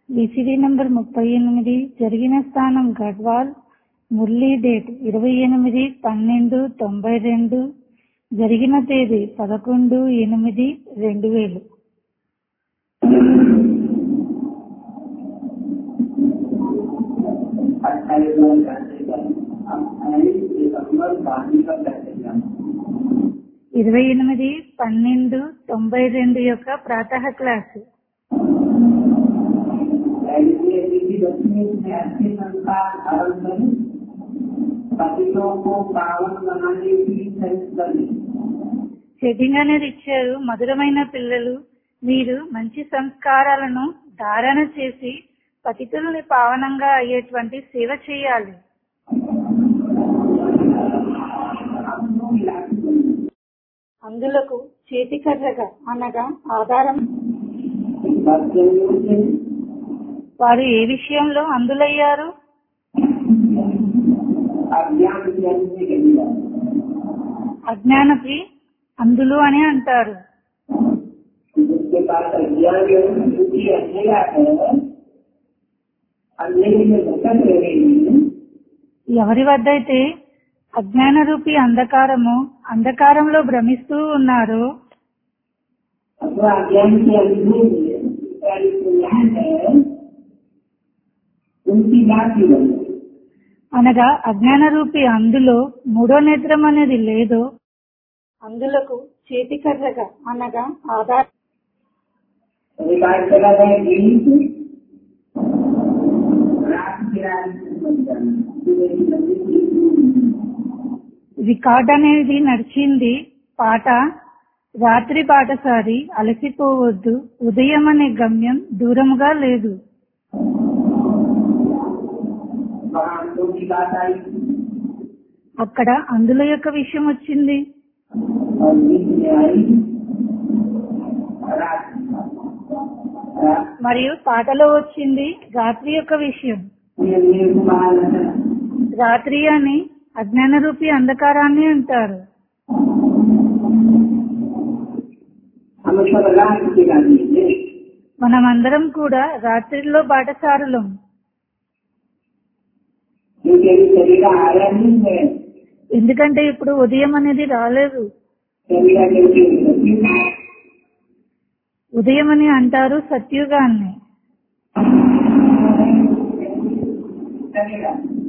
VCD number ముప్పై ఎనిమిది జరిగిన స్థానం గడ్వాల్ మురళీ డేట్ ఇరవై ఎనిమిది పన్నెండు తొంభై రెండు జరిగిన తేదీ పదకొండు ఎనిమిది రెండు వేలు अट्ठाईस बार करते हैं अट्ठाईस दिसंबर गांधी का कार्यक्रम ఇరవై ఎనిమిది పన్నెండు తొంభై రెండు యొక్క ప్రాతः క్లాసు एलसीएसी की दसवीं में ऐसे संस्कार धारण करें पतितों को पावन बनाने की सेंस करें సెట్టింగ్ అనేది ఇచ్చారు మధురమైన పిల్లలు మీరు మంచి సంస్కారాలను ధారణ చేసి పతితుల్ని పావనంగా అయ్యేటువంటి సేవ చేయాలి हम लोग लागू करें అందులకు చేతికర్రగా అనగా ఆధారం बच्चों से వారు ఏ విషయంలో అందులయ్యారు अज्ञान ज्ञान से कहिए అజ్ఞానకి అందులు అని అంటారు जिसके पास अज्ञान है उसकी अंधेरा है अंधेरे में भटक रहे हैं ఎవరి वद्ద అయితే అజ్ఞాన రూపి అంధకారము అంధకారంలో భ్రమిస్తూ ఉన్నారో अथवा अज्ञान के अनुभव ज्ञान है उनकी बात ही बनी అనగా అజ్ఞాన రూపి అందులో మూడో నేత్రం అనేది లేదో అందులకు చేతికర్రగా అనగా ఆధార్ रिकॉर्ड चला जाए गीत रात की रात बन जाना सुबह की नदी की రికార్డ్ అనేది నడిచింది పాట రాత్రి పాటసారి అలసిపోవద్దు ఉదయం అనే గమ్యం దూరముగా లేదు महानों की बात आई అక్కడ అందుల యొక్క విషయం వచ్చింది और गीत में आई रात रात మరియు పాటలో వచ్చింది రాత్రి యొక్క విషయం में निर्माण రాత్రి అని అజ్ఞాన రూపి అంధకారాన్ని అంటారు हम सब रात की गाड़ी है మనమందరం కూడా రాత్రిలో బాటసారులం क्योंकि अभी शरीर आया नहीं है ఎందుకంటే ఇప్పుడు ఉదయం అనేది రాలేదు शरीर के ఉదయం అని అంటారు సత్యుగాన్ని चलेगा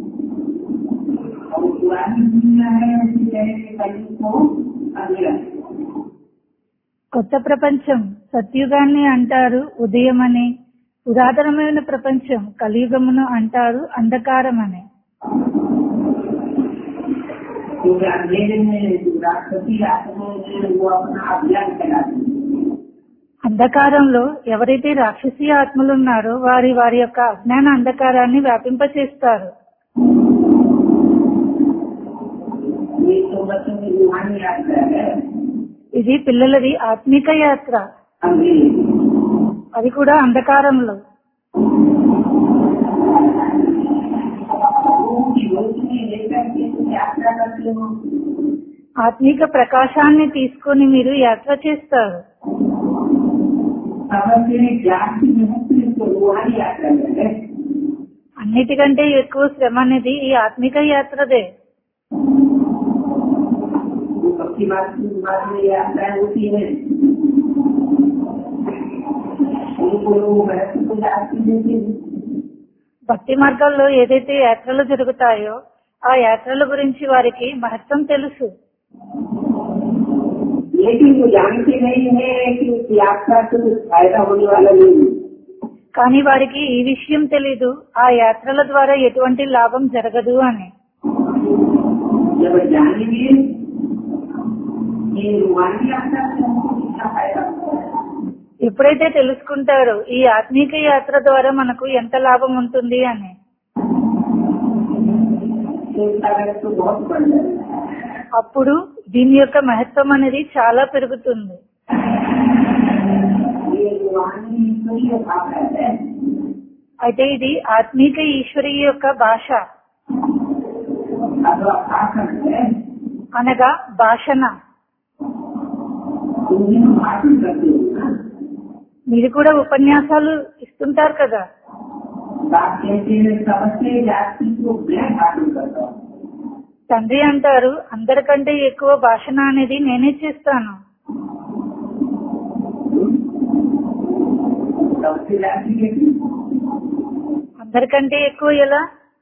और पुरानी दुनिया है उसी तरह के कल को अंधेरा కొత్త ప్రపంచం సత్యుగాన్ని అంటారు ఉదయం అని పురాతనమైన ప్రపంచం కలియుగమును అంటారు అంధకారం అని क्योंकि अंधेरे में जो राष्ट्रपति आत्मा है वो अपना अभियान चलाते हैं అంధకారంలో ఎవరైతే రాక్షసీ ఆత్మలు ఉన్నారో వారి వారి యొక్క అజ్ఞాన అంధకారాన్ని వ్యాపింపచేస్తారు ये तो बच्चों की रूहानी यात्रा है ఇది పిల్లలది ఆత్మిక యాత్ర अंधेरे అది కూడా అంధకారంలో की रोशनी लेकर के तुम यात्रा करते हो ఆత్మిక ప్రకాశాన్ని తీసుకొని మీరు యాత్ర చేస్తారు समझ जाति मुक्ति तो रूहानी यात्रा है అన్నిటికంటే ఎక్కువ శ్రమ అనేది ఈ ఆత్మిక యాత్రదే जो भक्ति मार्ग की मार्ग में यात्राएं होती है उनको लोग महत्व को जाति देते हैं భక్తి మార్గాల్లో ఏదైతే యాత్రలు జరుగుతాయో ఆ యాత్రల గురించి వారికి మహత్వం తెలుసు लेकिन वो जानते नहीं है कि उस यात्रा से कुछ फायदा होने वाला नहीं है కానీ వారికి ఈ విషయం తెలీదు ఆ యాత్రల ద్వారా ఎటువంటి లాభం జరగదు అని जब जानेंगे कि रूहानी यात्रा से हमको कितना फायदा होता है ఎప్పుడైతే తెలుసుకుంటారో ఈ ఆత్మీక యాత్ర ద్వారా మనకు ఎంత లాభం ఉంటుంది అని तो उसका महत्व बहुत बढ़ जाएगा అప్పుడు దీని యొక్క మహత్వం అనేది చాలా పెరుగుతుంది ये रूहानी ईश्वरीय भाषा है అయితే ఇది ఆత్మీక ఈశ్వరీయ యొక్క భాష अथवा भाषण है అనగా భాషణ तुम जिन भाषण करते हो ना మీరు కూడా ఉపన్యాసాలు ఇస్తుంటారు కదా बाप कहते हैं सबसे जाति को मैं धारण करता हूँ తండ్రి అంటారు అందరికంటే ఎక్కువ భాషణ అనేది నేనే చేస్తాను सबसे जाति कैसी అందరికంటే ఎక్కువ ఎలా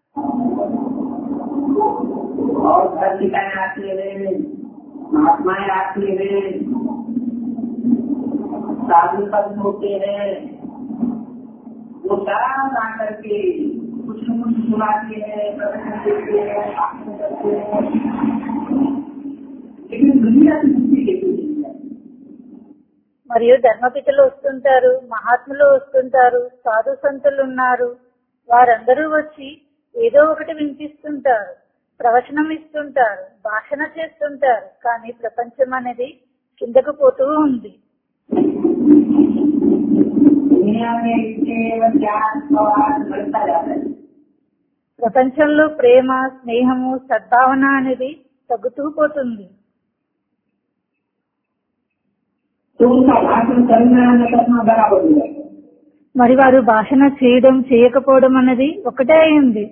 और पत्रिकाएं आती है महात्माएं आती है साधु संत होते हैं वो सब आकर के कुछ न कुछ सुनाते हैं प्रवचन देते हैं भाषण करते हैं लेकिन दुनिया की किसी के नहीं है మరియు ధర్మపితలు వస్తుంటారు మహాత్ములు వస్తుంటారు సాధు సంతులు ఉన్నారు వారందరూ వచ్చి ఏదో ఒకటి వినిపిస్తుంటారు ప్రవచనం ఇస్తుంటారు భాషణ చేస్తుంటారు కానీ ప్రపంచం అనేది కిందకు పోతూ ఉంది दुनिया में प्रेम ज्ञान स्वाद बढ़ता जाता है ప్రపంచంలో ప్రేమ స్నేహము సద్భావన అనేది తగ్గుతూ పోతుంది तो उनका भाषण करना न करना बराबर हो जाएगा మరి వారు భాషణ చేయడం చేయకపోవడం అనేది ఒకటే అయింది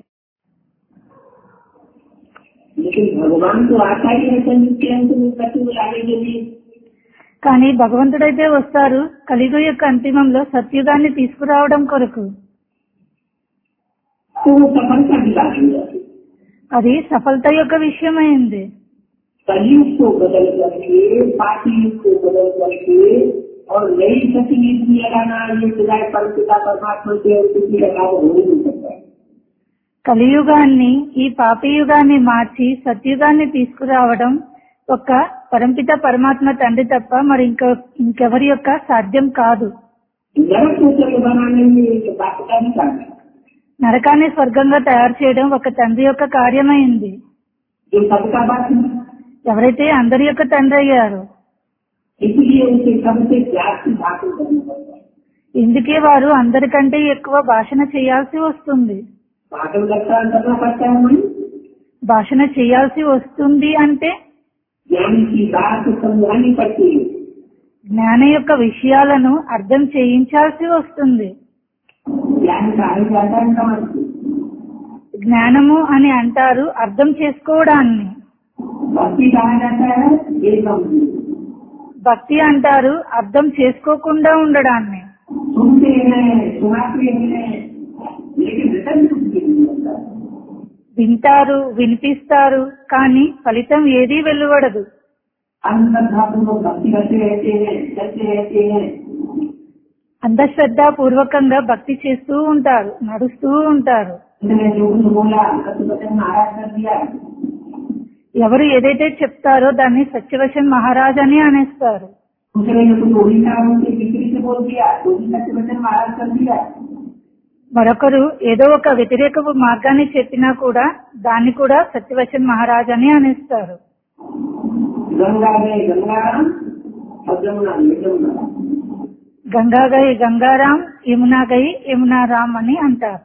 लेकिन भगवान तो आता ही है संगीत के अंत में सत्य में लाने के लिए కానీ భగవంతుడైతే వస్తారు కలిగు యొక్క అంతిమంలో సత్యుగాన్ని తీసుకురావడం కొరకు तो वो सफलता की बात हो जाती है అది సఫలత యొక్క విషయమైంది कलयुग को बदल करके पार्टी युग को बदल करके और नई सती नीति लगाना ये सिवाय परम पिता परमात्मा के और किसी का काम हो ही नहीं सकता है కలియుగాన్ని ఈ పాపయుగాన్ని మార్చి సత్యుగాన్ని తీసుకురావడం ఒక పరంపిత పరమాత్మ తండ్రి తప్ప మరి ఇంక ఇంకెవరి యొక్క సాధ్యం కాదు नरक को स्वर्ग बनाने में एक बात का नहीं करना నరకాన్ని స్వర్గంగా తయారు చేయడం ఒక తండ్రి యొక్క కార్యమైంది जो सबका बात है ఎవరైతే అందరి యొక్క తండ్రి అయ్యారు इसलिए उसे सबसे प्यार की भाषण करना पड़ता है ఇందుకే వారు అందరికంటే ఎక్కువ భాషణ చేయాల్సి వస్తుంది भाषण करता करना पड़ता है वही భాషణ చేయాల్సి వస్తుంది అంటే ज्ञान की बात समझानी पड़ती है జ్ఞాన యొక్క విషయాలను అర్థం చేయించాల్సి వస్తుంది ज्ञान का है जाता है समझ జ్ఞానము అని అంటారు అర్థం చేసుకోవడాన్ని भक्ति कहा जाता है ये समझ భక్తి అంటారు అర్థం చేసుకోకుండా ఉండడాన్ని सुनते हैं सुनाते हैं लेकिन रिटर्न कुछ भी नहीं होता వింటారు వినిపిస్తారు కానీ ఫలితం ఏదీ వెలువడదు अंधश्रद्धापूर्वक भक्ति करते रहते हैं चलते रहते हैं అంధశ్రద్ధ పూర్వకంగా భక్తి చేస్తూ ఉంటారు నడుస్తూ ఉంటారు उसने जो कुछ बोला कभी वचन महाराज कर दिया ఎవరు ఏదైతే చెప్తారో దాన్ని సత్యవశం మహారాజ్ అని అనేస్తారు दूसरे ने कुछ उड़ीसा उनके बिक्री से बोल दिया तो भी सत्य वचन महाराज कर दिया మరొకరు ఏదో ఒక వ్యతిరేక మార్గాన్ని చెప్పినా కూడా దాన్ని కూడా సత్యవచన్ మహారాజ్ అని అనేస్తారు गंगा में गंगाराम और जमुना में जमुना గంగా గై గంగారాం యమునా గై యమునారాం అని అంటారు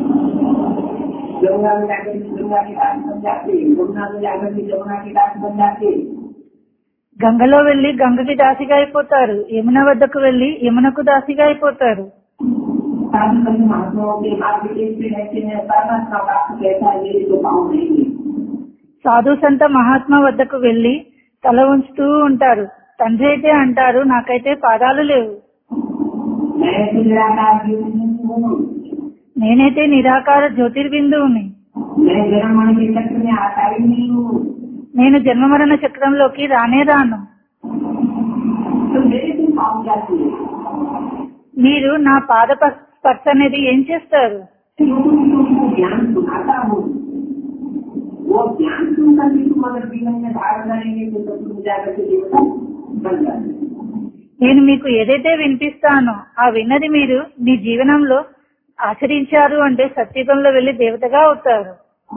जमुना में जाकर के गंगा के दास बन जाते जमुना में जाकर के जमुना के दास बन जाते గంగలో వెళ్లి గంగకి దాసిగా అయిపోతారు యమున వద్దకు వెళ్లి యమునకు దాసిగా అయిపోతారు साधु संत महात्माओं के मार्ग देखते रहते हैं परमात्मा प्राप्त कैसा है मेरे तो पाँव नहीं है। సాధు సంత మహాత్మ వద్దకు వెళ్లి తల ఉంచుతూ ఉంటారు తండ్రి అయితే అంటారు నాకైతే పాదాలు లేవు मैं तो निराकार जीवन हूँ నేనైతే నిరాకార జ్యోతిర్బిందువుని मैं जन्म मरण के चक्र में आता ही नहीं हूँ నేను జన్మమరణ చక్రంలోకి రానే రాను तो मेरे से पाँव जाती है మీరు నా పాద ప- స్పర్శ అనేది ఏం చేస్తారు क्योंकि तुमको ज्ञान सुनाता हूँ वो ज्ञान सुनकर भी तुम अगर जीवन में धारण करेंगे तो सब तुम जाकर के देवता बन जाते నేను మీకు ఏదైతే వినిపిస్తానో ఆ విన్నది మీరు మీ జీవనంలో ఆచరించారు అంటే సత్యుగంలో వెళ్లి దేవతగా అవుతారు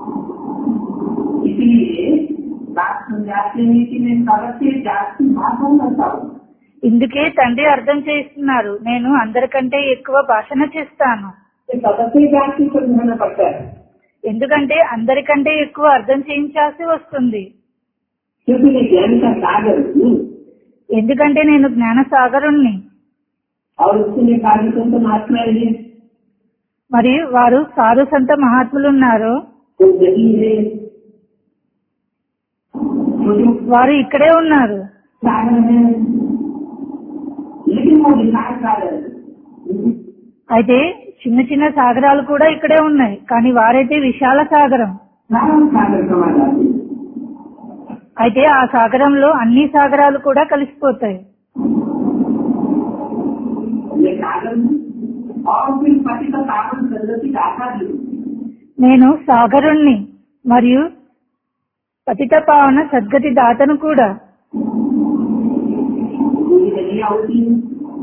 इसलिए बात समझाते हैं कि मैं सबसे जाति भाषण करता हूँ ఇందుకే తండ్రి అర్థం చేస్తున్నారు నేను అందరికంటే ఎక్కువ భాషణ చేస్తాను ये सबसे जाति समझाना पड़ता है ఎందుకంటే అందరికంటే ఎక్కువ అర్థం చేయించాల్సి వస్తుంది क्योंकि मैं ज्ञान का सागर हूँ ఎందుకంటే నేను జ్ఞాన సాగరుణ్ణి और उसके लिए कार्य तो महात्मा है మరి వారు సాధు సంత మహాత్ములు ఉన్నారు तो यही है तो जो వారు ఇక్కడే ఉన్నారు सागर है लेकिन वो विशाल सागर है అయితే చిన్న చిన్న సాగరాలు కూడా ఇక్కడే ఉన్నాయి కానీ వారైతే విశాల సాగరం सारा सागर समा जाते हैं అయితే ఆ సాగరంలో అన్ని సాగరాలు కూడా కలిసిపోతాయి ये सागर में और फिर पति का सावन संगति दाता भी నేను సాగరుణ్ణి మరియు పతిత పావన సద్గతి దాతను కూడా पूरी नदियाँ होती हैं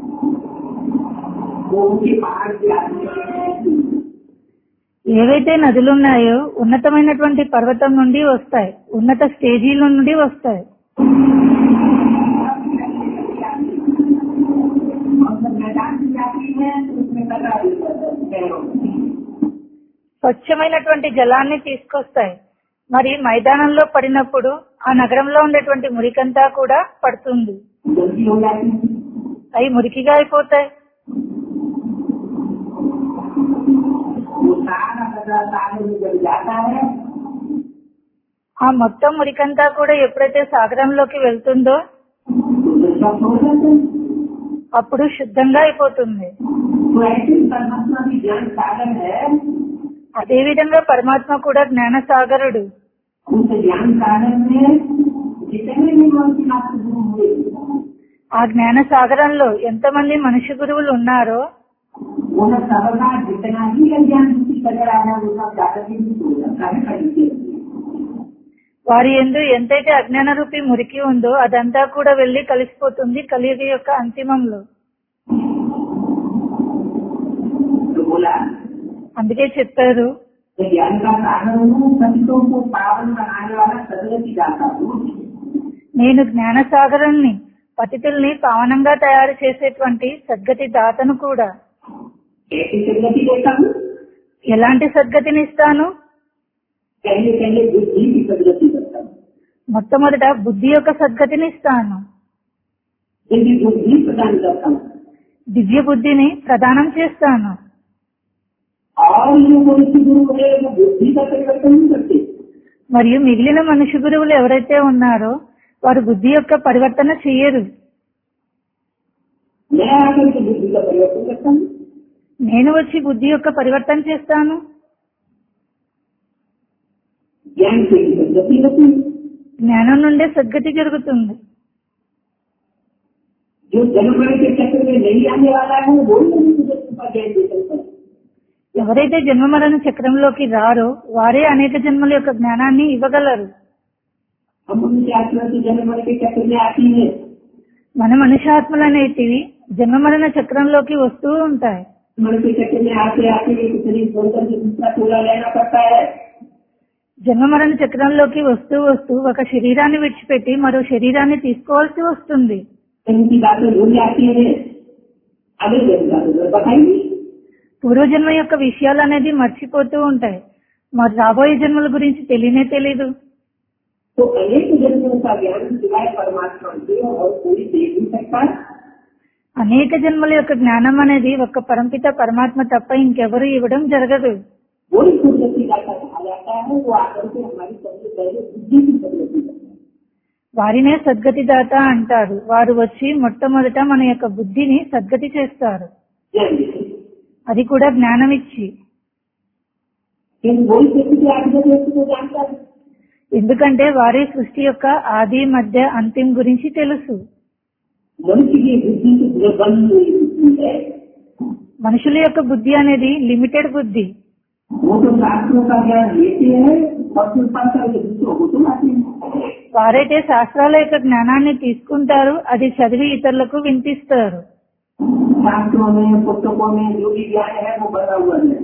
वो उनके पहाड़ से आती हैं ఏవైతే నదులున్నాయో ఉన్నతమైనటువంటి పర్వతం నుండి వస్తాయి ఉన్నత స్టేజీల నుండి వస్తాయి और जब मैदान में जाती है तो उसमें कटा भी जाता है पैरों में। స్వచ్ఛమైనటువంటి జలాన్ని తీసుకొస్తాయి మరి మైదానంలో పడినప్పుడు ఆ నగరంలో ఉండేటువంటి మురికంతా కూడా పడుతుంది जल्दी हो जाती है అవి మురికిగా అయిపోతాయి वो सारा कचरा सागर में जब जाता है ఆ మొత్తం మురికంతా కూడా ఎప్పుడైతే సాగరంలోకి వెళ్తుందో तो जब हो जाते हैं అప్పుడు శుద్ధంగా అయిపోతుంది तो ऐसे ही परमात्मा की ज्ञान सागर है అదే విధంగా పరమాత్మ కూడా జ్ఞాన సాగరుడు उस ज्ञान सागर में जितने भी मनुष्य आपको गुरु हुए ఆ జ్ఞాన సాగరంలో ఎంతమంది మనుష్య గురువులు ఉన్నారో उन सबका जितना ही अज्ञान की कचरा है वो सब जाकर के भी हो जाता है खरीदते వారి ఎందు ఎంతైతే అజ్ఞాన రూపి మురికి ఉందో అదంతా కూడా వెళ్లి కలిసిపోతుంది కలియుగ యొక్క అంతిమంలో तो बोला అందుకే చెప్పారు कि ज्ञान का सागर हूँ संतों को पावन बनाने वाला सदगति दाता हूँ నేను జ్ఞాన సాగరాన్ని పతితుల్ని పావనంగా తయారు చేసేటువంటి సద్గతి దాతను కూడా कैसे सदगति देता हूँ ఎలాంటి సద్గతిని ఇస్తాను पहले पहले बुद्धि की सदगति करता हूँ మొట్టమొదట బుద్ధి యొక్క సద్గతిని ఇస్తాను यदि बुद्धि प्रदान करता हूँ దివ్య బుద్ధిని ప్రదానం చేస్తాను और जो मनुष्य गुरु है वो बुद्धि का परिवर्तन नहीं करते మరియు మిగిలిన మనుషు గురువులు ఎవరైతే ఉన్నారో వారు బుద్ధి యొక్క పరివర్తన చెయ్యరు मैं आकर के बुद्धि का परिवर्तन करता हूँ నేను వచ్చి బుద్ధి యొక్క పరివర్తన చేస్తాను ज्ञान से ही सदगति होती है జ్ఞానం నుండే సద్గతి జరుగుతుంది जो जन्म मरण के चक्र में नहीं आने वाला है वो ही नहीं सदगति का ज्ञान दे सकता है ఎవరైతే జన్మ మరణ చక్రంలోకి రారో వారే అనేక జన్మల యొక్క జ్ఞానాన్ని ఇవ్వగలరు हम उनके आत्मा से जन्म मरण के चक्र में आती है మన మనుష్యాత్మలు అనేటివి జన్మ మరణ చక్రంలోకి వస్తూ ఉంటాయి मरण के चक्र में आते आते एक शरीर छोड़कर के दूसरा टोला लेना पड़ता है జన్మ మరణ చక్రంలోకి వస్తూ వస్తూ ఒక శరీరాన్ని విడిచిపెట్టి మరో శరీరాన్ని తీసుకోవాల్సి వస్తుంది इनकी बातें भूल जाती है अगले जन्म का तो बताएंगे పూర్వజన్మ యొక్క విషయాలు అనేది మర్చిపోతూ ఉంటాయి మరి రాబోయే జన్మల గురించి తెలియనే తెలీదు तो अनेक जन्मों का ज्ञान सिवाय परमात्मा से और कोई दे नहीं सकता అనేక జన్మల యొక్క జ్ఞానం అనేది ఒక్క పరంపిత పరమాత్మ తప్ప ఇంకెవరు ఇవ్వడం జరగదు वही सदगति का कहा जाता है वो आकर के हमारी सबसे पहले बुद्धि की सदगति करता है వారినే సద్గతి దాత అంటారు వారు వచ్చి మొట్టమొదట మన యొక్క బుద్ధిని సద్గతి చేస్తారు ज्ञान देते हैं। అది కూడా జ్ఞానం ఇచ్చి इन वही व्यक्ति के आगे व्यक्ति को जानता है ఎందుకంటే వారి సృష్టి యొక్క ఆది మధ్య అంతిం గురించి తెలుసు मनुष्य की बुद्धि की जो बंद हुई बुद्धि है మనుషుల యొక్క బుద్ధి అనేది లిమిటెడ్ బుద్ధి वो तो शास्त्रों का ज्ञान लेते हैं और फिर पढ़ करके दूसरों को सुनाते हैं వారైతే శాస్త్రాల యొక్క జ్ఞానాన్ని తీసుకుంటారు అది చదివి ఇతరులకు వినిపిస్తారు शास्त्रों में पुस्तकों में जो भी ज्ञान है वो बना हुआ है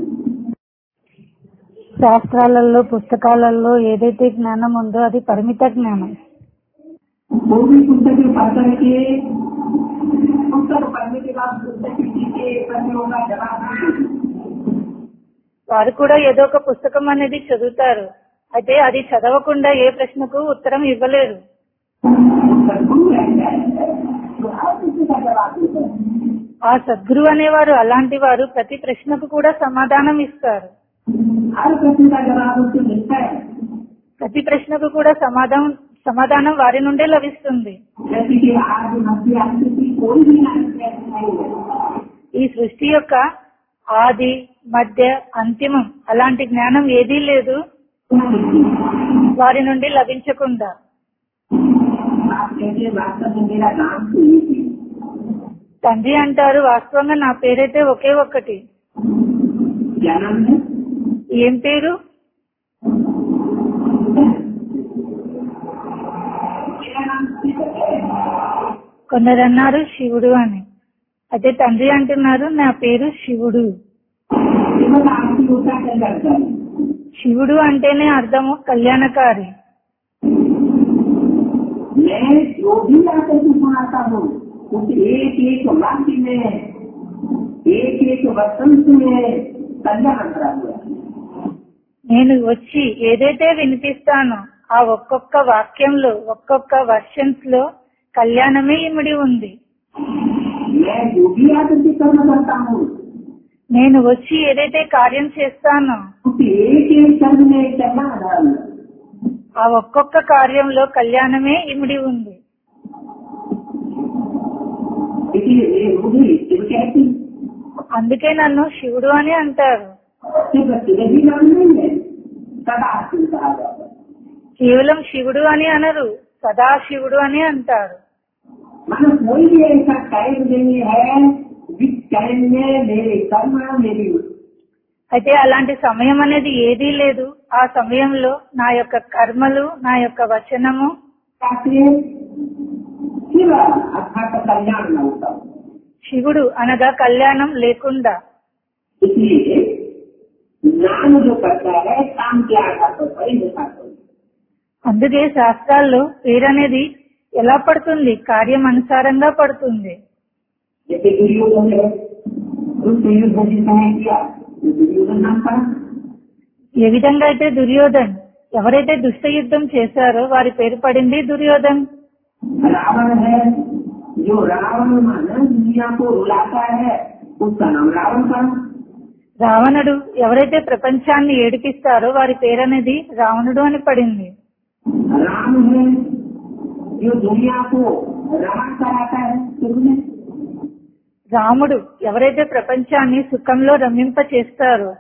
శాస్త్రాలలో పుస్తకాలలో ఏదైతే జ్ఞానం ఉందో అది పరిమిత జ్ఞానం वो भी पुस्तकें पढ़ करके पुस्तक पढ़ने के बाद पुस्तक के प्रश्नों का जवाब नहीं देते। వారు కూడా ఏదో ఒక పుస్తకం అనేది చదువుతారు అయితే అది చదవకుండా ఏ ప్రశ్నకు ఉత్తరం ఇవ్వలేరు पुस्तक गुरु रहता है तो हर किसी का जवाब देता है ఆ సద్గురు అనేవారు అలాంటి వారు ప్రతి ప్రశ్నకు కూడా సమాధానం ఇస్తారు हर प्रश्न का जवाब उससे मिलता है ప్రతి ప్రశ్నకు కూడా సమాధానం సమాధానం వారి నుండే లభిస్తుంది जैसे कि आज मध्य अंत की कोई भी नहीं है ఈ సృష్టి యొక్క ఆది మధ్య అంతిమం అలాంటి జ్ఞానం ఏదీ లేదు వారి నుండి లభించకుండా आप कहते हैं वास्तव में मेरा नाम तो ये है తండ్రి అంటారు వాస్తవంగా నా పేరైతే ఒకే ఒక్కటి क्या नाम है ఏం పేరు मेरा नाम शिव है కొందరు అన్నారు శివుడు అని అయితే తండ్రి అంటున్నారు నా పేరు శివుడు शिव का आपकी होता है करता है శివుడు అంటేనే అర్థము కళ్యాణకారి मैं जो भी आकर के सुनाता हूँ उस एक एक वाक्य में एक एक वसंत में कल्याण करा हुआ है నేను వచ్చి ఏదైతే వినిపిస్తానో ఆ ఒక్కొక్క వాక్యంలో ఒక్కొక్క వర్షన్స్ లో కళ్యాణమే ఇమిడి ఉంది मैं जो भी आकर के कर्म करता हूँ నేను వచ్చి ఏదైతే కార్యం చేస్తానో उस एक एक कर्म में कल्याण भरा हुआ है ఆ ఒక్కొక్క కార్యంలో కళ్యాణమే ఇమిడి ఉంది इसलिए ये रूढ़ी शिव कहती అందుకే నన్ను శివుడు అని అంటారు सिर्फ शिव ही नाम नहीं है सदा शिव कहा जाता है కేవలం శివుడు అని అనరు సదాశివుడు అని అంటారు मतलब कोई भी ऐसा टाइम नहीं है जिस टाइम में मेरे कर्म मेरी అయితే అలాంటి సమయం అనేది ఏదీ లేదు ఆ సమయంలో నా యొక్క కర్మలు నా యొక్క వచనము से शिव अर्थात कल्याण न होता శివుడు అనగా కళ్యాణం లేకుండా इसलिए नाम जो करता है काम के आधार पर पढ़े दिखाता है అందుకే శాస్త్రాల్లో పేరనేది ఎలా పడుతుంది కార్యం అనుసారంగా పడుతుంది जैसे दुर्योधन है उससे युद्ध जिसने किया तो दुर्योधन नाम पड़ा ఏ విధంగా అయితే దుర్యోధన్ ఎవరైతే దుష్ట యుద్ధం చేశారో వారి పేరు పడింది దుర్యోధన్ रावण है जो रावण माना दुनिया को रुलाता है उसका नाम रावण पड़ा రావణుడు ఎవరైతే ప్రపంచాన్ని ఏడిపిస్తారో వారి పేరనేది రావణుడు అని పడింది राम है जो दुनिया को रमण कराता है शुरू में రాముడు ఎవరైతే ప్రపంచాన్ని సుఖంలో రమ్మింప చేస్తారో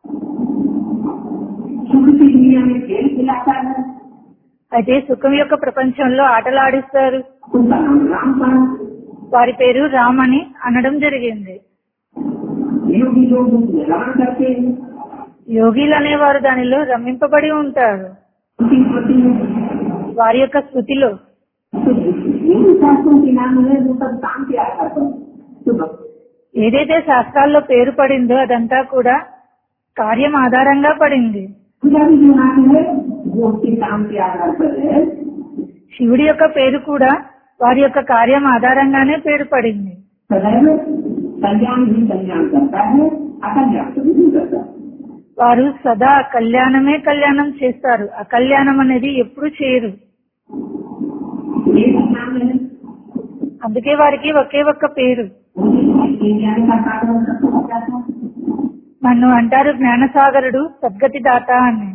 सुख की दुनिया में खेल खिलाता है అయితే సుఖం యొక్క ప్రపంచంలో ఆటలాడిస్తారు उसका नाम राम पड़ा వారి పేరు రామ్ అని అనడం జరిగింది योगी लोग उसमें रमण करते हैं యోగిలు అనేవారు దానిలో రమ్మింపబడి ఉంటారు उनकी प्रति వారి యొక్క స్థుతిలో तो हिंदू शास्त्रों के नाम है वो सब काम के आधार पर शुभ ఏదైతే శాస్త్రాల్లో పేరు పడిందో అదంతా కూడా కార్యం ఆధారంగా పడింది पूजा भी जो नाम है वो उसके काम के आधार पर है శివుడి యొక్క పేరు కూడా వారి యొక్క కార్యం ఆధారంగానే పేరు పడింది सदैव कल्याण ही कल्याण करता है अकल्याण कभी नहीं करता వారు సదా కళ్యాణమే కళ్యాణం చేస్తారు అకళ్యాణం అనేది ఎప్పుడు చేయరు ये भी नाम है అందుకే వారికి ఒకే ఒక్క పేరు उनके ज्ञान का साधन सबको बताता है నన్ను అంటారు జ్ఞానసాగరుడు సద్గతి దాత అని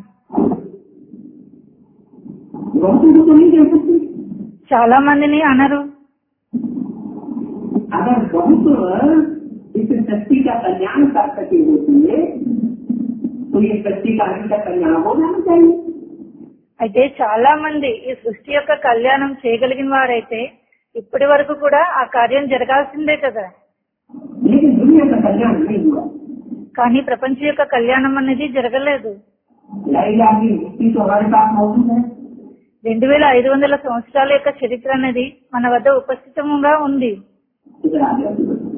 बहुतों को तो नहीं कह सकते చాలా మందిని అనరు अगर बहुत इस सृष्टि का कल्याण कर सके होते तो ये सृष्टि का अभी का कल्याण हो जाना चाहिए అయితే చాలా మంది ఈ సృష్టి యొక్క కళ్యాణం చేయగలిగిన వారైతే ఇప్పటి వరకు కూడా ఆ కార్యం జరగాల్సిందే కదా लेकिन दुनिया का कल्याण नहीं हुआ కానీ ప్రపంచం యొక్క కళ్యాణం అనేది జరగలేదు लड़ाई की हिस्ट्री तो हमारे पास मौजूद है రెండు వేల ఐదు వందల సంవత్సరాల యొక్క చరిత్ర అనేది మన వద్ద ఉపస్థితంగా ఉంది इधर आ गया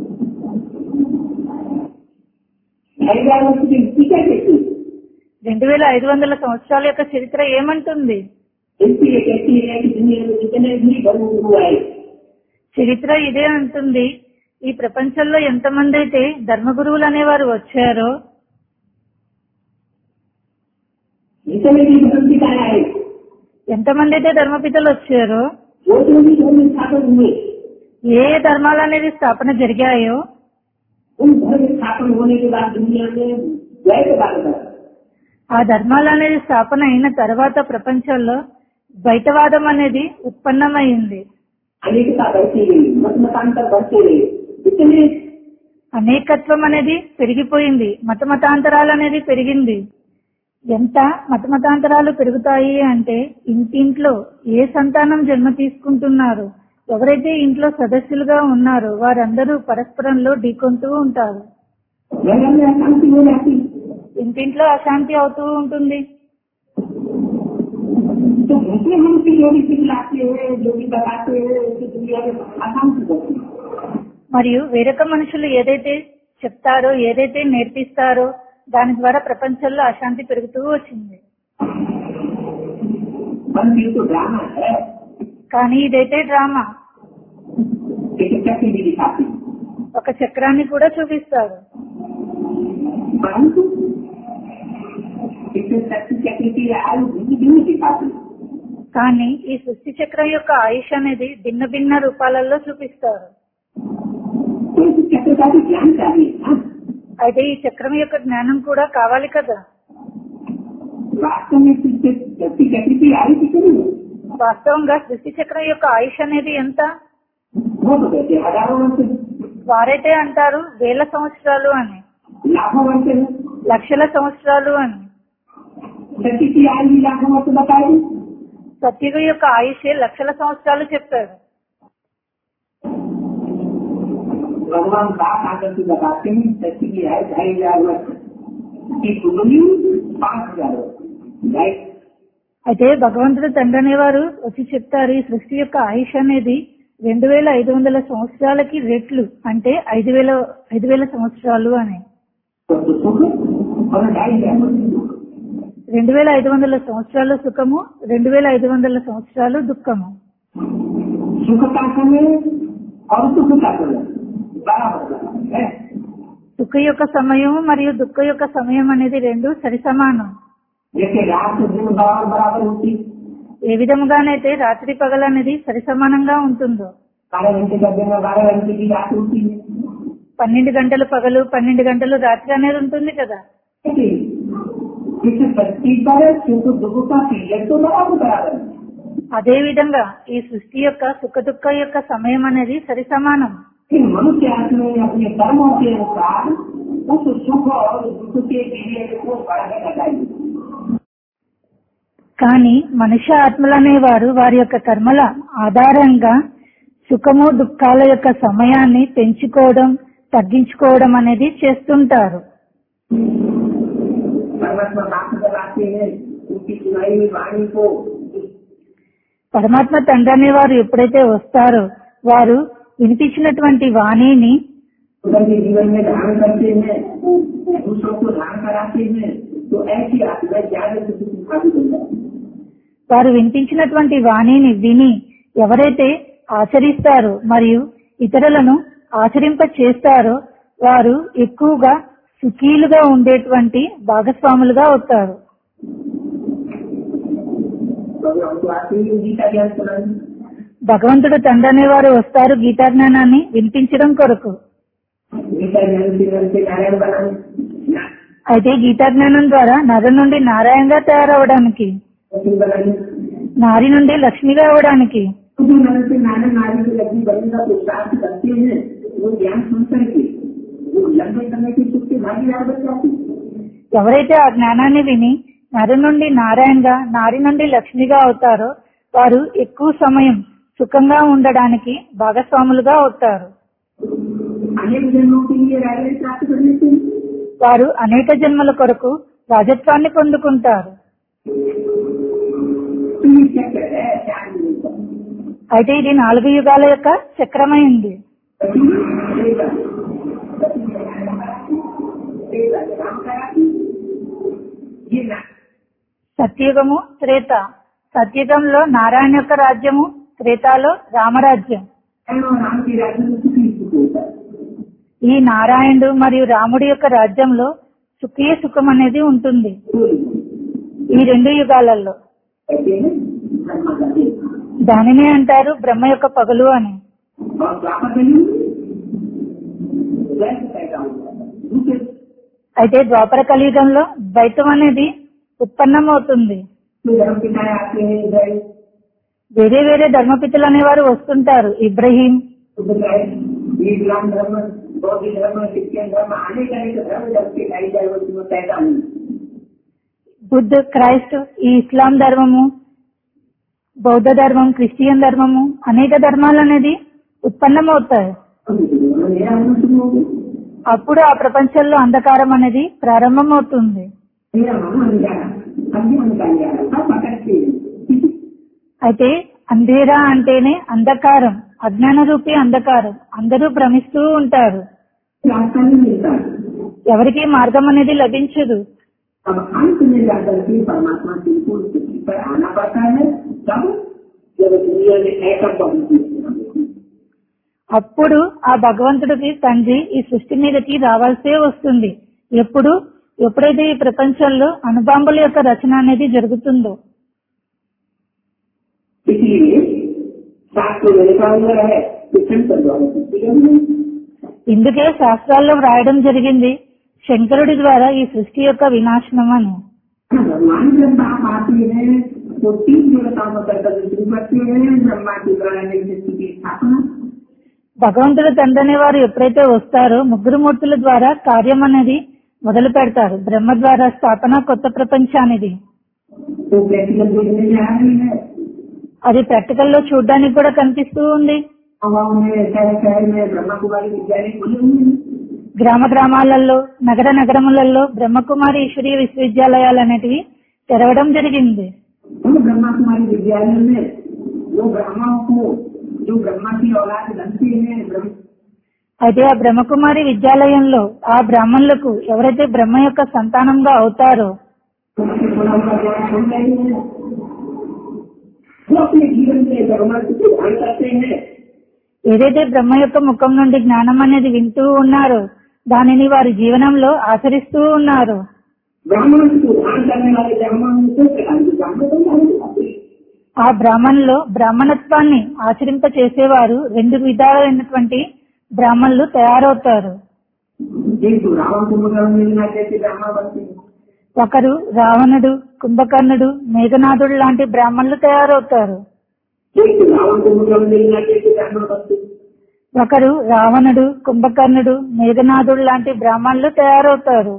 लड़ाई की हिस्ट्री क्या कहती है రెండు వేల ఐదు వందల సంవత్సరాల యొక్క చరిత్ర ఏమంటుంది हिस्ट्री ये कहती है कि दुनिया में जितने भी धर्म गुरु आए చరిత్ర ఇదే అంటుంది ఈ ప్రపంచంలో ఎంతమంది అయితే ధర్మగురువులు అనేవారు వచ్చారో जितने भी धर्म पिताएं आए ఎంతమంది అయితే ధర్మపితలు వచ్చారో वो जो भी धर्म स्थापन हुए ఏ ఏ ధర్మాలు అనేది స్థాపన జరిగాయో उन धर्म स्थापन होने के बाद दुनिया में द्वैत बात ఆ ధర్మాలు అనేది స్థాపన అయిన తర్వాత ప్రపంచంలో ద్వైతవాదం అనేది ఉత్పన్నమైంది अनेकता बढ़ती गई मत मतांतर बढ़ते गए इतने అనేకత్వం అనేది పెరిగిపోయింది మత మతాంతరాలు అనేది పెరిగింది ఎంత మత మతాంతరాలు పెరుగుతాయి అంటే ఇంటింట్లో ఏ సంతానం జన్మ తీసుకుంటున్నారు ఎవరైతే ఇంట్లో సదస్సులుగా ఉన్నారో వారందరూ పరస్పరంలో ఢీకొంటూ ఉంటారు घर में अशांति हो जाती ఇంటింట్లో అశాంతి అవుతూ ఉంటుంది तो उनसे हम की जो भी सिखलाते हैं जो भी बताते हैं उसकी दुनिया में अशांति होती है మరియు వేరొక మనుషులు ఏదైతే చెప్తారో ఏదైతే నేర్పిస్తారో దాని ద్వారా ప్రపంచంలో అశాంతి పెరుగుతూ వచ్చింది बंद ये तो ड्रामा है కానీ ఇదైతే డ్రామా एक चक्र भी दिखाती है। ఒక చక్రాన్ని కూడా చూపిస్తారు परंतु इसे शक्ति चक्र की आयु भिन्न भिन्न दिखाती है। కానీ ఈ సృష్టి చక్రం యొక్క ఆయుష్ అనేది భిన్న భిన్న రూపాలలో చూపిస్తారు तो इस चक्र का भी ज्ञान चाहिए ना అయితే ఈ చక్రం యొక్క జ్ఞానం కూడా కావాలి కదా वास्तव में शक्ति चक्र की आयु कितनी है వాస్తవంగా సృష్టి చక్రం యొక్క ఆయుష్ అనేది ఎంత वो तो कहते हैं हजारों वर्ष వారైతే అంటారు వేల సంవత్సరాలు అని लाखों वर्ष है లక్షల సంవత్సరాలు అని शक्ति की आयु भी लाखों वर्ष बताई సత్యుగ యొక్క ఆయుషే లక్షల సంవత్సరాలు చెప్పారు भगवान बात आकर के बताते हैं शक्ति की आयु ढाई हजार वर्ष की कुंडली पांच हजार वर्ष राइट అయితే భగవంతుడు తండ్రి అనేవారు వచ్చి చెప్తారు ఈ సృష్టి యొక్క ఆయుష్ అనేది రెండు వేల ఐదు వందల సంవత్సరాలకి రెట్లు అంటే ఐదు వేల ఐదు వేల సంవత్సరాలు అని तो सुख और ढाई हजार वर्ष दुख రెండు వేల ఐదు వందల సంవత్సరాలు సుఖము రెండు వేల ఐదు వందల సంవత్సరాలు దుఃఖము सुख का समय और दुख का समय बराबर है సుఖ యొక్క సమయము మరియు దుఃఖ యొక్క సమయం అనేది రెండు సరి సమానం जैसे रात दिन बराबर बराबर होती ఏ విధముగానైతే రాత్రి పగలు అనేది సరి సమానంగా ఉంటుందో बारह घंटे का दिन बारह घंटे की रात होती है పన్నెండు గంటలు పగలు పన్నెండు గంటలు రాత్రి అనేది ఉంటుంది కదా ऐसे इस शक्ति पर सुख दुख का पीरियड तो बराबर बराबर है అదే విధంగా ఈ సృష్టి యొక్క సుఖ దుఃఖ యొక్క సమయం అనేది సరి సమానం फिर मनुष्य आत्मा ने अपने कर्मों के अनुसार उस सुख और दुख के पीरियड को बढ़ाने लगाई కానీ మనుష్య ఆత్మలనేవారు వారి యొక్క కర్మల ఆధారంగా సుఖము దుఃఖాల యొక్క సమయాన్ని పెంచుకోవడం తగ్గించుకోవడం అనేది చేస్తుంటారు परमात्मा बात बताते हैं उनकी सुनाई हुई वाणी को పరమాత్మ తండ్రి అనేవారు ఎప్పుడైతే వస్తారో వారు వినిపించినటువంటి వాణిని उधर के जीवन में धारण करते हैं दूसरों को धारण कराते हैं तो ऐसी आत्मा ज्यादा से दुख स्थापित हो जाती है వారు వినిపించినటువంటి వాణిని విని ఎవరైతే ఆచరిస్తారో మరియు ఇతరులను ఆచరింప చేస్తారో వారు ఎక్కువగా సుఖీలుగా ఉండేటువంటి భాగస్వాములుగా అవుతారు तो हमको आते ही गीता ज्ञान सुनाई భగవంతుడు తండ్రి అనేవారు వస్తారు గీతా జ్ఞానాన్ని వినిపించడం కొరకు गीता ज्ञान के मन से नारायण बनाए అయితే గీతా జ్ఞానం ద్వారా నర నుండి నారాయణగా తయారవడానికి लक्ष्मी बनाए నారి నుండి లక్ష్మిగా అవడానికి उसी मन से नारायण नारी की लक्ष्मी बनने का पुरुषार्थ करते हैं वो ज्ञान सुन करके वो लंबे समय की सुख के भागीदार बन जाती है ఎవరైతే ఆ జ్ఞానాన్ని విని నరు నుండి నారాయణగా నారి నుండి లక్ష్మిగా అవుతారో వారు ఎక్కువ సమయం సుఖంగా ఉండడానికి భాగస్వాములుగా అవుతారు अनेक जन्मों के लिए राय प्राप्त कर लेते हैं వారు అనేక జన్మల కొరకు రాజత్వాన్ని పొందుకుంటారు तो ये चक्र है चार दिन का అయితే ఇది నాలుగు యుగాల యొక్క చక్రమైంది ये ना సత్యుగము త్రేత సత్యుగంలో నారాయణ యొక్క రాజ్యము త్రేతాలో రామరాజ్యం और राम के राज्य में सुखी सुख होता है ఈ నారాయణుడు మరియు రాముడి యొక్క రాజ్యంలో సుఖీయ సుఖం అనేది ఉంటుంది ఈ రెండు యుగాలలో कहते हैं ब्रह्मा का देव దానినే అంటారు బ్రహ్మ యొక్క పగలు అని और द्वापर कली द्वैत पैदा हुआ दूसरे అయితే ద్వాపర కలియుగంలో ద్వైతం అనేది ఉత్పన్నమవుతుంది तो धर्म पिताएं आते हैं इधर వేరే వేరే ధర్మపితులు అనేవారు వస్తుంటారు ఇబ్రహీం बुद्ध धर्म इस्लाम धर्म बौद्ध धर्म क्रिश्चियन धर्म अनेक अनेक धर्म जब के आई जाए वो पैदा हुई బుద్ధ్ క్రైస్ట్ ఈ ఇస్లాం ధర్మము బౌద్ధ ధర్మం క్రిస్టియన్ ధర్మము అనేక ధర్మాలు అనేది ఉత్పన్నమవుతాయి मेरा होना शुरू हो गया అప్పుడు ఆ ప్రపంచంలో అంధకారం అనేది ప్రారంభమవుతుంది मेरा मामा अंजारा अभी अंजारा सब पकड़ते हैं అయితే అంధేరా అంటేనే అంధకారం అజ్ఞాన రూపీ అంధకారం అందరూ భ్రమిస్తూ ఉంటారు रास्ता नहीं मिलता ఎవరికి మార్గం అనేది లభించదు अब अंत में जाकर के परमात्मा बिल्कुल पृथ्वी पर आना पड़ता है तब जब दुनिया में ऐसा बहुत అప్పుడు ఆ భగవంతుడికి తండ్రి ఈ సృష్టి మీదకి రావాల్సే వస్తుంది ఎప్పుడు ఎప్పుడైతే ఈ ప్రపంచంలో అణుబాంబుల యొక్క రచన అనేది జరుగుతుందో इसलिए शास्त्र में लिखा हुआ है कि शंकर द्वारा सृष्टि करनी है। ఇందుకే శాస్త్రాల్లో వ్రాయడం జరిగింది శంకరుడి ద్వారా ఈ సృష్టి యొక్క వినాశనం అని भगवान जब आप आते हैं तो तीन देवताओं का कर्तव्य शुरू करते हैं ब्रह्मा के द्वारा नई सृष्टि की स्थापना భగవంతుడు తండ్రి అనే వారు ఎప్పుడైతే వస్తారో ముగ్గురు మూర్తుల ద్వారా కార్యం అనేది మొదలు పెడతారు బ్రహ్మ ద్వారా స్థాపన కొత్త ప్రపంచానిది तो प्रैक्टिकल देखने में आ रही है అది ప్రాక్టికల్ లో చూడడానికి కూడా కనిపిస్తూ ఉంది गाँव में शहर शहर में ब्रह्मा कुमारी विद्यालय खुले हुए हैं గ్రామ గ్రామాలలో నగర నగరములలో బ్రహ్మకుమారి ఈశ్వరీయ విశ్వవిద్యాలయాలు అనేటివి తెరవడం జరిగింది उन ब्रह्मा कुमारी विद्यालय में वो ब्रह्माओं को जो ब्रह्मा की औलाद बनते हैं ब्रह्म అయితే ఆ బ్రహ్మకుమారి విద్యాలయంలో ఆ బ్రాహ్మణులకు ఎవరైతే బ్రహ్మ యొక్క సంతానంగా అవుతారో उनसे थोड़ा हुआ ज्ञान सुन रहे हैं वो अपने जीवन में ब्रह्मा को ध्यान करते हैं ఏదైతే బ్రహ్మ యొక్క ముఖం నుండి జ్ఞానం అనేది వింటూ ఉన్నారో దానిని వారి జీవనంలో ఆచరిస్తూ ఉన్నారు ब्राह्मण को ध्यान करने वाले ब्राह्मण को प्रकार के ब्राह्मण को ध्यान करते हैं। ఆ బ్రాహ్మణులో బ్రాహ్మణత్వాన్ని ఆచరింప చేసేవారు రెండు విధాలైనటువంటి బ్రాహ్మణులు తయారవుతారు एक तो रावण कुंभकर्ण मिलना जैसे ब्राह्मण बनते हैं ఒకరు రావణుడు కుంభకర్ణుడు మేఘనాథుడు లాంటి బ్రాహ్మణులు తయారవుతారు एक तो रावण कुंभकर्ण मिलना जैसे ब्राह्मण बनते हैं ఒకరు రావణుడు కుంభకర్ణుడు మేఘనాథుడు లాంటి బ్రాహ్మణులు తయారవుతారు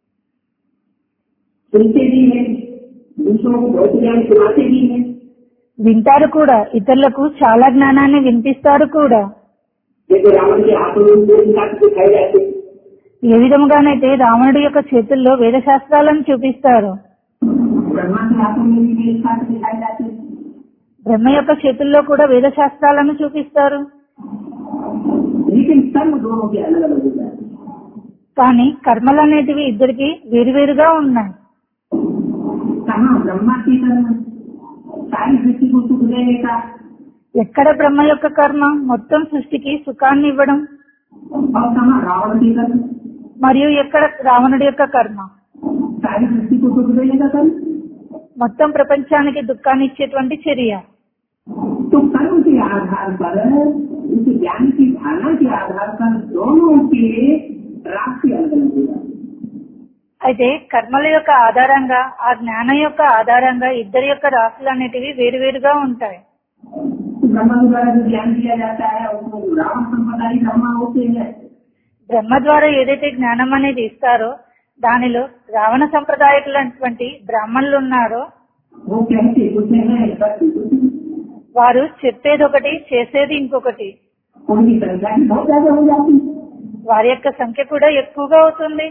सुनते भी हैं दूसरों को बहुत ज्ञान सुनाते भी हैं వింటారు కూడా ఇతరులకు చాలా జ్ఞానాన్ని వినిపిస్తారు కూడా जैसे रावण के हाथों में दो दिखा दिखाए जाते हैं ఏ విధముగానైతే రావణుడి యొక్క చేతుల్లో వేద శాస్త్రాలను చూపిస్తారు ब्रह्मा के हाथों में भी मेरे साथ दिखाए जाते हैं బ్రహ్మ యొక్క చేతుల్లో కూడా వేద శాస్త్రాలను చూపిస్తారు लेकिन कर्म दोनों के अलग अलग हो जाते हैं కానీ కర్మలు అనేటివి ఇద్దరికి వేరువేరుగా ఉన్నాయి कहाँ ब्रह्मा के कर्म सारी सृष्टि को सुख देने का ఎక్కడ బ్రహ్మ యొక్క కర్మ మొత్తం సృష్టికి సుఖాన్ని ఇవ్వడం और कहाँ रावण के कर्म మరియు ఎక్కడ రావణుడి యొక్క కర్మ सारी सृष्टि को सुख देने का कर्म మొత్తం ప్రపంచానికి దుఃఖాన్ని ఇచ్చేటువంటి చర్య तो कर्म के आधार पर उस ज्ञान की धारणा के आधार पर दोनों के रास्ते अलग अलग हो जाते हैं అయితే కర్మల యొక్క ఆధారంగా ఆ జ్ఞానం యొక్క ఆధారంగా ఇద్దరి యొక్క రాశులు అనేటివి వేరువేరుగా ఉంటాయి तो ब्रह्मा के द्वारा जो ज्ञान दिया जाता है उसमें जो रावण संप्रदाय ब्रह्मा होते हैं బ్రహ్మ ద్వారా ఏదైతే జ్ఞానం అనేది ఇస్తారో దానిలో రావణ సంప్రదాయకులైనటువంటి బ్రాహ్మణులు ఉన్నారో वो कहते कुछ हैं करते कुछ नहीं। వారు చెప్పేది ఒకటి చేసేది ఇంకొకటి उनकी संख्या भी बहुत ज्यादा हो जाती है వారి యొక్క సంఖ్య కూడా ఎక్కువగా అవుతుంది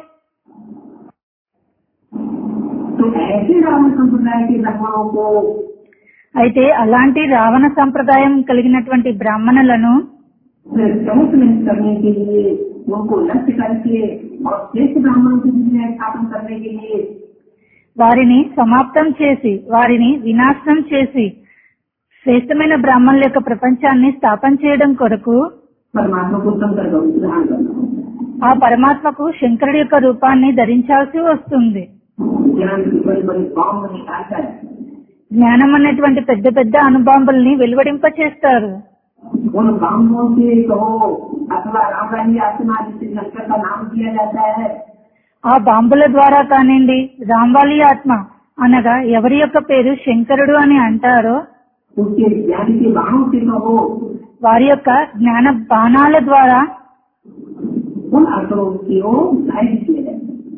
तो ऐसे रावण संप्रदाय के ब्राह्मणों को అయితే అలాంటి రావణ సంప్రదాయం కలిగినటువంటి బ్రాహ్మణులను प्रमुख नहीं करने के लिए उनको लक्ष्य करके और श्रेष्ठ ब्राह्मणों की दुनिया स्थापन करने के लिए వారిని సమాప్తం చేసి వారిని వినాశనం చేసి శ్రేష్టమైన బ్రాహ్మణుల యొక్క ప్రపంచాన్ని స్థాపన చేయడం కొరకు परमात्मा को शंकर का ग्रहण करना होता ఆ పరమాత్మకు శంకరుడి యొక్క రూపాన్ని ధరించాల్సి వస్తుంది है ज्ञान की बड़ी बड़ी बाम निकालकर జ్ఞానం అనేటువంటి పెద్ద పెద్ద అనుబాంబుల్ని వెలువడింప చేస్తారు उन ब्राह्मणों से कहो अथवा रामरानी आत्मा जिसे शंकर का नाम दिया जाता है ఆ బాంబుల ద్వారా కానివ్వండి రాంవాలి ఆత్మ అనగా ఎవరి యొక్క పేరు శంకరుడు అని అంటారో उसके ज्ञान के बाणों से कहो వారి యొక్క జ్ఞాన బాణాల ద్వారా उन असरों की ओर गाइड किया जाता है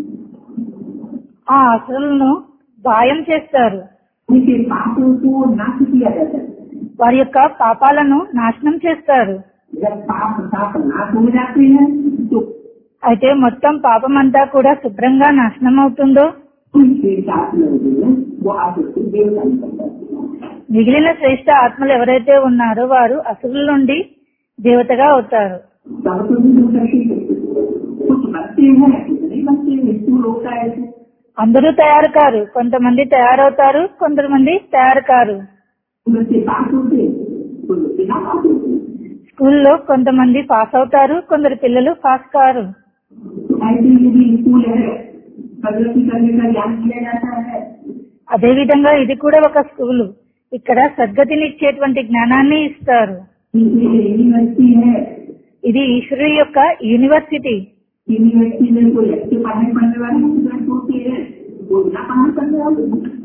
ఆ అసలును గాయం చేస్తారు उनके पापों को नाश किया जाता है వారి యొక్క పాపాలను నాశనం చేస్తారు जब पाप साफ नाश हो जाते हैं तो అయితే మొత్తం పాపం అంతా కూడా శుభ్రంగా నాశనం అవుతుందో उनके साथ में जो है वो आप उसको देवता निकल जाते हैं మిగిలిన శ్రేష్ట ఆత్మలు ఎవరైతే ఉన్నారో వారు అసురుల నుండి దేవతగా అవుతారు सब तो भी हो सकते हैं। कुछ बच्चे हैं कुछ नहीं बच्चे स्कूल होता है ऐसे। అందరూ తయారు కారు కొంతమంది తయారవుతారు కొంతమంది తయారు కారు कुछ बच्चे पास होते हैं, कुछ बच्चे ना पास होते हैं। స్కూల్లో కొంతమంది పాస్ అవుతారు కొందరు పిల్లలు పాస్ కారు ऐसे ही भी स्कूल है प्रगति करने का ज्ञान दिया जाता है అదే విధంగా ఇది కూడా ఒక స్కూలు ఇక్కడ సద్గతిని ఇచ్చేటువంటి జ్ఞానాన్ని ఇస్తారు इसलिए यूनिवर्सिटी है ఇది ఈశ్వరుడి యొక్క యూనివర్సిటీ यूनिवर्सिटी में कोई अच्छे पढ़ाई पढ़ने वाले स्टूडेंट होते हैं वो ना पढ़ाई करने वाले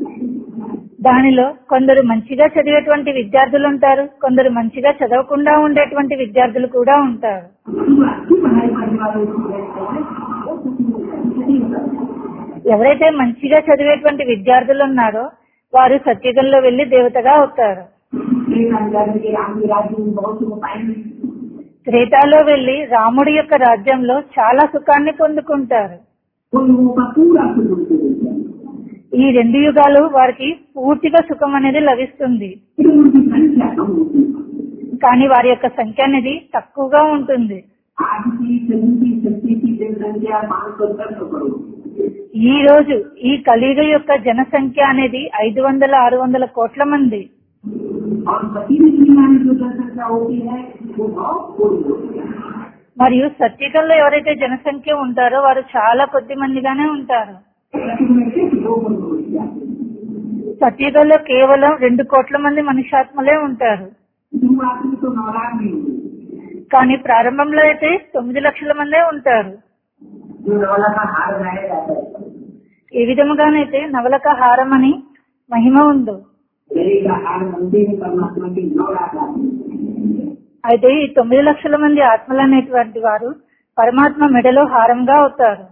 దానిలో కొందరు మంచిగా చదివేటువంటి విద్యార్థులు ఉంటారు కొందరు మంచిగా చదవకుండా ఉండేటువంటి విద్యార్థులు కూడా ఉంటారు जो अच्छी पढ़ाई करने वाले स्टूडेंट हैं वो सच्ची होता है ఎవరైతే మంచిగా చదివేటువంటి విద్యార్థులు ఉన్నారో వారు సత్యుగంలో వెళ్లి దేవతగా అవుతారు एक अंदर के राम के राज्य में बहुत सुख पाएंगे త్రేతాలో వెళ్లి రాముడి యొక్క రాజ్యంలో చాలా సుఖాన్ని పొందుకుంటారు उन लोगों का पूरा सुख उनको मिलता है ఈ రెండు యుగాలు వారికి పూర్తిగా సుఖం అనేది లభిస్తుంది लेकिन उनकी संख्या कम होती है కానీ వారి యొక్క సంఖ్య అనేది తక్కువగా ఉంటుంది आज की सदी की शक्ति की जनसंख्या पाँच सौ दस करोड़ ఈ రోజు ఈ కలియుగ యొక్క జనసంఖ్య అనేది ఐదు వందల ఆరు వందల కోట్ల మంది और सती में दुनिया में जो जनसंख्या होती है वो बहुत थोड़ी होती है మరియు సత్యుగంలో ఎవరైతే జనసంఖ్య ఉంటారో వారు చాలా కొద్ది మందిగానే ఉంటారు सती में सिर्फ दो करोड़ होती है సత్యుగంలో కేవలం రెండు కోట్ల మంది మనుష్యాత్మలే ఉంటారు शुरुआत में तो नवरात्र नहीं होती కానీ ప్రారంభంలో అయితే తొమ్మిది లక్షల మందే ఉంటారు जो नवला का हार गाया जाता है ఏ విధముగానైతే నవలక హారం అని మహిమ ఉందో गले का हार मंदिर में परमात्मा की नवरात्र आती है అయితే ఈ తొమ్మిది లక్షల మంది ఆత్మలు అనేటువంటి వారు పరమాత్మ మెడలో హారంగా అవుతారు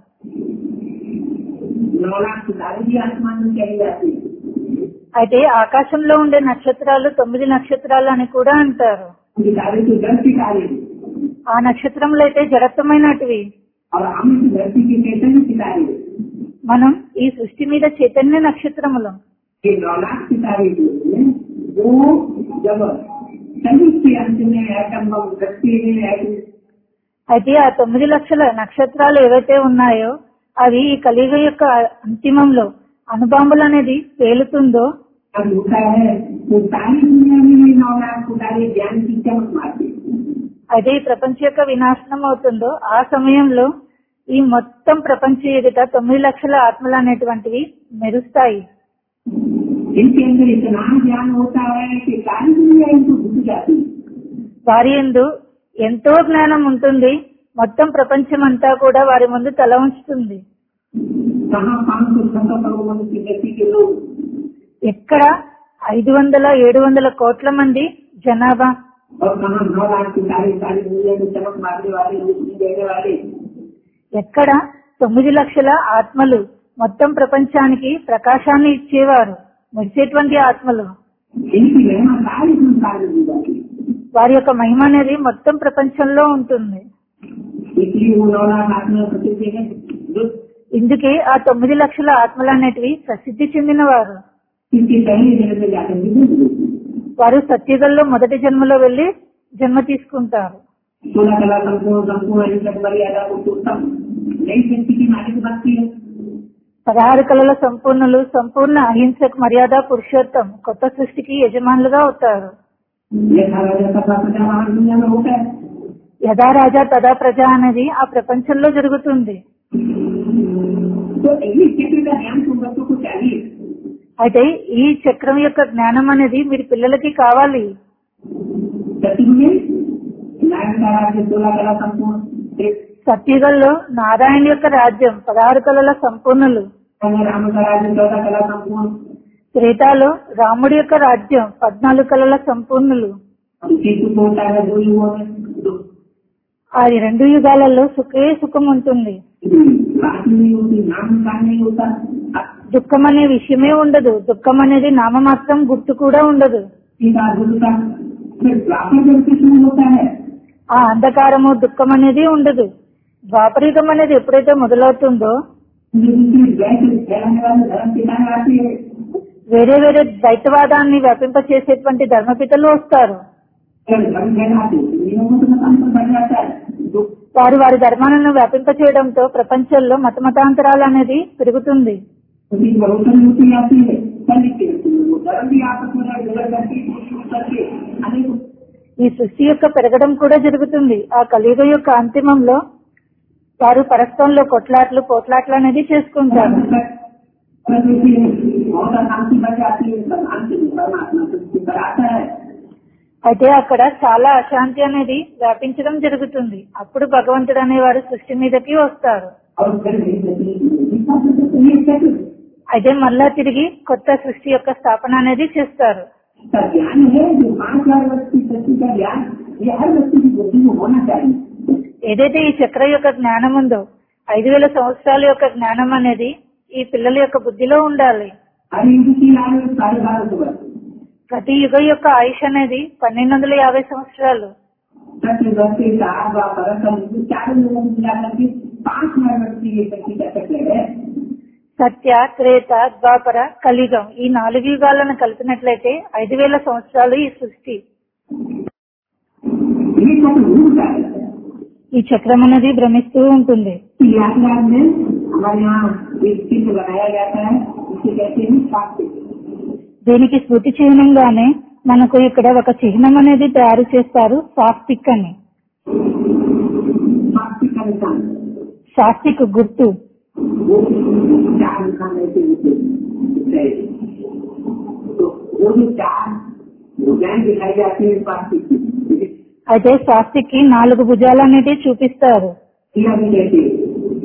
नवरात्र सितारे भी आसमान में कही जाती है అయితే ఆకాశంలో ఉండే నక్షత్రాలు తొమ్మిది నక్షత్రాలు అని కూడా అంటారు सितारे तो जल सितारे हैं। ఆ నక్షత్రములు అయితే జడత్వమైనటివి और हम इस धरती के चैतन्य सितारे हैं। మనం ఈ సృష్టి మీద చైతన్య నక్షత్రములు ये नवरात्र सितारे जो हैं वो जब संगीत के अंत में एटम बम रखते हैं एटम అయితే ఆ తొమ్మిది లక్షల నక్షత్రాలు ఏవైతే ఉన్నాయో అవి ఈ కలియుగ యొక్క అంతిమంలో అణుబాంబులు అనేది పేలుతుందో जब होता है तो सारी दुनिया में ये नवरात्र सितारे ज्ञान की चमक मारते हैं। అయితే ఈ ప్రపంచ యొక్క వినాశనం అవుతుందో ఆ సమయంలో ఈ మొత్తం ప్రపంచ ఎదుట తొమ్మిది లక్షల ఆత్మలు అనేటువంటివి మెరుస్తాయి इनके अंदर इतना ज्ञान होता है कि सारी दुनिया इनको भूल जाती है వారి ఎందు ఎంతో జ్ఞానం ఉంటుంది మొత్తం ప్రపంచం అంతా కూడా వారి ముందు తల ఉంచుతుంది कहाँ पाँच सौ छह करोड़ मनुष्य व्यक्ति के लोग ఎక్కడ ఐదు వందల ఏడు వందల కోట్ల మంది జనాభా और कहाँ नौ लाख सितारे सारी दुनिया में चमक मारने वाले रोशनी देने वाले ఎక్కడ తొమ్మిది లక్షల ఆత్మలు మొత్తం ప్రపంచానికి ప్రకాశాన్ని ఇచ్చేవారు మెరిసేటువంటి ఆత్మలు इनकी महिमा सारी संसार में दी जाती है వారి యొక్క మహిమ అనేది మొత్తం ప్రపంచంలో ఉంటుంది इसलिए वो नौ लाख आत्मा प्रसिद्ध है जो ఇందుకే ఆ తొమ్మిది లక్షల ఆత్మలు అనేటివి ప్రసిద్ధి చెందినవారు इनके पहले जन्म में जाकर निधन हुए వారు సత్యుగంలో మొదటి జన్మలో వెళ్లి జన్మ తీసుకుంటారు सोलह कला संपूर्ण संपूर्ण अहिंसक मर्यादा पुरुषोत्तम नई शक्ति की मालिक बनती है పదహారు కళల సంపూర్ణులు సంపూర్ణ అహింసకు మర్యాద పురుషోత్తం కొత్త సృష్టికి యజమానులుగా అవుతారు यथा राजा सभा प्रजा वहाँ दुनिया में होता है యథా రాజా తదా ప్రజ అనేది ఆ ప్రపంచంలో జరుగుతుంది तो इसी क्षेत्र का ज्ञान तुम बच्चों को चाहिए అయితే ఈ చక్రం యొక్క జ్ఞానం అనేది మీరు పిల్లలకి కావాలి सतयुग में नारायण का राज्य सोलह कला संपूर्ण एक సత్యుగంలో నారాయణ యొక్క రాజ్యం పదహారు కళల సంపూర్ణులు समय राम का राज्य चौदह कला संपूर्ण త్రేతాలో రాముడి యొక్క రాజ్యం పద్నాలుగు కళల సంపూర్ణులు इसी सुख होता है दो युगों में दो ఆ రెండు యుగాలలో సుఖే సుఖం ఉంటుంది बात ही नहीं होती नाम का नहीं होता अब దుఃఖం అనే విషయమే ఉండదు దుఃఖం అనేది నామమాత్రం గుర్తు కూడా ఉండదు सीधा गुरुता फिर द्वापर जब से शुरू होता है ఆ అంధకారము దుఃఖం అనేది ఉండదు ద్వాపరికం అనేది ఎప్పుడైతే మొదలవుతుందో दूसरी वैसे फैलाने वाले धर्म सिखाने आते हैं వేరే వేరే ద్వైతవాదాన్ని వ్యాపింపచేసేటువంటి ధర్మపితలు వస్తారు फिर धर्म फैलाते हैं। नियमों से मकान पर बढ़ जाता है तो వారు వారి ధర్మాలను వ్యాపింపచేయడంతో ప్రపంచంలో మతమతాంతరాలు అనేది పెరుగుతుంది उसकी रोशन होती आती है कल के वो धर्म भी आपस में झगड़ करके कोशिश करके अनेक ఈ సృష్టి యొక్క పెరగడం కూడా జరుగుతుంది ఆ కలియుగ యొక్క అంతిమంలో వారు పరస్పరంలో కొట్లాట్లు పోట్లాట్లు అనేది చేసుకుంటారు प्रकृति बहुत अशांति बढ़ जाती है सब अंत में परमात्मा सृष्टि पर आता है అయితే అక్కడ చాలా అశాంతి అనేది వ్యాపించడం జరుగుతుంది అప్పుడు భగవంతుడు అనేవారు సృష్టి మీదకి వస్తారు और फिर भी ये चक्र అయితే మళ్ళా తిరిగి కొత్త సృష్టి యొక్క స్థాపన అనేది చేస్తారు का ज्ञान है जो पांच हजार वर्ष की सृष्टि का ज्ञान ये हर व्यक्ति की बुद्धि में होना चाहिए ఏదైతే ఈ చక్ర యొక్క జ్ఞానం ఉందో ఐదు వేల సంవత్సరాల యొక్క జ్ఞానం అనేది ఈ పిల్లల యొక్క బుద్ధిలో ఉండాలి हर युग की आयु साढ़े बारह सौ वर्ष ప్రతి యుగ యొక్క ఆయుష్ అనేది పన్నెండు వందల యాభై సంవత్సరాలు सत्य दौड़ते चार व परसम चारों लोगों को मिला करके पांच हजार वर्ष की ये सृष्टि का चक्र है సత్య త్రేత ద్వాపర కలియుగం ఈ నాలుగు యుగాలను కలిపినట్లయితే ఐదు వేల సంవత్సరాలు ఈ సృష్టి ये चक्र घूमता है ఈ చక్రం అనేది భ్రమిస్తూ ఉంటుంది यात्रा में हमारे यहाँ एक चिन्ह बनाया जाता है इसे कहते हैं शास्त्र దీనికి స్మృతి చిహ్నంగానే మనకు ఇక్కడ ఒక చిహ్నం అనేది తయారు చేస్తారు సాస్తిక్ అని शास्त्र का निशान సాస్తిక్ గుర్తు वो चार निशान ऐसे होते हैं तो वो जो चार भुजाएं दिखाई जाती है शास्त्र की అయితే సాస్తిక్ కి నాలుగు భుజాలు అనేది చూపిస్తారు क्रिया भी कहते हैं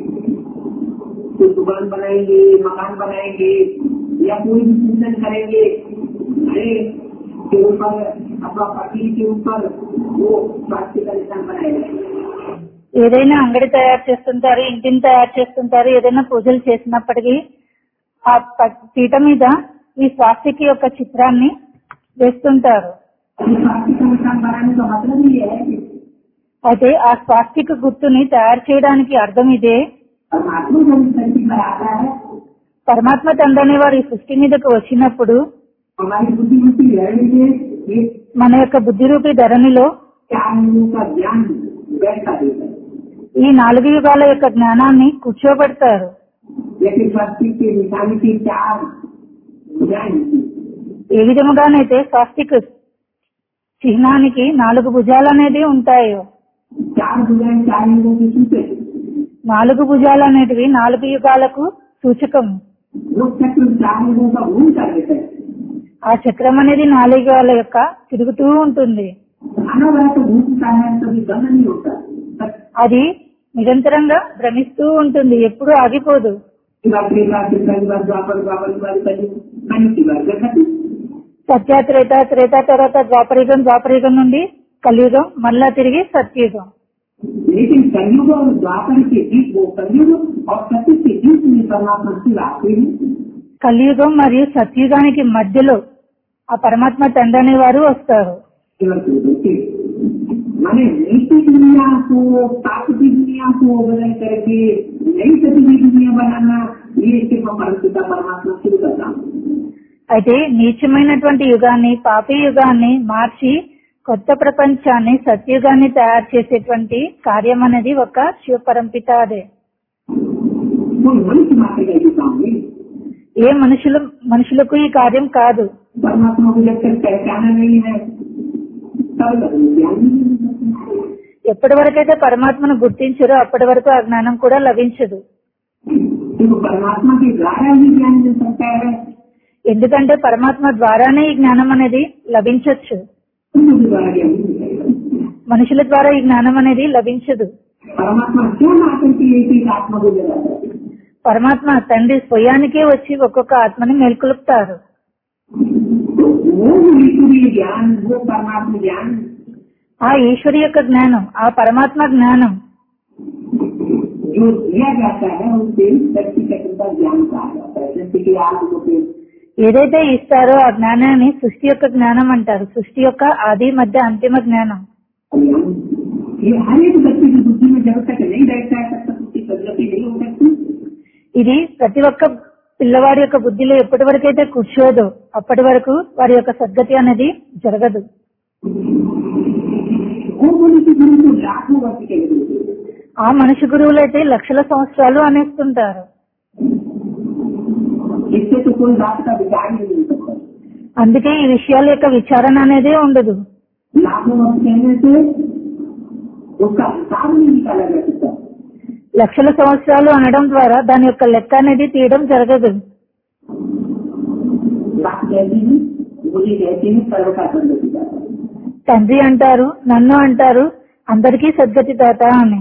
कोई दुकान बनाएंगे मकान बनाएंगे या कोई भी पूजन करेंगे घरे के ऊपर अथवा पति के ऊपर वो स्वास्थ्य का निशान बनाएंगे ఏదైనా అంగడి తయారు చేస్తుంటారు ఇంటిని తయారు చేస్తుంటారు ఏదైనా పూజలు చేసినప్పటికీ ఆ ప- పీట మీద ఈ స్వాస్తిక్ యొక్క చిత్రాన్ని వేస్తుంటారు ये स्वास्थ्य का निशान बनाने का मतलब ये है कि అయితే ఆ స్వాస్తిక్ గుర్తుని తయారు చేయడానికి అర్థం ఇదే परमात्मा जब इस धरती पर आता है పరమాత్మ తండ్రి అనేవారు ఈ సృష్టి మీదకు వచ్చినప్పుడు हमारी बुद्धि बुद्धि लड़ने में ये మన యొక్క బుద్ధి రూపి ధరణిలో चार युगों का ज्ञान बैठता देता है ఈ నాలుగు యుగాల యొక్క జ్ఞానాన్ని కూర్చోబెడతారు जैसे स्वास्थ्य के निशान की चार भुजाएं होती हैं। ఏ విధముగానైతే స్వాస్తిక్ చిహ్నానికి నాలుగు భుజాలు అనేది ఉంటాయో चार भुजाएं चार युगों की सूचक हैं। నాలుగు భుజాలు అనేటివి నాలుగు యుగాలకు సూచకం वो चक्र चार युगों का घूम कर देता है ఆ చక్రం అనేది నాలుగు యుగాల యొక్క తిరుగుతూ ఉంటుంది अनवरत घूमता है कभी गम नहीं होता बस అది నిరంతరంగా భ్రమిస్తూ ఉంటుంది ఎప్పుడూ ఆగిపోదు शिवा त्रेता त्रेता द्वापर द्वापर द्वापर कलयुग कलयुग की बात देखती సత్య త్రేత త్రేత తర్వాత ద్వాపరయుగం ద్వాపరయుగం నుండి కలియుగం మళ్ళా తిరిగి సత్యుగం लेकिन कलयुग और द्वापर के बीच वो कलयुग और सत्य के बीच में परमात्मा शिव आते हैं కలియుగం మరియు సత్యుగానికి మధ్యలో ఆ పరమాత్మ తండ్రి అనేవారు వస్తారు केवल तो देखते माने नीति दुनिया को पाप की दुनिया को बदल करके नई सती की दुनिया बनाना ये सिर्फ परमपिता परमात्मा शुरू का काम है। అయితే నీచమైనటువంటి యుగాన్ని పాపి యుగాన్ని మార్చి కొత్త ప్రపంచాన్ని సత్యుగాన్ని తయారు చేసేటువంటి కార్యం అనేది ఒక శివ పరంపిత అదే कोई मनुष्य मात्र का ये काम नहीं ఏ మనుషులు మనుషులకు ఈ కార్యం కాదు परमात्मा को जब तक पहचाना नहीं है तब तक वो ज्ञान नहीं मिल सकता ఎప్పటి వరకైతే పరమాత్మను గుర్తించరో అప్పటి వరకు ఆ జ్ఞానం కూడా లభించదు क्योंकि परमात्मा के द्वारा ही ज्ञान मिल सकता है ఎందుకంటే పరమాత్మ ద్వారానే ఈ జ్ఞానం అనేది లభించవచ్చు उनके द्वारा ज्ञान नहीं मिलेगा మనుషుల ద్వారా ఈ జ్ఞానం అనేది లభించదు परमात्मा क्यों ना करके एक एक आत्मा को जगाता है పరమాత్మ తండ్రి స్వయానికే వచ్చి ఒక్కొక్క ఆత్మని మేల్కొలుపుతారు तो वो जो ईश्वरीय ज्ञान वो परमात्मा ज्ञान ఆ ఈశ్వరి యొక్క జ్ఞానం ఆ పరమాత్మ జ్ఞానం जो दिया जाता है उसे शक्ति चक्र ज्ञान कहा जाता है सृष्टि के आग को फिर ఏదైతే ఇస్తారో ఆ జ్ఞానాన్ని సృష్టి యొక్క జ్ఞానం అంటారు సృష్టి యొక్క ఆది మధ్య అంతిమ జ్ఞానం ज्ञान ये हर एक व्यक्ति की बुद्धि में जब तक नहीं बैठता है तब तक उसकी प्रगति नहीं हो सकती ఇది ప్రతి ఒక్క పిల్లవాడి యొక్క బుద్ధిలో ఎప్పటి వరకు అయితే కూర్చోదో అప్పటి వరకు వారి యొక్క సద్గతి అనేది జరగదు वो बोले कि गुरु को लाखों वर्ष के लिए ఆ మనిషి గురువులు అయితే లక్షల సంవత్సరాలు అనేస్తుంటారు इससे तो कोई बात का विचार ही नहीं सकता అందుకే ఈ విషయాల యొక్క విచారణ అనేదే ఉండదు लाखों वर्ष कहने से उसका हिसाब नहीं निकाला जा सकता లక్షల సంవత్సరాలు అనడం ద్వారా దాని యొక్క లెక్క అనేది తీయడం జరగదు बात कहती है मुझे कहती है सर्व का संगति जाता है తండ్రి అంటారు నన్ను అంటారు అందరికీ సద్గతి దాత అని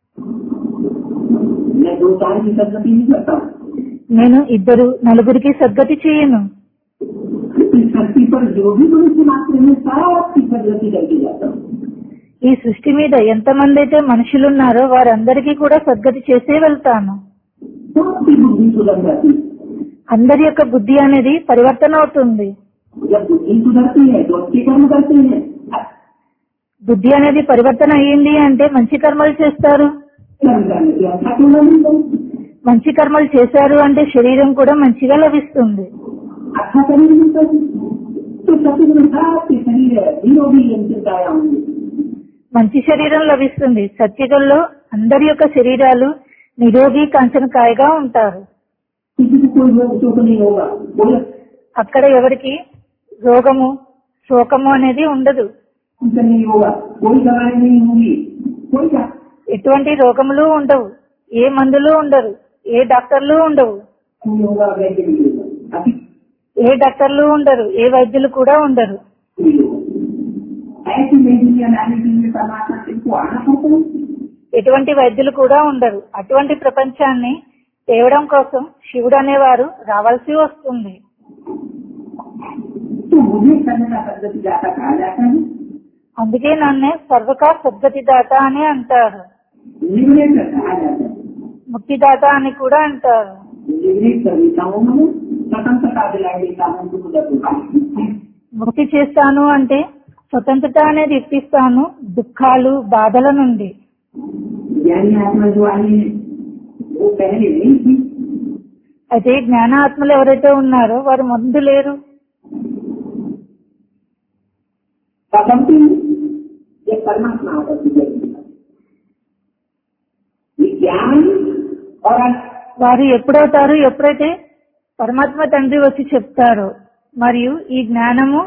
मैं दो चार की संगति नहीं करता हूँ నేను ఇద్దరు నలుగురికి సద్గతి చేయను इस धरती पर जो भी मनुष्य मात्र में सबकी प्रगति करके जाता हूँ ఈ సృష్టి మీద ఎంతమంది అయితే మనుషులున్నారో వారందరికీ కూడా సద్గతి చేసే వెళ్తాను सबकी बुद्धि सुधर जाती है అందరి యొక్క బుద్ధి అనేది పరివర్తన అవుతుంది जब बुद्धि सुधरती है तो अच्छे कर्म करते हैं బుద్ధి అనేది పరివర్తన అయ్యింది అంటే మంచి కర్మలు చేస్తారు कर्म करने से अच्छा क्यों नहीं करते? మంచి కర్మలు చేశారు అంటే శరీరం కూడా మంచిగా లభిస్తుంది अच्छा शरीर नहीं करते तो सतुग में सबके शरीर है निरोगी चिंताया होंगे మంచి శరీరం లభిస్తుంది సత్యుగంలో అందరి యొక్క శరీరాలు నిరోగి కాంచనకాయగా ఉంటారు किसी को कोई रोग शोक नहीं होगा कोई అక్కడ ఎవరికి రోగము శోకము అనేది ఉండదు चिंतन नहीं होगा कोई दवाई नहीं होगी कोई क्या ఎటువంటి రోగములు ఉండవు ఏ మందులు ఉండరు ఏ డాక్టర్లు ఉండవు नहीं होगा वैद्य नहीं होगा अभी ఏ డాక్టర్లు ఉండరు ఏ వైద్యులు కూడా ఉండరు नहीं होगा ऐसी मेडिसिन लाने के लिए परमात्मा इनको आना पड़ता है ఎటువంటి వైద్యులు కూడా ఉండరు అటువంటి ప్రపంచాన్ని తేవడం కోసం శివుడు అనేవారు రావాల్సి వస్తుంది तो मुझे करने का पद्धति जाता कहा जाता है అందుకే నన్నే సర్వకా సద్గతిదాత అని అంటారు लिबरेटर कहा जाता है ముక్తిదాత అని కూడా అంటారు लिबरेट कर देता हूँ मैं स्वतंत्रता दिला देता हूँ दुख दर्द ముక్తి చేస్తాను అంటే స్వతంత్రత అనేది ఇప్పిస్తాను దుఃఖాలు బాధల నుండి ज्ञानी आत्मा जो आई है वो पहले नहीं थी అయితే జ్ఞాన ఆత్మలు ఎవరైతే ఉన్నారో వారు ముందు లేరు प्रकृति ये परमात्मा आदर्श ये ज्ञान और వారు ఎప్పుడవుతారు ఎప్పుడైతే పరమాత్మ తండ్రి వచ్చి చెప్తారో మరియు ఈ జ్ఞానము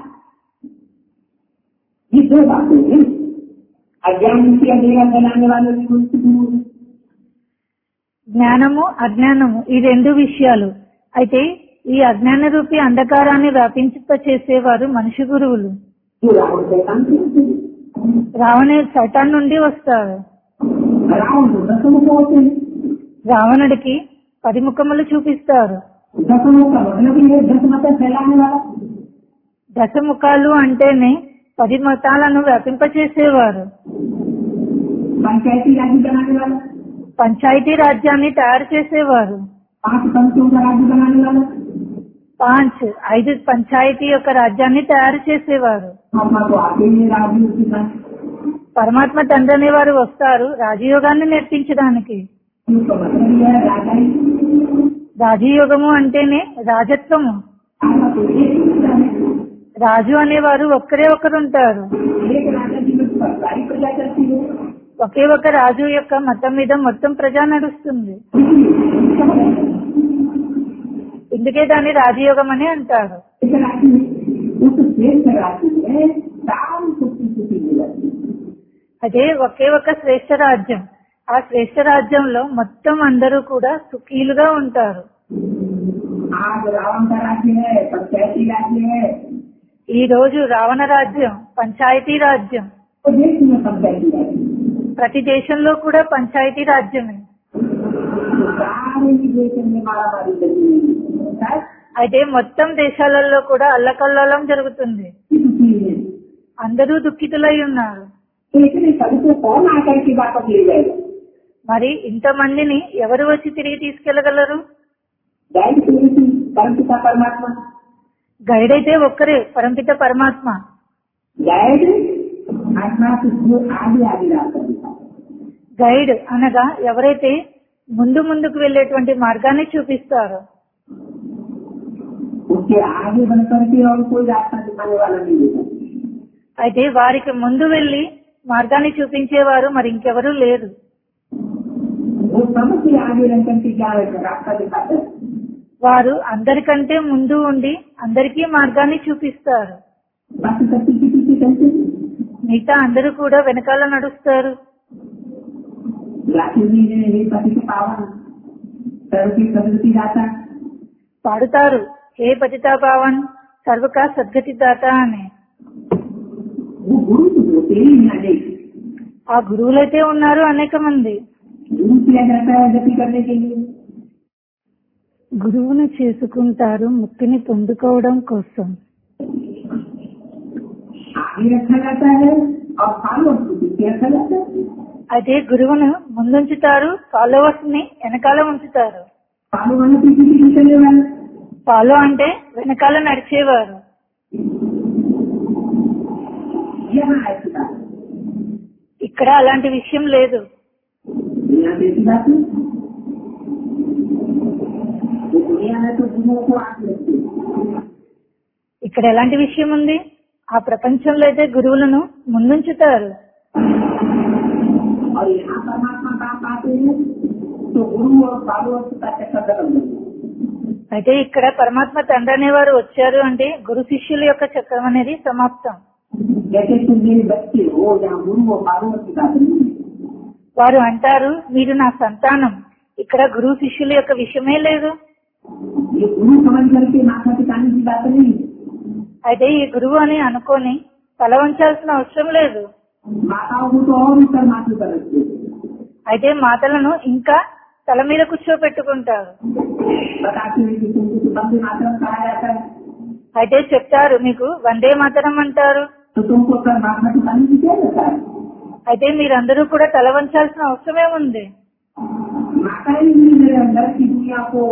ये दो बातें हैं अज्ञान से अंधेरा फैलाने वाले भी मुझसे दूर हैं। జ్ఞానము అజ్ఞానము ఈ రెండు విషయాలు అయితే ఈ అజ్ఞాన రూపి అంధకారాన్ని వ్యాపించిప చేసేవారు మనిషి గురువులు जो रावण शैतान से होते हैं। రావణ సైతాన్ నుండి వస్తారు रावण तो दसों को होते हैं రావణుడికి పది ముఖములు చూపిస్తారు दसों का मतलब ये है दस मत फैलाने वाला దశముఖాలు అంటేనే పది మతాలను వ్యాపింపచేసేవారు पंचायती राज्य बनाने वाला పంచాయతీ రాజ్యాన్ని తయారు చేసేవారు पांच पंचों का राज्य बनाने वाला పాంచ్ ఐదు పంచాయతీ యొక్క రాజ్యాన్ని తయారు చేసేవారు महात्मा तो आते ही राजयोग के साथ పరమాత్మ తండ్రి అనేవారు వస్తారు రాజయోగాన్ని నేర్పించడానికి उसका मतलब ये है राजाई రాజయోగము అంటేనే రాజత్వము राजा तो एक ही होता है రాజు అనేవారు ఒక్కరే ఒకరు ఉంటారు एक राजा जी में सारी प्रजा चलती है ఒకే ఒక రాజు యొక్క మతం మీద మొత్తం ప్రజా నడుస్తుంది ఇందుకే దాన్ని రాజయోగం అని అంటారు इस राज्य में उस श्रेष्ठ राज्य में सारी सुखी सुखी मिल जाती है అదే ఒకే ఒక శ్రేష్ఠ రాజ్యం ఆ శ్రేష్ఠ రాజ్యంలో మొత్తం అందరూ కూడా సుఖీలుగా ఉంటారు आज रावण का राज्य है पंचायती राज्य है ఈ రోజు రావణ రాజ్యం పంచాయతీ రాజ్యం तो देश में पंचायती राज ప్రతి దేశంలో కూడా పంచాయతీ రాజ్యమే तो सारे ही देश में मारा मारी लगी हुई है అయితే మొత్తం దేశాలలో కూడా అల్లకల్లోలం జరుగుతుంది किस चीज में అందరూ దుఃఖితులై ఉన్నారు तो इतने सबको कौन आकर के वापस ले जाएगा మరి ఇంతమందిని ఎవరు వచ్చి తిరిగి తీసుకెళ్లగలరు गाइड तो इसी परमपिता परमात्मा గైడ్ అయితే ఒక్కరే పరంపిత పరమాత్మ गाइड आत्मा को जो आगे आगे रास्ता दिखाता గైడ్ అనగా ఎవరైతే ముందు ముందుకు వెళ్ళేటువంటి మార్గాన్ని చూపిస్తారో उसके आगे बढ़ करके और कोई रास्ता दिखाने वाला नहीं होता అయితే వారికి ముందు వెళ్లి మార్గాన్ని చూపించేవారు మరి ఇంకెవరూ లేరు वो सबसे आगे रह करके क्या है रास्ता दिखाता है వారు అందరికంటే ముందు ఉండి అందరికీ మార్గాన్ని చూపిస్తారు बाकी सब पीछे पीछे चलते हैं। మిగతా అందరూ కూడా వెనకాల నడుస్తారు लाठी जी ने हे पति के पावन सर्व की सदगति दाता పాడుతారు హే పతితా పావన్ సర్వకా సద్గతి దాత అని वो गुरु तो होते ही नहीं अनेक ఆ గురువులైతే ఉన్నారు అనేక మంది गुरु किया जाता है गति करने के लिए గురువును చేసుకుంటారు ముక్తిని పొందుకోవడం కోసం आगे रखा जाता है और फॉलो को पीछे रखा जाता है అయితే గురువును ముందుంచుతారు ఫాలోవర్స్ ని వెనకాల ఉంచుతారు फॉलो वाले पीछे पीछे चले वाले ఫాలో అంటే వెనకాల నడిచేవారు यहाँ ऐसी बात है। ఇక్కడ అలాంటి విషయం లేదు दुनिया में ऐसी बात है ये दुनिया में तो गुरुओं को आग लगती है ఇక్కడ ఎలాంటి విషయం ఉంది ఆ ప్రపంచంలో అయితే గురువులను ముందుంచుతారు और यहाँ परमात्मा बाप आते हैं तो गुरु और फॉलोअर्स का चक्कर खत्म हो जाता है। అయితే ఇక్కడ పరమాత్మ తండ్రి అనేవారు వచ్చారు అంటే గురు శిష్యుల యొక్క చక్రం అనేది సమాప్తం जैसे तुम मेरे बच्चे हो जहाँ गुरु और फॉलोअर्स की बात नहीं है। వారు అంటారు మీరు నా సంతానం ఇక్కడ గురు శిష్యుల యొక్క విషయమే లేదు ये गुरु समझ करके माथा टिकाने की बात नहीं है। అయితే ఈ గురువు అని అనుకొని తల వంచాల్సిన అవసరం లేదు माताओं को तो और ऊपर माथे पर रखते हैं। అయితే మాతలను ఇంకా తల మీద కూర్చోపెట్టుకుంటారు बताते हैं कि तुमको तो बंदे मातरम कहा जाता है అయితే చెప్తారు మీకు వందే మాతరం అంటారు तो तुमको सर माथा टिकाने की क्या जाता है అయితే మీరందరూ కూడా తల వంచాల్సిన అవసరమే ఉంది माता ही नहीं मेरे अंदर की दुनिया को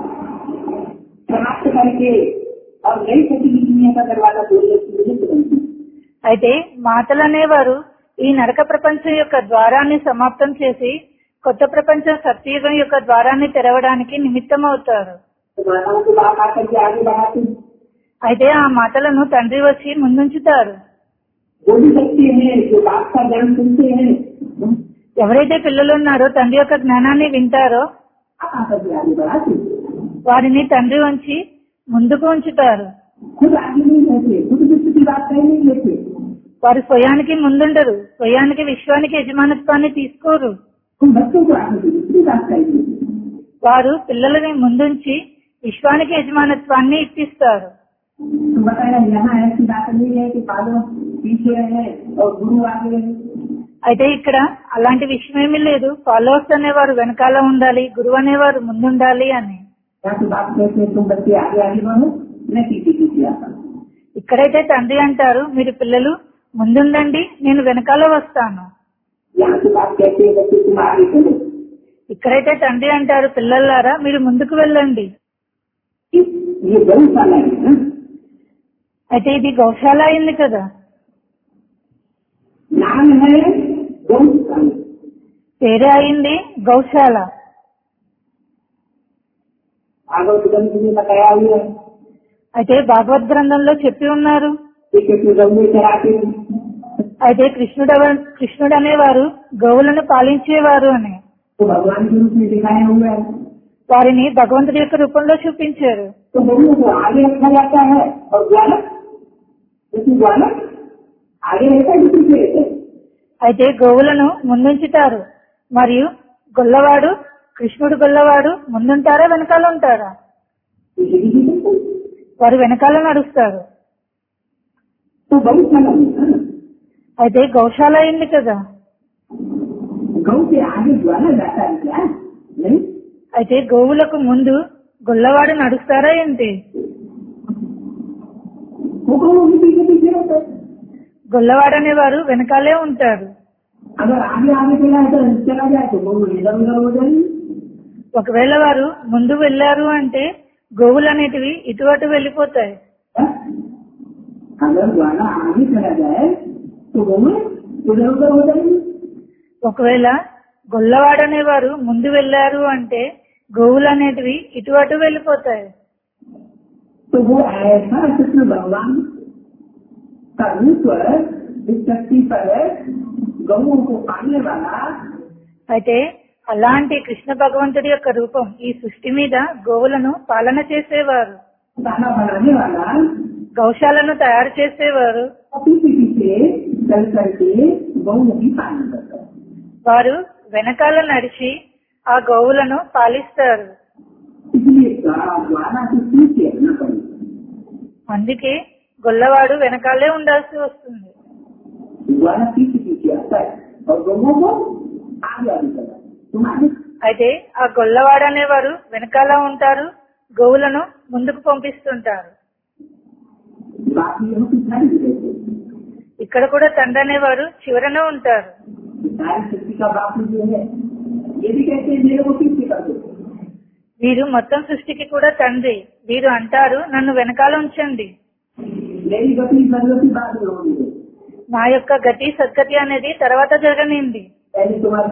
समाप्त करके और नई सती की दुनिया का दरवाजा खोलने की निमित्त बनती है। అయితే మాతలు అనేవారు ఈ నరక ప్రపంచం యొక్క ద్వారాన్ని సమాప్తం చేసి కొత్త ప్రపంచం సత్యుగం యొక్క ద్వారాన్ని తెరవడానికి నిమిత్తం అవుతారు तो माताओं को बाप आकर के आगे बढ़ाते हैं అయితే ఆ మాటలను తండ్రి వచ్చి ముందుంచుతారు वो भी बच्चे हैं जो बाप का ज्ञान सुनते हैं ఎవరైతే పిల్లలు ఉన్నారో తండ్రి యొక్క జ్ఞానాన్ని వింటారో आप आकर के आगे बढ़ाते हैं। వారిని తండ్రి ఉంచి ముందుకు ఉంచుతారు खुद आगे नहीं रहते खुद विश्व की बात कह नहीं लेते వారు స్వయానికి ముందుండరు స్వయానికి విశ్వానికి యజమానత్వాన్ని తీసుకోరు उन बच्चों को आगे से दूसरी बात कह लेते వారు పిల్లలని ముందుంచి విశ్వానికి యజమానత్వాన్ని ఇప్పిస్తారు तो बताया यहाँ ऐसी बात नहीं है कि पालो पीछे है और गुरु आगे है అయితే ఇక్కడ అలాంటి విషయం ఏమీ లేదు ఫాలోవర్స్ అనేవారు వెనకాల ఉండాలి గురువు అనేవారు ముందుండాలి అని यहाँ की बात कहते हैं तुम बच्चे आगे आगे बढ़ो मैं पीछे पीछे आता हूँ ఇక్కడైతే తండ్రి అంటారు మీరు పిల్లలు ముందుండండి నేను వెనకాల వస్తాను यहाँ की बात कहते हैं बच्चे तुम आगे चलो ఇక్కడైతే తండ్రి అంటారు పిల్లలారా మీరు ముందుకు వెళ్ళండి ये- ये गौशाला है ना అయితే ఇది గౌశాల అయింది కదా नाम है गौशाला పేరే అయింది గౌశాల भागवत ग्रंथ में बताया हुआ है అయితే భగవద్ గ్రంథంలో చెప్పి ఉన్నారు कि कृष्ण गौ चराते हैं అయితే కృష్ణుడు ఎవ- కృష్ణుడు అనేవారు గోవులను పాలించేవారు అని तो भगवान के रूप में दिखाया हुआ है వారిని భగవంతుడి యొక్క రూపంలో చూపించారు तो गौओं को आगे रखा जाता है और ग्वालक जैसे ग्वालक आगे रहता है पीछे रहता है అయితే గోవులను ముందుంచుతారు మరియు గొల్లవాడు కృష్ణుడు గొల్లవాడు ముందుంటారా వెనకాల ఉంటారా पीछे पीछे चलता है। వారు వెనకాల నడుస్తారు तो गौशाला में है ना అయితే గౌశాల అయింది కదా गौ के आगे ज्वाला जाता है क्या नहीं అయితే గోవులకు ముందు గొల్లవాడు నడుస్తారా ఏంటి वो गौ उनके पीछे पीछे होता है గొల్లవాడు అనేవారు వెనకాలే ఉంటారు अगर आगे आगे चला है तो चला जाए तो गौ इधर उधर हो जाएगी ఒకవేళ వారు ముందు వెళ్ళారు అంటే గోవులు అనేటివి ఇటు అటు వెళ్ళిపోతాయి है? अगर ज्वाला आगे चला जाए तो गौ इधर उधर हो जाएगी ఒకవేళ గొల్లవాడు అనేవారు ముందు వెళ్ళారు అంటే గోవులు అనేటివి ఇటు అటు వెళ్ళిపోతాయి तो वो ऐसा कृष्ण भगवान का रूप इस शक्ति पर गऊ को पाने वाला అయితే అలాంటి కృష్ణ భగవంతుడి యొక్క రూపం ఈ సృష్టి మీద గోవులను పాలన చేసేవారు दाना बनाने वाला గౌశాలను తయారు చేసేవారు पीछे पीछे चल करके गऊ की पालन करता है వారు వెనకాల నడిచి ఆ గోవులను పాలిస్తారు इसलिए द्वारा द्वारा से पीछे न पड़े అందుకే గొల్లవాడు వెనకాలే ఉండాల్సి వస్తుంది द्वारा पीछे पीछे आता है और गऊ को आगे आगे चला तुम आगे అయితే ఆ గొల్లవాడు అనేవారు వెనకాల ఉంటారు గోవులను ముందుకు పంపిస్తుంటారు बाकी यह कुछ नहीं रहते ఇక్కడ కూడా తండ్రి అనేవారు చివరన ఉంటారు सारी शक्ति का बाप जो है ये भी कहते हैं मेरे को पीछे कर दो వీరు మొత్తం సృష్టికి కూడా తండ్రి వీరు అంటారు నన్ను వెనకాల ఉంచండి मेरी गति प्रगति बाद में होगी నా యొక్క గతి సద్గతి అనేది తర్వాత జరగనింది पहले तुम्हारा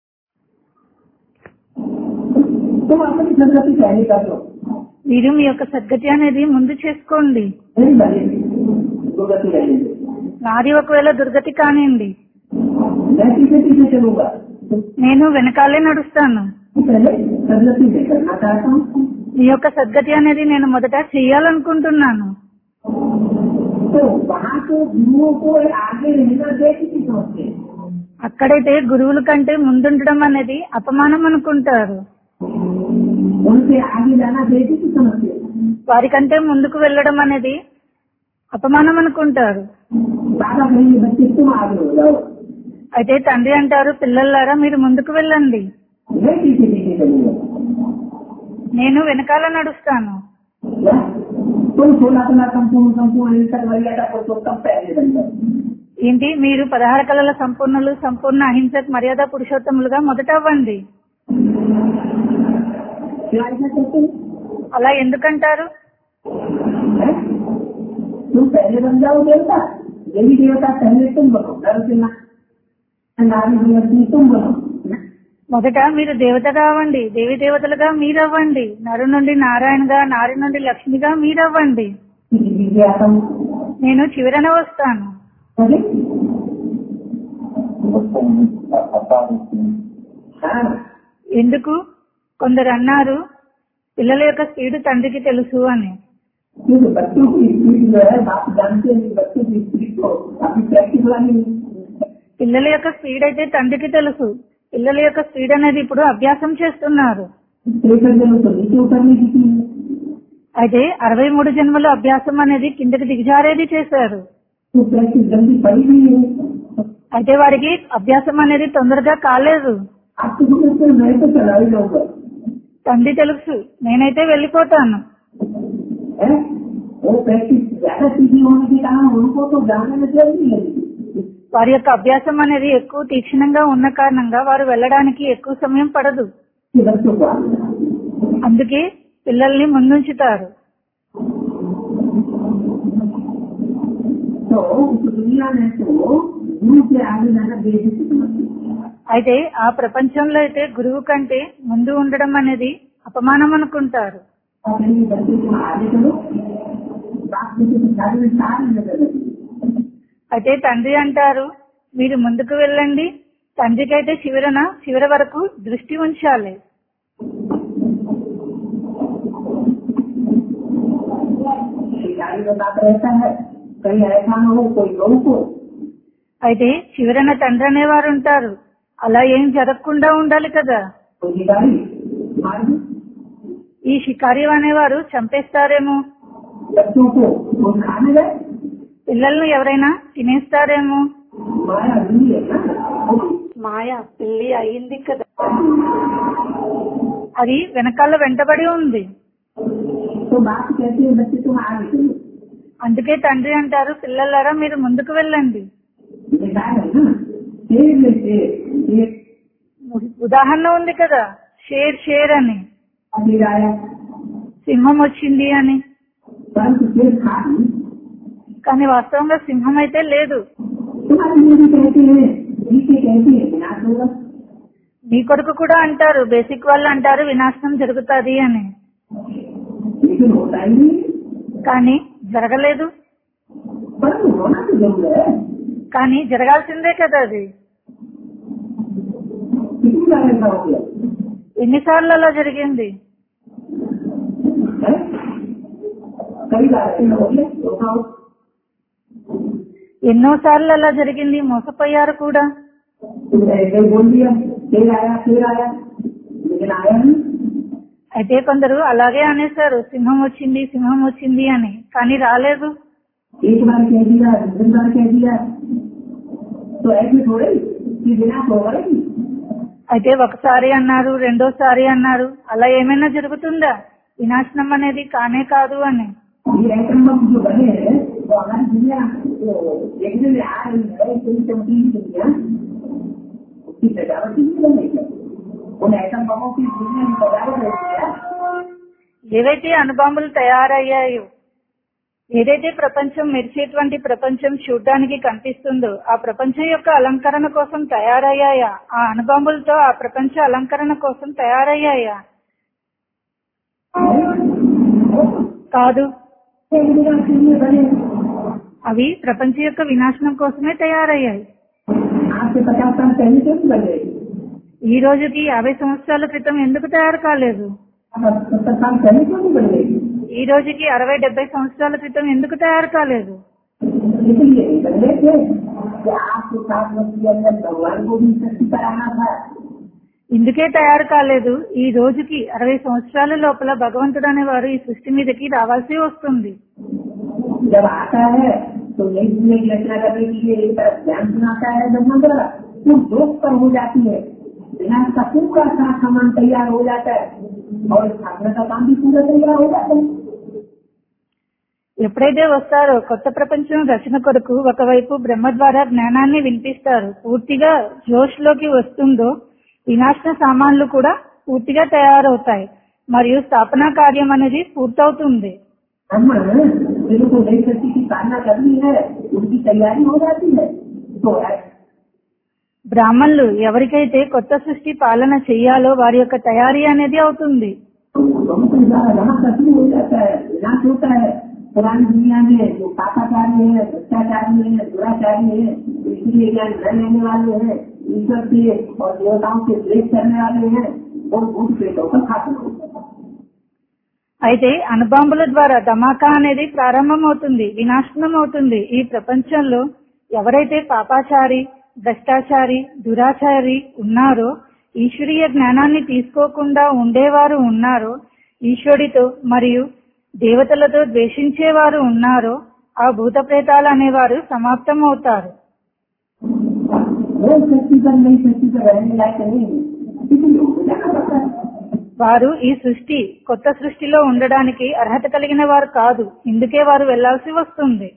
तुम अपनी संगति पहले कर लो మీరు మీ యొక్క సద్గతి అనేది ముందు చేసుకోండి नहीं बनेगी तो गति रहेगी నాది ఒకవేళ దుర్గతి కానివ్వండి मैं पीछे पीछे चलूंगा నేను వెనకాలే నడుస్తాను पहले संगति में करना चाहता हूँ మీ యొక్క సద్గతి అనేది నేను మొదట చెయ్యాలనుకుంటున్నాను तो वहाँ तो गुरुओं को आगे रहना दे किसी समझते हैं। అక్కడైతే గురువుల కంటే ముందుండడం అనేది అపమానం అనుకుంటారు उनसे आगे जाना दे किसी समझते हैं। వారికంటే ముందుకు వెళ్ళడం అనేది అపమానం అనుకుంటారు बाबा कहेंगे बच्चे तुम आगे हो जाओ అయితే తండ్రి అంటారు పిల్లలారా మీరు ముందుకు వెళ్ళండి मैं पीछे पीछे चलूंगा నేను వెనకాల నడుస్తాను क्या? तुम सोलह कला संपूर्ण संपूर्ण हिंसक मर्यादा पुरुषोत्तम पहले बन जाओ ఏంటి మీరు పదహారు కళల సంపూర్ణులు సంపూర్ణ అహింసక్ మర్యాద పురుషోత్తములుగా మొదట అవ్వండి क्या ऐसा करते हैं? అలా ఎందుకంటారు हैं? तुम पहले बन जाओ देवता देवी देवता पहले तुम बनो नरसिंह नारी देवती तुम बनो మొదట మీరు దేవత కావండి దేవి దేవతలుగా మీరవ్వండి నరు నుండి నారాయణగా నారి నుండి లక్ష్మిగా మీరవ్వండి किसी विद्यातम నేను చివరన వస్తాను हाँ ఎందుకు కొందరు అన్నారు పిల్లల యొక్క స్పీడ్ తండ్రికి తెలుసు అని क्योंकि बच्चों की स्पीड जो है बाप जानते हैं कि बच्चों की स्पीड को अपनी प्रैक्टिस वाली పిల్లల యొక్క స్పీడ్ అయితే తండ్రికి తెలుసు పిల్లల యొక్క స్పీడ్ అనేది ఇప్పుడు అభ్యాసం చేస్తున్నారు प्रेशर जरूर तो नीचे उतरने की थी అయితే అరవై మూడు జన్మల అభ్యాసం అనేది కిందకి దిగజారేది చేశారు तो प्रैक्टिस जल्दी पड़ी नहीं है అయితే వారికి అభ్యాసం అనేది తొందరగా కాలేదు आप तो समझते हैं, मैं तो चला ही जाऊंगा తండ్రి తెలుసు నేనైతే వెళ్ళిపోతాను है वो प्रैक्टिस ज्यादा सीधी होने के कारण उनको तो जाने में जल्दी लगेगी వారి యొక్క అభ్యాసం అనేది ఎక్కువ తీక్షణంగా ఉన్న కారణంగా వారు వెళ్ళడానికి ఎక్కువ సమయం పడదు कि बच्चों को आगे बढ़ाओ। అందుకే పిల్లల్ని ముందుంచుతారు तो उस दुनिया में तो गुरु के आगे जाना बेसिक समझते हैं। అయితే ఆ ప్రపంచంలో అయితే గురువు కంటే ముందు ఉండడం అనేది అపమానం అనుకుంటారు और कहेंगे बच्चे तुम आगे चलो बाप मुझे सिखाने में सारी नजर लगी అయితే తండ్రి అంటారు మీరు ముందుకు వెళ్ళండి తండ్రికైతే చివరన చివరి వరకు దృష్టి ఉంచాలి शिकारी का बात रहता है कहीं ऐसा न हो कोई गौ को అయితే చివరన తండ్రి అనేవారు ఉంటారు అలా ఏం జరగకుండా ఉండాలి కదా कोई शिकारी मार दे। ఈ షికారి అనేవారు చంపేస్తారేమో बच्चों को वो खाने गए పిల్లల్ని ఎవరైనా తినేస్తారేమో माया नहीं है ना మాయ పెళ్లి అయింది కదా అది వెనకాల వెంటబడి ఉంది तो बाप कहते हैं बच्चे तुम आगे चलो అందుకే తండ్రి అంటారు పిల్లలారా మీరు ముందుకు వెళ్ళండి देखा है ना शेर में शेर शेर ఉదాహరణ ఉంది కదా షేర్ షేర్ అని अभी आया సింహం వచ్చింది అని परंतु शेर था नहीं। కానీ వాస్తవంగా సింహం అయితే లేదు तुम्हारे लिए भी कहते हैं जीते कहते हैं विनाश होगा మీ కొడుకు కూడా అంటారు బేసిక్ వాళ్ళు అంటారు వినాశనం జరుగుతుంది అని लेकिन होता ही नहीं కానీ జరగలేదు परंतु होना तो जरूर है కానీ జరగాల్సిందే కదా అది कितनी बार ऐसा हो गया ఎన్నిసార్లు అలా జరిగింది है? कई बार ऐसा हो गया धोखा हो ఎన్నో సార్లు అలా జరిగింది మోసపోయారు కూడా तुमने ऐसे ही बोल दिया फिर आया फिर आया लेकिन आया नहीं అయితే కొందరు అలాగే అనేసారు సింహం వచ్చింది సింహం వచ్చింది అని కానీ రాలేదు एक बार कह दिया दूसरी बार कह दिया तो ऐसे थोड़े कि विनाश होगा ही అయితే ఒకసారి అన్నారు రెండోసారి అన్నారు అలా ఏమైనా జరుగుతుందా వినాశనం అనేది కానే కాదు అని ये आइटम बम जो बने हैं वो हमारी दुनिया जो देखने में आ रही है कोई चमकीली दुनिया उसकी सजावट नहीं बन रही है उन आइटम बमों की दुनिया में सजावट रहती है ఏవైతే అణుబాంబులు తయారయ్యాయో ఏదైతే ప్రపంచం మెరిచేటువంటి ప్రపంచం చూడ్డానికి కనిపిస్తుందో ఆ ప్రపంచం యొక్క అలంకరణ కోసం తయారయ్యాయా ఆ అణుబాంబులతో ఆ ప్రపంచ అలంకరణ కోసం తయారయ్యాయా కాదు एक विनाश के लिए बने అవి ప్రపంచం యొక్క వినాశనం కోసమే తయారయ్యాయి आज से पचास साल पहले क्यों नहीं बने ఈ రోజుకి యాభై సంవత్సరాల క్రితం ఎందుకు తయారు కాలేదు अब सत्तर साल पहले क्यों नहीं बन गई ఈ రోజుకి అరవై డెబ్బై సంవత్సరాల క్రితం ఎందుకు తయారు కాలేదు इसलिए नहीं बन गए थे कि आपके साथ वर्ष के अंदर भगवान को भी सृष्टि कराना था ఇందుకే తయారు కాలేదు ఈ రోజుకి అరవై సంవత్సరాల లోపల భగవంతుడు అనేవారు ఈ సృష్టి మీదకి రావాల్సి వస్తుంది जब आता है तो नई दुनिया की रचना करने के लिए एक तरफ ज्ञान सुनाता है ब्रह्मांड तो जोश पर हो जाती है विनाश का पूरा सा सामान तैयार हो जाता है और स्थापना का काम भी पूरा तैयार हो जाता है ఎప్పుడైతే వస్తారో కొత్త ప్రపంచం రచన కొరకు ఒకవైపు బ్రహ్మ ద్వారా జ్ఞానాన్ని వినిపిస్తారు పూర్తిగా జోష్ లోకి వస్తుందో వినాశన సామాన్లు కూడా పూర్తిగా తయారవుతాయి మరియు స్థాపనా కార్యం అనేది పూర్తవుతుంది ब्राह्मण जिनको नई सृष्टि की साधना करनी है उनकी तैयारी हो जाती है तो బ్రాహ్మణులు ఎవరికైతే కొత్త సృష్టి పాలన చెయ్యాలో వారి యొక్క తయారీ అనేది అవుతుంది बहुत ज्यादा जहाँ का शुरू हो जाता है विनाश होता है पुरानी दुनिया में जो पापाचारी है भ्रष्टाचारी है दुराचारी है इसलिए ज्ञान न लेने वाले हैं ईश्वर से और देवताओं से द्वेष करने वाले हैं वो भूत प्रेतों का खाते होते हैं అయితే అణుబాంబుల ద్వారా ధమాకా అనేది ప్రారంభమవుతుంది వినాశనం అవుతుంది ఈ ప్రపంచంలో ఎవరైతే పాపాచారి భ్రష్టాచారి దురాచారి ఉన్నారో ఈశ్వరీయ జ్ఞానాన్ని తీసుకోకుండా ఉండేవారు ఉన్నారో ఈశ్వరుడితో మరియు దేవతలతో ద్వేషించేవారు ఉన్నారో ఆ భూత ప్రేతాలు అనేవారు సమాప్తం అవుతారు वो सृष्टि पर नई सृष्टि पर रहने लायक नहीं है इसलिए उनको जाना पड़ता है వారు ఈ సృష్టి కొత్త సృష్టిలో ఉండడానికి అర్హత కలిగిన వారు కాదు ఇందుకే వారు వెళ్లాల్సి వస్తుంది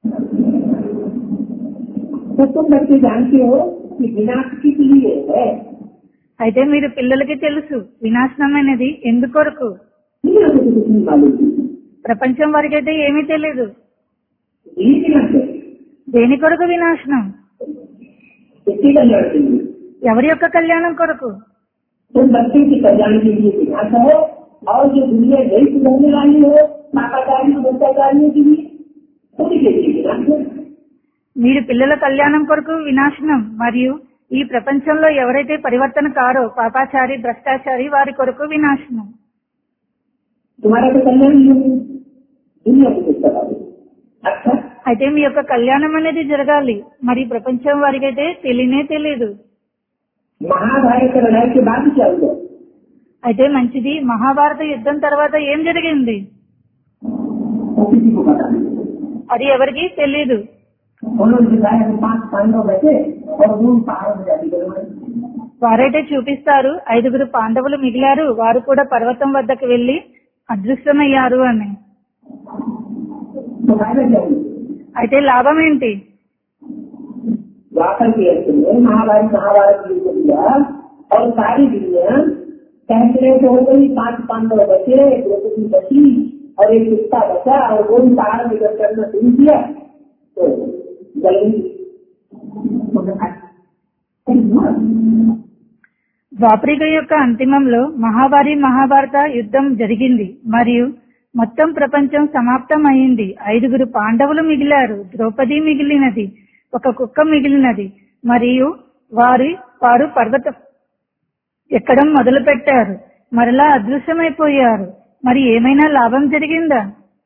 तो तुम बच्चे जानते हो कि विनाश किस लिए है అయితే మీరు పిల్లలకి తెలుసు వినాశనం అనేది ఎందుకొరకు दुनिया को तो कुछ नहीं मालूम ప్రపంచం వారికైతే ఏమీ తెలియదు ये विनाश है దేని కొరకు వినాశనం किसकी कल्याण के लिए ఎవరి యొక్క కళ్యాణం కొరకు तुम बच्चे के कल्याण के लिए विनाश है और जो दुनिया नई सुधरने वाली है पापाचारियों भ्रष्टाचारियों के लिए उनके लिए विनाश है మీరు పిల్లల కళ్యాణం కొరకు వినాశనం మరియు ఈ ప్రపంచంలో ఎవరైతే పరివర్తన కారో పాపాచారి భ్రష్టాచారి వారి కొరకు వినాశనం तुम्हारा तो कल्याण ही नहीं दुनिया को कुछ पता नहीं अच्छा అయితే మీ యొక్క కళ్యాణం అనేది జరగాలి మరి ప్రపంచం వారికైతే తెలియనే తెలియదు महाभारत लड़ाई के बाद क्या हुआ అయితే మంచిది మహాభారత యుద్ధం తర్వాత ఏం జరిగింది वो किसी को पता नहीं అది ఎవరికీ తెలియదు उन्होंने दिखाया कि पांच पांडव बैठे और वो पहाड़ में जाती गए వారైతే చూపిస్తారు ఐదుగురు పాండవులు మిగిలారు వారు కూడా పర్వతం వద్దకు వెళ్లి అదృశ్యమయ్యారు అని तो फायदा क्या हुआ అయితే లాభం ఏంటి द्वापर के अंत में महाभारत महाभारत युद्ध किया और सारी दुनिया कैंसलेट हो गई पांच पांडव बचे द्रौपदी बची और एक कुत्ता बचा और वो भी पहाड़ में जब करना शुरू किया तो जल्दी ద్వాపరిక యొక్క అంతిమంలో మహాభారి మహాభారత యుద్ధం జరిగింది మరియు మొత్తం ప్రపంచం సమాప్తం అయింది ఐదుగురు పాండవులు మిగిలారు ద్రౌపది మిగిలినది ఒక కుక్క మిగిలినది మరియు వారి వారు పర్వతం ఎక్కడం మొదలు పెట్టారు మరలా అదృశ్యమైపోయారు మరి ఏమైనా లాభం జరిగిందా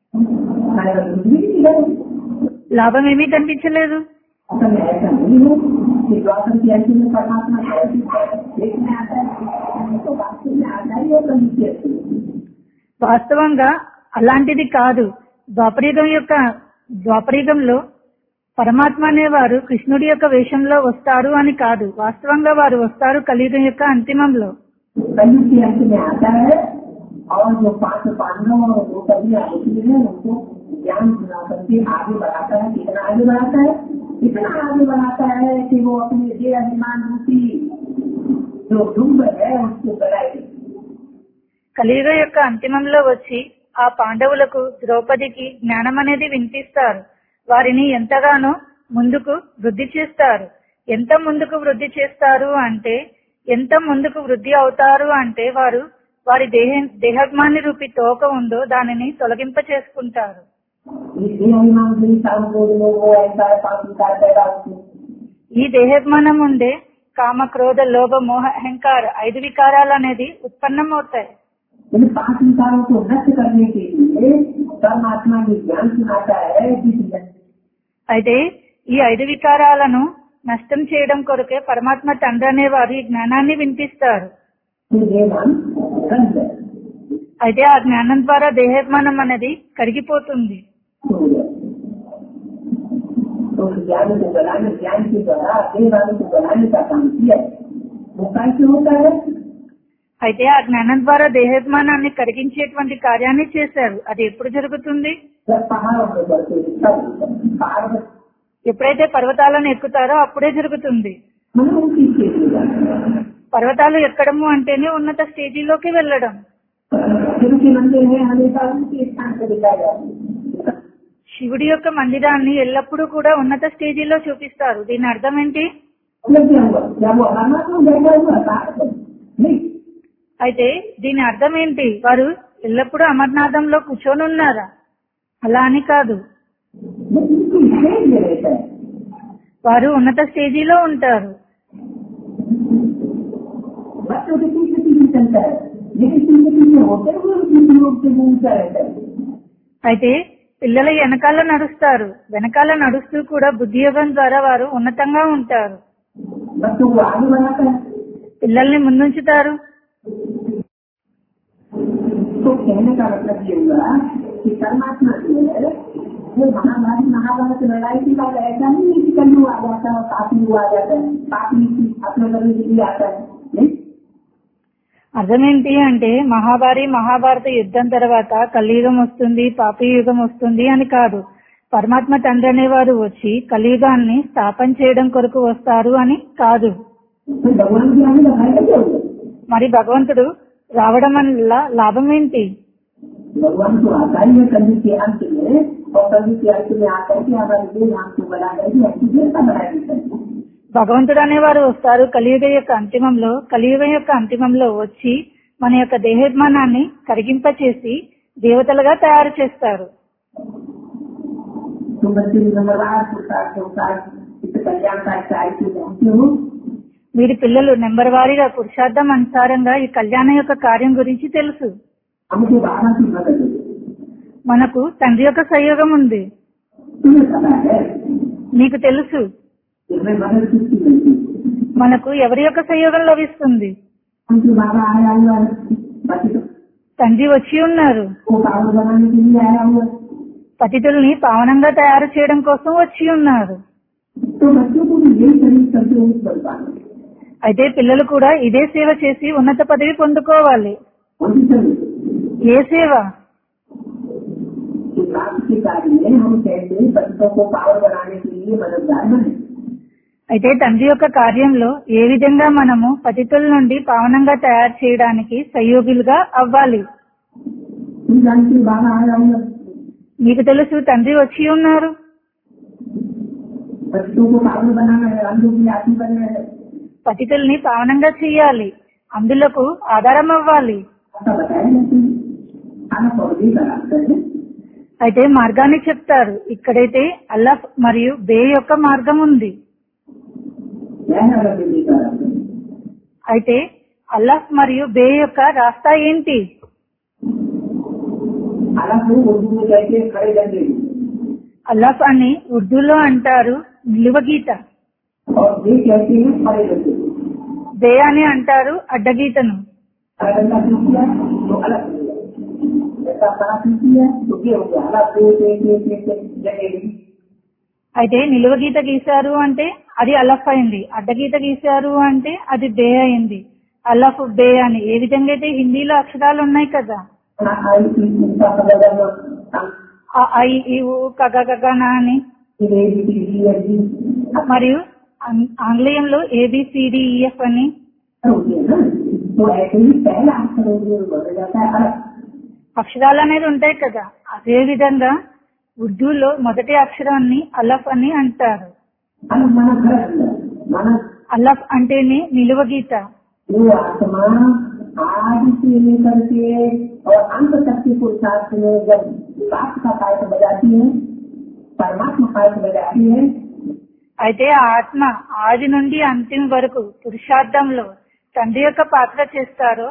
లాభం ఏమీ కనిపించలేదు असल में ऐसा नहीं है कि द्वापर के अंत में परमात्मा देखने आता है तो वास्तव में आता ही और कभी के अंत में వాస్తవంగా అలాంటిది కాదు ద్వాపరయుగం యొక్క ద్వాపరయుగంలో పరమాత్మ అనేవారు కృష్ణుడి యొక్క వేషంలో వస్తారు అని కాదు వాస్తవంగా వారు వస్తారు కలియుగం యొక్క అంతిమంలో कलयुग के अंत में आता है और जो पांच पांडव और वो कभी होती है उनको ज्ञान सुना करके आगे बढ़ाता है कितना आगे बढ़ाता है इतना आगे बढ़ाता है कि वो अपने दे अभिमान रूपी जो डूब है उसको बढ़ाए కలియుగ యొక్క అంతిమంలో వచ్చి ఆ పాండవులకు ద్రౌపదికి జ్ఞానం అనేది వినిపిస్తారు వారిని ఎంతగానో ముందుకు వృద్ధి చేస్తారు ఎంత ముందుకు వృద్ధి చేస్తారు అంటే ఎంత ముందుకు వృద్ధి అవుతారు అంటే వారు వారి దేహ దేహజ్ఞాని రూపి తోక ఉందో దానిని తొలగింప చేసుకుంటారు इस दे अभिमान से ही काम को वो ऐसा है पांच विकार पैदा होते हैं ఈ దేహజ్ఞానం ఉండే కామ క్రోధ లోభ మోహ అహంకార ఐదు వికారాలు అనేది ఉత్పన్నమవుతాయి इन पांच विकारों को नष्ट करने के लिए परमात्मा ने ज्ञान सुनाता है जिस అయితే ఈ ఐదు వికారాలను నష్టం చేయడం కొరకే పరమాత్మ తండ్రి అనేవారు ఈ జ్ఞానాన్ని వినిపిస్తారు देवान कंध అయితే ఆ జ్ఞానం ద్వారా దేహజ్ఞానం అనేది కరిగిపోతుంది हो गया तो उस ज्ञान को बनाने ज्ञान के द्वारा देवान को बनाने का काम किया वो कैसे होता है అయితే ఆ జ్ఞానం ద్వారా దేహజ్ఞానాన్ని కరిగించేటువంటి కార్యాన్ని చేశారు అది ఎప్పుడు జరుగుతుంది जब पहाड़ों में बढ़ते हैं, तब पहाड़ में ఎప్పుడైతే పర్వతాలను ఎక్కుతారో అప్పుడే జరుగుతుంది मतलब उनकी स्टेज में जाते हैं పర్వతాలు ఎక్కడము అంటేనే ఉన్నత స్టేజీలోకి వెళ్ళడం शिव के मंदिर में हमेशा उनके स्थान पर दिखाया जाता है శివుడి యొక్క మందిరాన్ని ఎల్లప్పుడూ కూడా ఉన్నత స్టేజీలో చూపిస్తారు దీని అర్థం ఏంటి मतलब क्या हुआ क्या वो अमरनाथ में बैठा हुआ पहाड़ पर नहीं అయితే దీని అర్థం ఏంటి వారు ఎల్లప్పుడూ అమర్నాథంలో కూర్చొని ఉన్నారా అలా అని కాదు वो उनकी स्टेज में रहता है వారు ఉన్నత స్టేజీలో ఉంటారు बच्चों के पीछे पीछे चलता है लेकिन पीछे पीछे होते हुए उनकी लोग से वो ऊंचा रहता है అయితే పిల్లల వెనకాల నడుస్తారు వెనకాల నడుస్తూ కూడా బుద్ధియోగం ద్వారా వారు ఉన్నతంగా ఉంటారు बच्चों को आगे बढ़ाता है పిల్లల్ని ముందుంచుతారు तो कहने का मतलब ये हुआ कि परमात्मा जो है वो महाभारत महाभारत लड़ाई के बाद ऐसा नहीं है कि कलू आ जाता है और काफी आ जाता है काफी अपने करने के लिए आता है नहीं అర్థం ఏంటి అంటే మహాభారి మహాభారత యుద్ధం తర్వాత కలియుగం వస్తుంది పాపి యుగం వస్తుంది అని కాదు పరమాత్మ తండ్రి అనేవారు వచ్చి కలియుగాన్ని స్థాపన చేయడం కొరకు వస్తారు అని కాదు तो भगवान की आगे लगाएगा क्या हुआ మరి భగవంతుడు రావడం వల్ల లాభం ఏంటి भगवान को आता ही है कलयुग के अंत में और कलयुग के अंत में आकर के हमारे देह नाम को बना करके अच्छी देर का बना देता है భగవంతుడు అనేవారు వస్తారు కలియుగ యొక్క అంతిమంలో కలియుగ యొక్క అంతిమంలో వచ్చి మన యొక్క దేహోద్మానాన్ని కరిగింపచేసి దేవతలుగా తయారు చేస్తారు तुम बच्चे नंबरवार पुरस्कार संसार इस कल्याण का चाहिए जानते हो వీరి పిల్లలు నెంబర్ వారీగా పురుషార్థం అనుసారంగా ఈ కళ్యాణ యొక్క కార్యం గురించి తెలుసు हमको बाबा की मदद है మనకు తండ్రి యొక్క సహయోగం ఉంది तुम्हें पता है మీకు తెలుసు इसमें मदद किसकी मिलती है మనకు ఎవరి యొక్క సహయోగం లభిస్తుంది उनके बाबा आया हुआ है बाकी तो తండ్రి వచ్చి ఉన్నారు वो कागज बनाने के लिए आया हुआ है పతితుల్ని పావనంగా తయారు చేయడం కోసం వచ్చి ఉన్నారు तो बच्चों को भी यही सर्विस करके उन्हें बन पाना అయితే పిల్లలు కూడా ఇదే సేవ చేసి ఉన్నత పదవి పొందుకోవాలి उनकी सर्विस ఏ సేవ कि राष्ट्र के कार्य में हम कैसे बच्चों को पावर बनाने के लिए मददगार बने అయితే తండ్రి యొక్క కార్యంలో ఏ విధంగా మనము పతితుల నుండి పావనంగా తయారు చేయడానికి సహయోగులుగా అవ్వాలి तुम जानते हो बाबा आ जाऊंगा మీకు తెలుసు తండ్రి వచ్చి ఉన్నారు बच्चों को पावर बनाना है हम लोग भी आदमी बनना है పతితుల్ని పావనంగా చేయాలి అందులకు ఆధారం అవ్వాలి ऐसा बताया जाते हैं खाना पौधे का रास्ता है అయితే మార్గాన్ని చెప్తారు ఇక్కడైతే అల్లఫ్ మరియు బే యొక్క మార్గం ఉంది क्या है अगर दिल्ली का रास्ता అయితే అల్లఫ్ మరియు బే యొక్క రాస్తా ఏంటి हालांकि वो उर्दू में कहते हैं खड़े डंडे అల్లఫ్ అని ఉర్దూలో అంటారు నిలువ గీత और ये कहते हैं खड़े डंडे బే అని అంటారు అడ్డగీతను खड़ा डंडा क्यों किया तो अलग हो गया ऐसा खड़ा क्यों किया तो ये हो गया अलग दो एक एक एक एक जगह అయితే నిలువ గీత గీశారు అంటే అది అలఫ్ అయింది అడ్డగీత గీశారు అంటే అది బే అయింది అలఫ్ బే అని ఏ విధంగా అయితే హిందీలో అక్షరాలు ఉన్నాయి కదా आई थी उनका बदल ఆ ఐ ఈ ఊ కగ గగ నా అని మరియు ఆంగ్- ఆంగ్లేయంలో ఏబిసిడిఈఎఫ్ అని होती है ना तो ऐसे ही पहला अक्षर उर्दू में बोला जाता है अलग అక్షరాలు అనేది ఉంటాయి కదా అదే విధంగా ఉర్దూలో మొదటి అక్షరాన్ని అలఫ్ అని అంటారు अलग माना घर अंदर माना అలఫ్ అంటేనే నిలువ గీత वो आत्मा आज से लेकर के और अंत तक के पुरुषार्थ में जब बात का पायक बजाती है परमात्मा पायक बजाती है అయితే ఆ ఆత్మ ఆది నుండి అంతిమ వరకు పురుషార్థంలో తండ్రి యొక్క పాత్ర చేస్తారో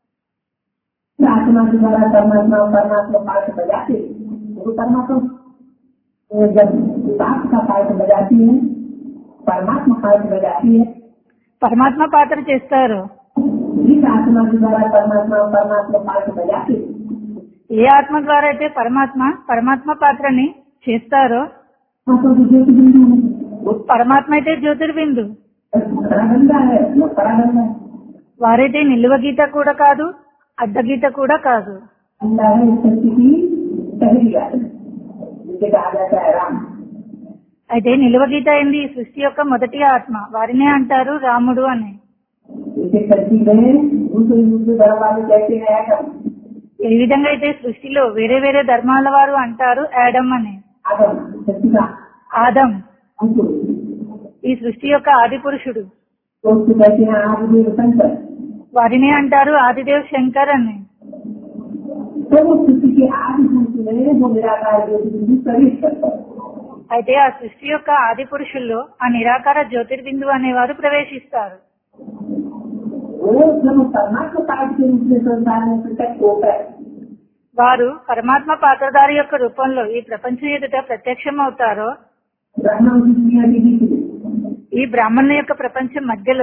आत्मा के द्वारा परमात्मा परमात्मा पायक बजाते हैं। वो परमात्मा वो जब बात का पायक बजाती है परमात्मा पायक बजाती है పరమాత్మ పాత్ర చేస్తారో जिस आत्मा के द्वारा परमात्मा परमात्मा पायक बजाते हैं, ఏ ఆత్మ ద్వారా అయితే పరమాత్మ పరమాత్మ పాత్రని చేస్తారో वो तो विजय बिंदु है वो పరమాత్మ అయితే జ్యోతిర్బిందు परागंगा है वो परागंगा है వారైతే నిలువ గీత కూడా కాదు అడ్డగీత కూడా కాదు अंडा है इस शक्ति की पहली आत्मा जिसे कहा जाता है राम అయితే నిలువ గీత అయింది ఈ సృష్టి యొక్క మొదటి ఆత్మ వారినే అంటారు రాముడు అని इसे शक्ति में दूसरे दूसरे धर्म वाले कहते हैं आदम ఏ విధంగా అయితే సృష్టిలో వేరే వేరే ధర్మాల వారు అంటారు యాడమ్ అని आदम शक्ति का ఆదం अंकुर ఈ సృష్టి యొక్క ఆది పురుషుడు तो उसको कहते हैं आदिदेव शंकर వారినే అంటారు ఆదిదేవ్ శంకర్ అని तो वो सृष्टि के आदि पुरुष में वो निराकार ज्योतिबिंदु प्रवेश करता है అయితే ఆ సృష్టి యొక్క ఆది పురుషుల్లో ఆ నిరాకార జ్యోతిర్బిందు అనేవారు ప్రవేశిస్తారు वो जब परमात्मा पाठ के रूप में संसार में प्रकट होता है వారు పరమాత్మ పాత్రధారి యొక్క రూపంలో ఈ ప్రపంచం ఎదుట ప్రత్యక్షం అవుతారో ब्रह्मा की दुनिया के बीच में ఈ బ్రాహ్మణుల యొక్క ప్రపంచం మధ్యలో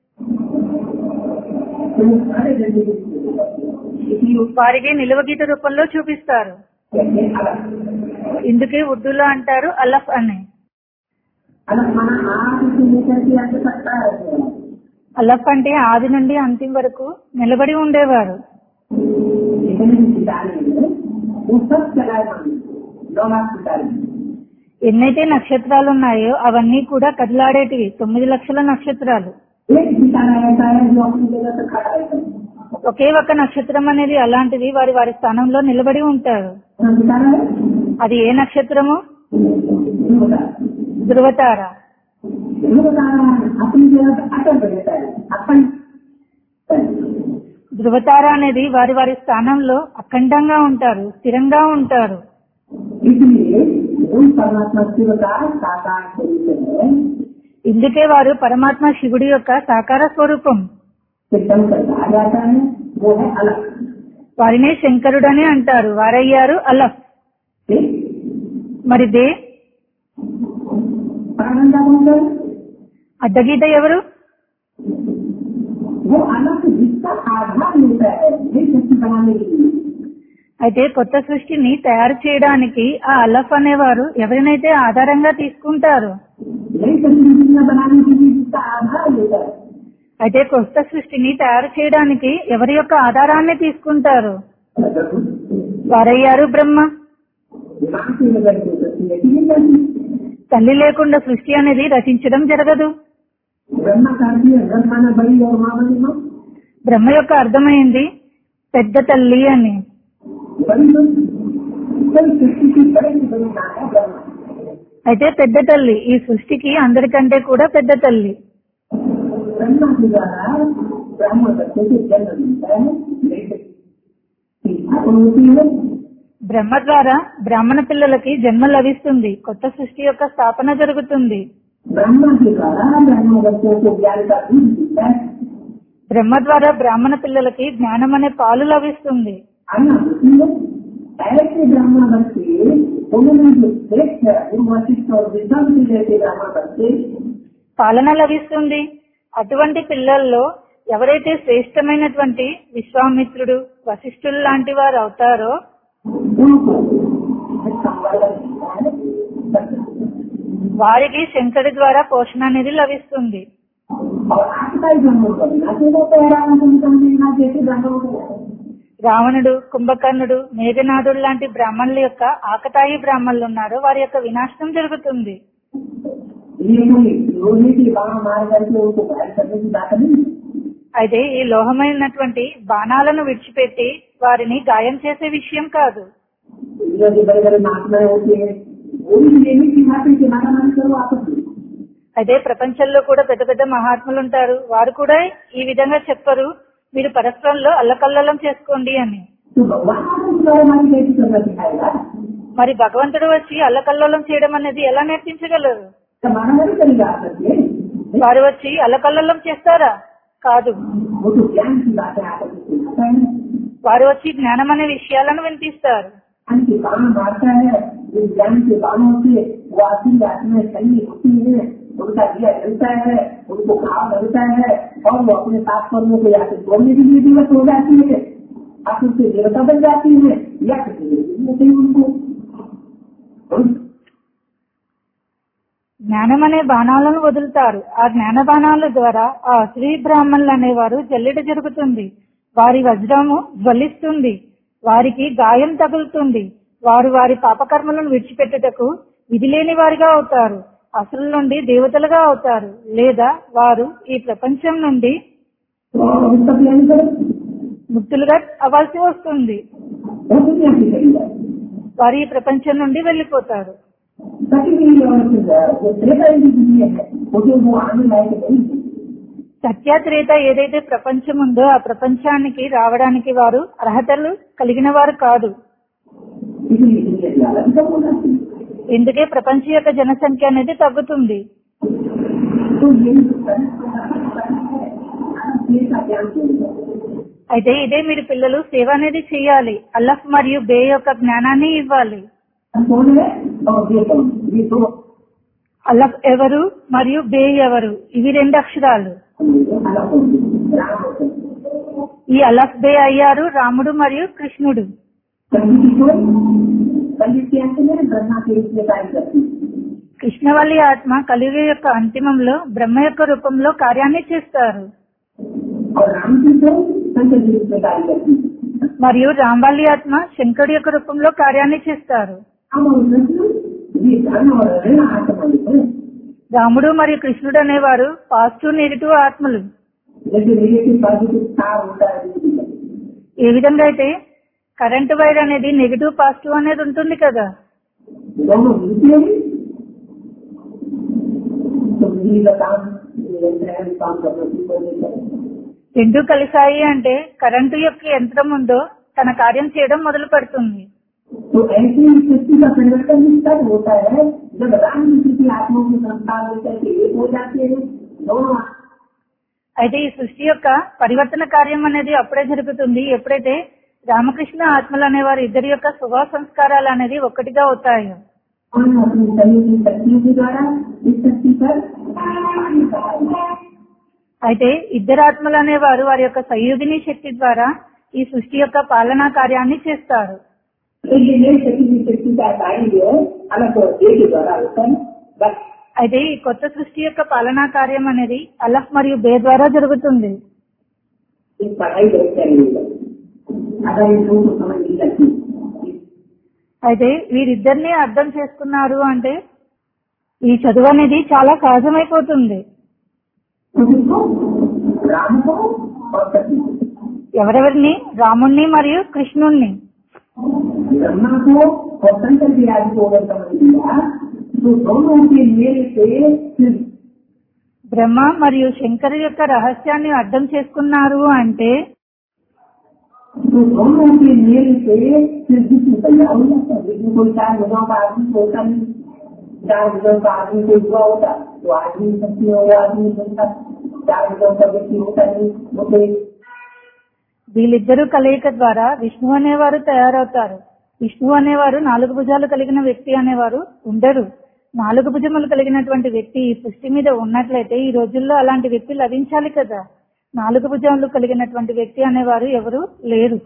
तो वो सारे जगह के बीच में इसलिए वो వారికి నిలువ గీత రూపంలో చూపిస్తారు कहते हैं अलग ఇందుకే ఉర్దూలో అంటారు అలఫ్ అని अलग माना आदि से लेकर के अंत तक का है అలఫ్ అంటే ఆది నుండి అంతిమ వరకు నిలబడి ఉండేవారు जितने भी सितारे हैं वो सब चलायमान नौ लाख सितारे ఎన్నైతే నక్షత్రాలు ఉన్నాయో అవన్నీ కూడా కదిలాడేటివి తొమ్మిది లక్షల నక్షత్రాలు एक सितारा ऐसा है जो अपनी जगह से खड़ा रहता है ఒకే ఒక్క నక్షత్రం అనేది అలాంటిది వారి వారి స్థానంలో నిలబడి ఉంటారు कौन सितारा है అది ఏ నక్షత్రము ध्रुव तारा। ధృవతార ध्रुव तारा अपनी जगह से अटल रहता है अपन ధృవతార అనేది వారి వారి స్థానంలో అఖండంగా ఉంటారు స్థిరంగా ఉంటారు इसलिए उन परमात्मा शिव का साकार स्वरूप है ఇందుకే వారు పరమాత్మ శివుడి యొక్క సాకార స్వరూపం कि शंकर कहा जाता है वो है अलग వారినే శంకరుడని అంటారు వారయ్యారు అలఫ్ ठीक? మరి దే प्राणंदा कौन है అడ్డగీత ఎవరు वो अलग जिसका आधार होता है ये शक्ति बनाने के लिए అయితే కొత్త సృష్టిని తయారు చేయడానికి ఆ అల్లఫ్ అనేవారు ఎవరినైతే ఆధారంగా తీసుకుంటారు नई तस्वीर दुनिया बनाने के लिए जिसका आधार लेता है అయితే కొత్త సృష్టిని తయారు చేయడానికి ఎవరి యొక్క ఆధారాన్ని తీసుకుంటారు వారయ్యారు బ్రహ్మ दिमाग से नजर की तस्वीर ऐसी नहीं जाती తల్లి లేకుండా సృష్టి అనేది రచించడం జరగదు ब्रह्मा का अर्थ है घर माना बड़ी और माँ बनी माँ బ్రహ్మ యొక్క అర్థమైంది పెద్ద తల్లి అని बड़ी तो कोई सृष्टि की बड़ी से बड़ी माँ है ब्रह्मा అయితే పెద్ద తల్లి ఈ సృష్టికి అందరికంటే కూడా పెద్ద తల్లి ब्रह्मा के द्वारा ब्राह्मण बच्चे को जन्म मिलता है लेकिन स्थापन होती है బ్రహ్మ ద్వారా బ్రాహ్మణ పిల్లలకి జన్మ లభిస్తుంది కొత్త సృష్టి యొక్క స్థాపన జరుగుతుంది ब्रह्मा के द्वारा ब्राह्मण बच्चों को ज्ञान का दूध मिलता है బ్రహ్మ ద్వారా బ్రాహ్మణ పిల్లలకి జ్ఞానం అనే పాలు లభిస్తుంది आना होती है ऐसे ब्राह्मण बच्चे उन्होंने जो श्रेष्ठ है गुरु वशिष्ठ और विद्वान से जैसे ब्राह्मण बच्चे పాలన లభిస్తుంది అటువంటి పిల్లల్లో ఎవరైతే శ్రేష్టమైనటువంటి విశ్వామిత్రుడు వశిష్ఠులు లాంటి వారు అవుతారో उनको संवर्धन मिलता है వారికి శంకరుడి ద్వారా పోషణ అనేది లభిస్తుంది और आजकल ब्राह्मण को बिना से वो पैरा समझना जैसे ब्राह्मणों को రావణుడు కుంభకర్ణుడు మేఘనాథుడు లాంటి బ్రాహ్మణుల యొక్క ఆకతాయి బ్రాహ్మణులు ఉన్నారు వారి యొక్క వినాశనం జరుగుతుంది ये कोई लोहे की बाण मार करके उनको घायल करने की बात नहीं అయితే ఈ లోహమైనటువంటి బాణాలను విడిచిపెట్టి వారిని గాయం చేసే విషయం కాదు दुनिया के बड़े बड़े महात्माएं होते हैं वो भी लेने की मात्र की मारा मारी करो आपस में అదే ప్రపంచంలో కూడా పెద్ద పెద్ద మహాత్ములు ఉంటారు వారు కూడా ఈ విధంగా చెప్పరు మీరు పరస్పరంలో అల్లకల్లోలం చేసుకోండి అని तो भगवान आपको मारा मारी कैसे करना सिखाएगा మరి భగవంతుడు వచ్చి అల్లకల్లోలం చేయడం అనేది ఎలా నేర్పించగలరు तो मारा मारी करेगा आपस में వారు వచ్చి అల్లకల్లోలం చేస్తారా కాదు वो तो ज्ञान की बात है आपस में सिखाता है వారు వచ్చి జ్ఞానం అనే విషయాలను వినిపిస్తారు ज्ञान के बाण मारता है इस ज्ञान के बाणों से वो आखिरी आत्माएं सही होती है उनका दिया जलता है उनको घाव लगता है और वो अपने पाप कर्मों को याद छोड़ने के लिए दिवस हो जाती है आखिर से देवता बन जाती है या किसी उनको జ్ఞానం అనే బాణాలను వదులుతారు ఆ జ్ఞాన బాణాల ద్వారా ఆ శ్రీ బ్రాహ్మణులు అనేవారు జల్లెడ జరుగుతుంది వారి వజ్రము జ్వలిస్తుంది వారికి గాయం తగులుతుంది వారు వారి పాపకర్మలను విడిచిపెట్టుటకు విధి లేని వారిగా అవుతారు అసురుల నుండి దేవతలుగా అవుతారు లేదా వారు ఈ ప్రపంచం నుండి उसका प्लान करो ముక్తులుగా అవ్వాల్సి వస్తుంది वो दुनिया की करेगा వారు ఈ ప్రపంచం నుండి వెళ్లిపోతారు सभी के लिए और जो त्रेता की दुनिया है वो जो वो आने लायक नहीं है సత్యాత్రేత ఏదైతే ప్రపంచం ఉందో ఆ ప్రపంచానికి రావడానికి వారు అర్హతలు కలిగిన వారు కాదు इसलिए दुनिया की हालत कम हो जाती है ఎందుకే ప్రపంచ యొక్క జనసంఖ్య అనేది తగ్గుతుంది तो यही का ज्ञान चाहिए అయితే ఇదే మీరు పిల్లలు సేవ అనేది చేయాలి అల్లఫ్ మరియు బే యొక్క జ్ఞానాన్ని ఇవ్వాలి कौन है और ये कौन ये दो అల్లఫ్ ఎవరు మరియు బే ఎవరు ఇవి రెండు అక్షరాలు अलग होंगे राम और कृष्ण। ఈ అల్లఫ్ బే అయ్యారు రాముడు మరియు కృష్ణుడు कलयुग की कोई कलयुग के अंत में ब्रह्मा के रूप में कार्य करती है కృష్ణవల్లి ఆత్మ కలియుగ యొక్క అంతిమంలో బ్రహ్మ యొక్క రూపంలో కార్యాన్ని చేస్తారు और राम की कोई शंकर के रूप में कार्य करती है మరియు రాంబాలి ఆత్మ శంకరుడి యొక్క రూపంలో కార్యాన్ని చేస్తారు राम और कृष्ण ये धर्म और ऋण आत्मा है రాముడు మరియు కృష్ణుడు అనేవారు పాజిటివ్ నెగిటివ్ ఆత్మలు जैसे रिलेटिव पॉजिटिव तार होता है बिजली का। ఏ విధంగా అయితే కరెంట్ వైర్ అనేది నెగిటివ్ పాజిటివ్ అనేది ఉంటుంది కదా दोनों मिलते हैं तो बिजली का काम निरंतर काम करना शुरू कर देता है రెండు కలిసాయి అంటే కరెంటు యొక్క యంత్రం ఉందో తన కార్యం చేయడం మొదలు పెడుతుంది तो ऐसे ही सृष्टि का परिवर्तन भी तब होता है जब राम जी की आत्माओं के संस्कार लेकर के एक हो जाते हैं दोनों అయితే ఈ సృష్టి యొక్క పరివర్తన కార్యం అనేది అప్పుడే జరుగుతుంది ఎప్పుడైతే రామకృష్ణ ఆత్మలు అనేవారు ఇద్దరి యొక్క స్వభావ సంస్కారాలు అనేది ఒక్కటిగా అవుతాయో उन्होंने अपनी शरीर की शक्तियों के द्वारा इस शक्ति पर कार्य कराया। అయితే ఇద్దరు ఆత్మలు అనేవారు వారి యొక్క సంయోగిని శక్తి ద్వారా ఈ సృష్టి యొక్క పాలనా కార్యాన్ని చేస్తారు तो ये नई शक्ति की शक्ति का कार्य जो है अलग और देह के द्वारा होता है बस అయితే ఈ కొత్త సృష్టి యొక్క పాలనా కార్యం అనేది అలఫ్ మరియు బే ద్వారా జరుగుతుంది इस पढ़ाई बहुत चाहिए अगर इन लोगों को समझ नहीं लगती అయితే వీరిద్దరిని అర్థం చేసుకున్నారు అంటే ఈ చదువు అనేది చాలా సహజమైపోతుంది उनको राम को और कृष्ण को ఎవరెవరిని రాముణ్ణి మరియు కృష్ణుణ్ణి ब्रह्मा को और शंकर जी आदि को अगर समझ लिया तो दोनों के मेल से फिर బ్రహ్మ మరియు శంకరు యొక్క రహస్యాన్ని అర్థం చేసుకున్నారు అంటే तो दोनों के मेल से फिर विष्णु तैयार हो जाता है विष्णु कोई चार भुजाओं का आदमी तो होता नहीं चार भुजाओं का आदमी कोई हुआ होता तो आदमी शक्ति हो आदमी बनता चार भुजाओं का व्यक्ति होता नहीं वो तो एक వీళ్ళిద్దరూ కలయిక ద్వారా విష్ణు అనేవారు తయారవుతారు విష్ణు అనేవారు నాలుగు భుజాలు కలిగిన వ్యక్తి అనేవారు ఉండరు నాలుగు భుజములు కలిగినటువంటి వ్యక్తి ఈ సృష్టి మీద ఉన్నట్లయితే ఈ రోజుల్లో అలాంటి వ్యక్తి లభించాలి కదా నాలుగు భుజాలు కలిగినటువంటి వ్యక్తి అనేవారు ఎవరు లేరు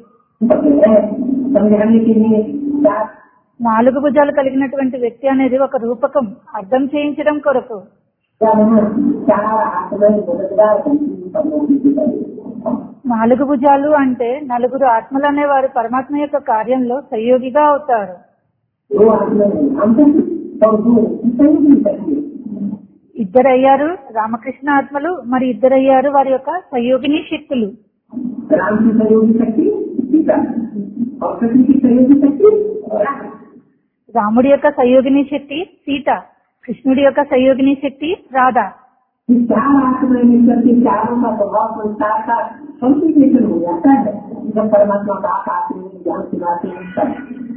समझाने के लिए चार నాలుగు భుజాలు కలిగినటువంటి వ్యక్తి అనేది ఒక రూపకం అర్థం చేయించడం కొరకు क्या बना चार हाथ में मददगार संकीर्ण నాలుగు భుజాలు అంటే నలుగురు ఆత్మలు అనేవారు పరమాత్మ యొక్క కార్యంలో సహయోగిగా అవుతారు दो हाथ में हम और दो इतना नहीं सकते ఇద్దరు అయ్యారు రామకృష్ణ ఆత్మలు మరి ఇద్దరు అయ్యారు వారి యొక్క సహయోగిని శక్తులు राम की सहयोगी शक्ति सीता और कृष्ण की सहयोगी शक्ति राम రాముడి యొక్క సహయోగిని శక్తి సీత కృష్ణుడి యొక్క సహయోగిని శక్తి రాధ इस चार आत्माएं मिलकर के चारों का स्वभाव संसार का कॉम्प्लिकेशन हो जाता है जब परमात्मा का आकाश में ज्ञान सुनाते हैं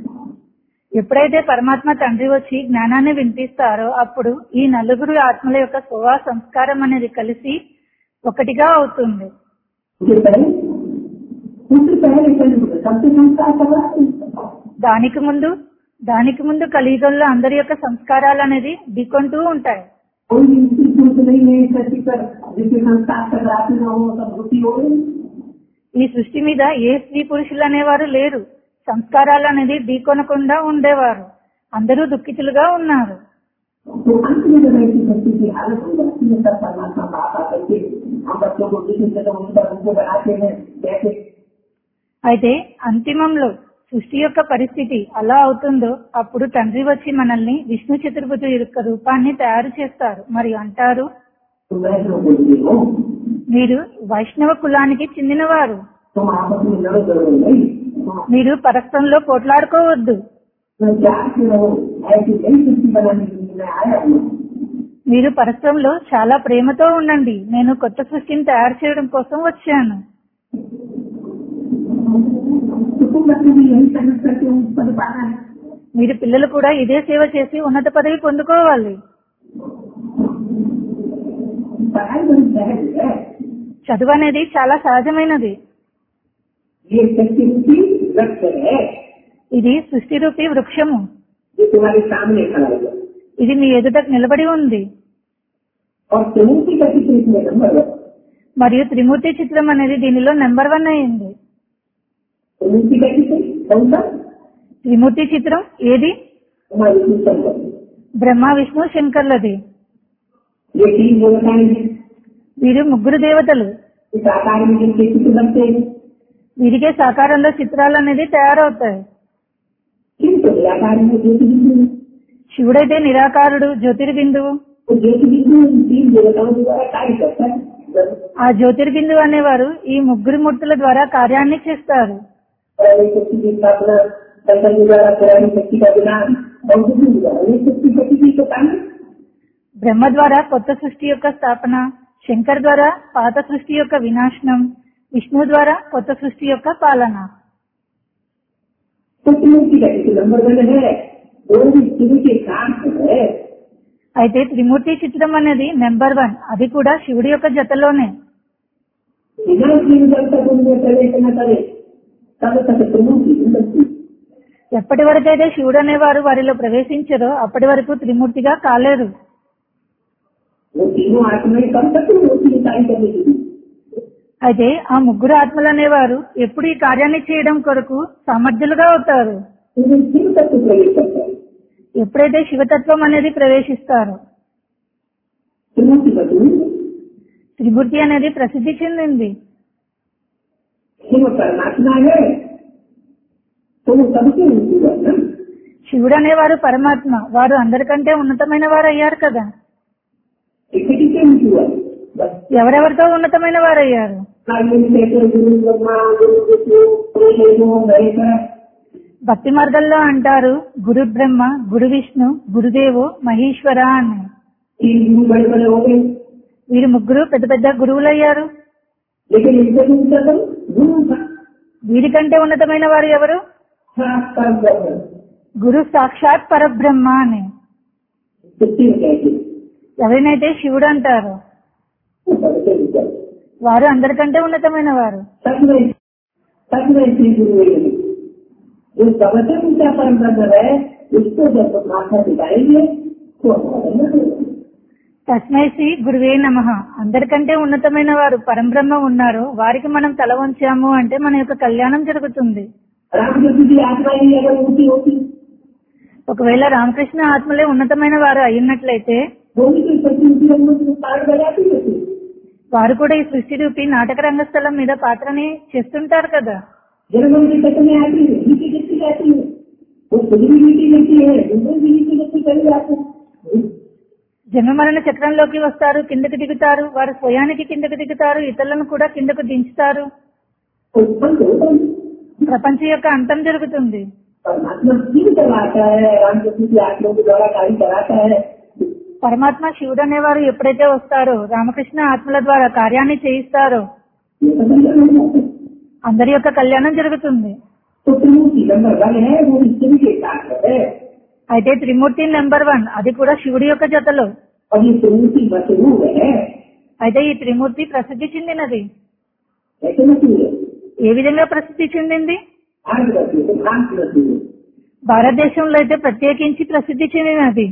ఎప్పుడైతే పరమాత్మ తండ్రి వచ్చి జ్ఞానాన్ని వినిపిస్తారో అప్పుడు ఈ నలుగురు ఆత్మల యొక్క స్వభావ సంస్కారం అనేది కలిసి ఒకటిగా అవుతుంది उसके पहले उससे पहले कलयुग में सबसे संस्कार कर रहा है దానికి ముందు దానికి ముందు కలియుగంలో అందరి యొక్క సంస్కారాలు అనేది ఢీకొంటూ ఉంటాయి कोई भी इंस्टीट्यूट नहीं है इस धरती पर जिसके संस्कार टकराते न हो सब दुखी हो गए ఈ సృష్టి మీద ఏ స్త్రీ పురుషులు అనేవారు లేరు సంస్కారాలు అనేది ఢీకొనకుండా ఉండేవారు అందరూ దుఃఖితులుగా ఉన్నారు तो अंत में जब ऐसी धरती की हालत हो जाती है तब परमात्मा बाप आकर के हम बच्चों को किसी जगह उनका उनको बनाते हैं कैसे అయితే అంతిమంలో సృష్టి యొక్క పరిస్థితి అలా అవుతుందో అప్పుడు తండ్రి వచ్చి మనల్ని విష్ణు చతుర్భుజు యొక్క రూపాన్ని తయారు చేస్తారు మరియు అంటారు तो मैं जो बोलती हूँ మీరు వైష్ణవ కులానికి చెందినవారు तुम आपस में लड़ो जरूर नहीं तुम మీరు పరస్పరంలో పోట్లాడుకోవద్దు अपने प्यार से रहो ऐसी नई सृष्टि बनाने के लिए मैं आया हूँ మీరు పరస్పరంలో చాలా ప్రేమతో ఉండండి నేను కొత్త సృష్టిని తయారు చేయడం కోసం వచ్చాను तो तुम बच्चे भी यही मेहनत करके उस पद पाना है మీరు పిల్లలు కూడా ఇదే సేవ చేసి ఉన్నత పదవి పొందుకోవాలి पढ़ाई बड़ी सहज है చదువు అనేది చాలా సహజమైనది ये शक्ति की वृक्ष है ఇది సృష్టి రూపి వృక్షము जो तुम्हारे सामने खड़ा है ఇది మీ ఎదుట నిలబడి ఉంది और त्रिमूर्ति का चित्र इसमें नंबर है మరియు త్రిమూర్తి చిత్రం అనేది దీనిలో నెంబర్ వన్ అయింది त्रिमूर्ति का चित्र कौन सा త్రిమూర్తి చిత్రం ఏది हमारे सिस्टम का బ్రహ్మ విష్ణు శంకర్లది ये तीन देवताएं हैं వీరు ముగ్గురు దేవతలు इस आकार में जिनके चित्र बनते हैं వీరికే సాకారంలో చిత్రాలు అనేది తయారవుతాయి किंतु निराकार में ज्योतिबिंदु है। శివుడైతే నిరాకారుడు జ్యోతిర్బిందువు तो ज्योतिबिंदु इन तीन देवताओं द्वारा कार्य करता है ఆ జ్యోతిర్బిందువు అనేవారు ఈ ముగ్గురు మూర్తుల ద్వారా కార్యాన్ని చేస్తారు पहले शक्ति की स्थापना शंकर जी द्वारा पुरानी शक्ति का विनाश और विष्णु जी द्वारा ये शक्ति शक्ति की तो कारण బ్రహ్మ ద్వారా కొత్త సృష్టి యొక్క స్థాపన శంకర్ ద్వారా పాత సృష్టి యొక్క వినాశనం విష్ణు ద్వారా కొత్త సృష్టి యొక్క పాలన तो त्रिमूर्ति का चित्र नंबर वन है वो भी शिव के साथ है అయితే త్రిమూర్తి చిత్రం అనేది నెంబర్ వన్ అది కూడా శివుడి యొక్క జతలోనే बिना तीन जब तक उनमें प्रवेश न करे तब तक त्रिमूर्ति उन्नति ఎప్పటి వరకైతే శివుడు అనేవారు వారిలో ప్రవేశించరో అప్పటి వరకు త్రిమూర్తిగా కాలేరు वो तीनों आत्माएं कब तक त्रिमूर्ति की कार्य करने की అయితే ఆ ముగ్గురు ఆత్మలు అనేవారు ఎప్పుడు ఈ కార్యాన్ని చేయడం కొరకు సమర్థులుగా అవుతారు उन्हें शिव तत्व प्रवेश करता है ఎప్పుడైతే శివతత్వం అనేది ప్రవేశిస్తారో त्रिमूर्ति बदलू త్రిమూర్తి అనేది ప్రసిద్ధి చెందింది शिव परमात्मा है तो वो सबसे ऊंची है ना శివుడు అనేవారు పరమాత్మ వారు అందరికంటే ఉన్నతమైన వారు అయ్యారు కదా टिकट से ऊंची है बस ఎవరెవరితో ఉన్నతమైన వారు అయ్యారు कार्य में कहते हैं गुरु ब्रह्मा गुरु विष्णु गुरु महेश्वर భక్తి మార్గంలో అంటారు గురు బ్రహ్మ గురు విష్ణు గురుదేవు మహేశ్వర అని तीन गुरु बड़े बड़े हो गए వీరు ముగ్గురు పెద్ద పెద్ద గురువులయ్యారు लेकिन इनसे भी ऊंचा तो गुरु था వీరికంటే ఉన్నతమైన వారు ఎవరు शास्त्र ब्रह्म గురు సాక్షాత్ పరబ్రహ్మ అని तो शिव कहते हैं ఎవరినైతే శివుడు అంటారు वो सबसे ऊंचा వారు అందరికంటే ఉన్నతమైన వారు सच में सच में श्री गुरु वही है जो सबसे ऊंचा परम ब्रह्म है उसको जब माथा दिखाएंगे तो हमारा न होगा। తస్మై శ్రీ గురువే నమ అందరికంటే ఉన్నతమైన వారు పరంబ్రహ్మ ఉన్నారు వారికి మనం తల వంచాము అంటే మన యొక్క కళ్యాణం జరుగుతుంది रामकृष्ण की आत्मा ही अगर ऊंची होती ఒకవేళ రామకృష్ణ ఆత్మలే ఉన్నతమైన వారు అయినట్లయితే वो भी तो सच्ची ऊंची रंगों की पार बजाती होती వారు కూడా ఈ సృష్టి రూపి నాటక రంగస్థలం మీద పాత్రని చేస్తుంటారు కదా जन्म की तक में आती है नीचे गिरती जाती है वो खुद भी नीचे गिरती है दूसरे भी नीचे गिरती चली जाती है జన్మ మరణ చక్రంలోకి వస్తారు కిందకి దిగుతారు వారు స్వయానికి కిందకి దిగుతారు ఇతరులను కూడా కిందకు దించుతారు उत्पन्न होता है ప్రపంచం యొక్క అంతం జరుగుతుంది परमात्मा जीव करवाता है रामकृष्ण की आत्माओं के द्वारा कार्य कराता है పరమాత్మ శివుడు అనేవారు ఎప్పుడైతే వస్తారో రామకృష్ణ ఆత్మల ద్వారా కార్యాన్ని చేయిస్తారో ये सब अंदर हो जाता है అందరి యొక్క కళ్యాణం జరుగుతుంది तो त्रिमूर्ति नंबर वन है वो स्त्री के साथ है అయితే త్రిమూర్తి నెంబర్ వన్ అది కూడా శివుడి యొక్క జతలో और ये त्रिमूर्ति मशहूर है అయితే ఈ త్రిమూర్తి ప్రసిద్ధి చెందినది ऐसे मशहूर है ఏ విధంగా ప్రసిద్ధి చెందింది भारत मशहूर है भारत मशहूर है భారతదేశంలో అయితే ప్రత్యేకించి ప్రసిద్ధి చెందినది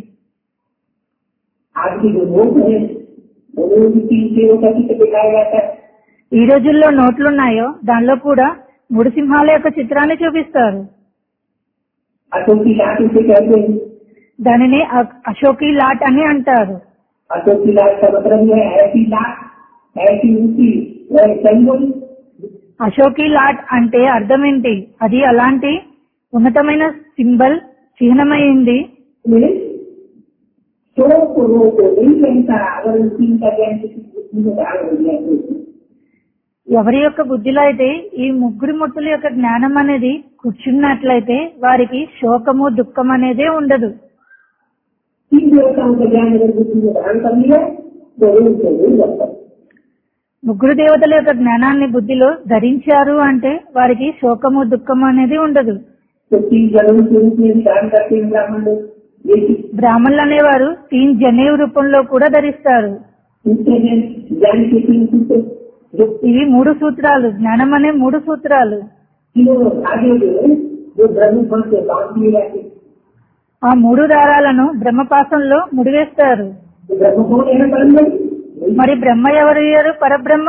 आज की जो नोट है वो भी तीन शेरों का चित्र दिखाया जाता है ఈ రోజుల్లో నోట్లున్నాయో దానిలో కూడా మూడు సింహాల యొక్క చిత్రాన్ని చూపిస్తారు अशोक की लाट उसे कहते हैं దానిని అ- అశోకి లాట్ అని అంటారు अशोक की लाट का मतलब है ऐसी लाट ऐसी ऊंची वह संगोल అశోకి లాట్ అంటే అర్థం ఏంటి అది అలాంటి ఉన్నతమైన సింబల్ చిహ్నమైంది में चोरों को रोको नहीं रहता अगर उसी का ज्ञान किसी बुद्धि में डाल हो गया तो ఎవరి యొక్క బుద్ధిలో అయితే ఈ ముగ్గురు ముట్టుల యొక్క జ్ఞానం అనేది కూర్చున్నట్లయితే వారికి శోకము దుఃఖం అనేదే ఉండదు तीन देवताओं का ज्ञान अगर बुद्धि में धारण कर लिया तो रोग से नहीं लगता ముగ్గురు దేవతల యొక్క జ్ఞానాన్ని బుద్ధిలో ధరించారు అంటే వారికి శోకము దుఃఖము అనేది ఉండదు तो तीन जनों के रूप में भी धारण करते हैं ब्राह्मण लोग ये బ్రాహ్మణులు అనేవారు తీన్ జనేవు రూపంలో కూడా ధరిస్తారు दूसरे हैं ज्ञान के तीन सूत्र जो ఇవి మూడు సూత్రాలు జ్ఞానం అనే మూడు సూత్రాలు तीनों आगे जो है जो ब्रह्म से बांध दिए जाते हैं ఆ మూడు దారాలను బ్రహ్మపాసంలో ముడివేస్తారు तो ब्रह्म कौन है परम ब्रह्म? మరి బ్రహ్మ ఎవరు అయ్యారు పరబ్రహ్మ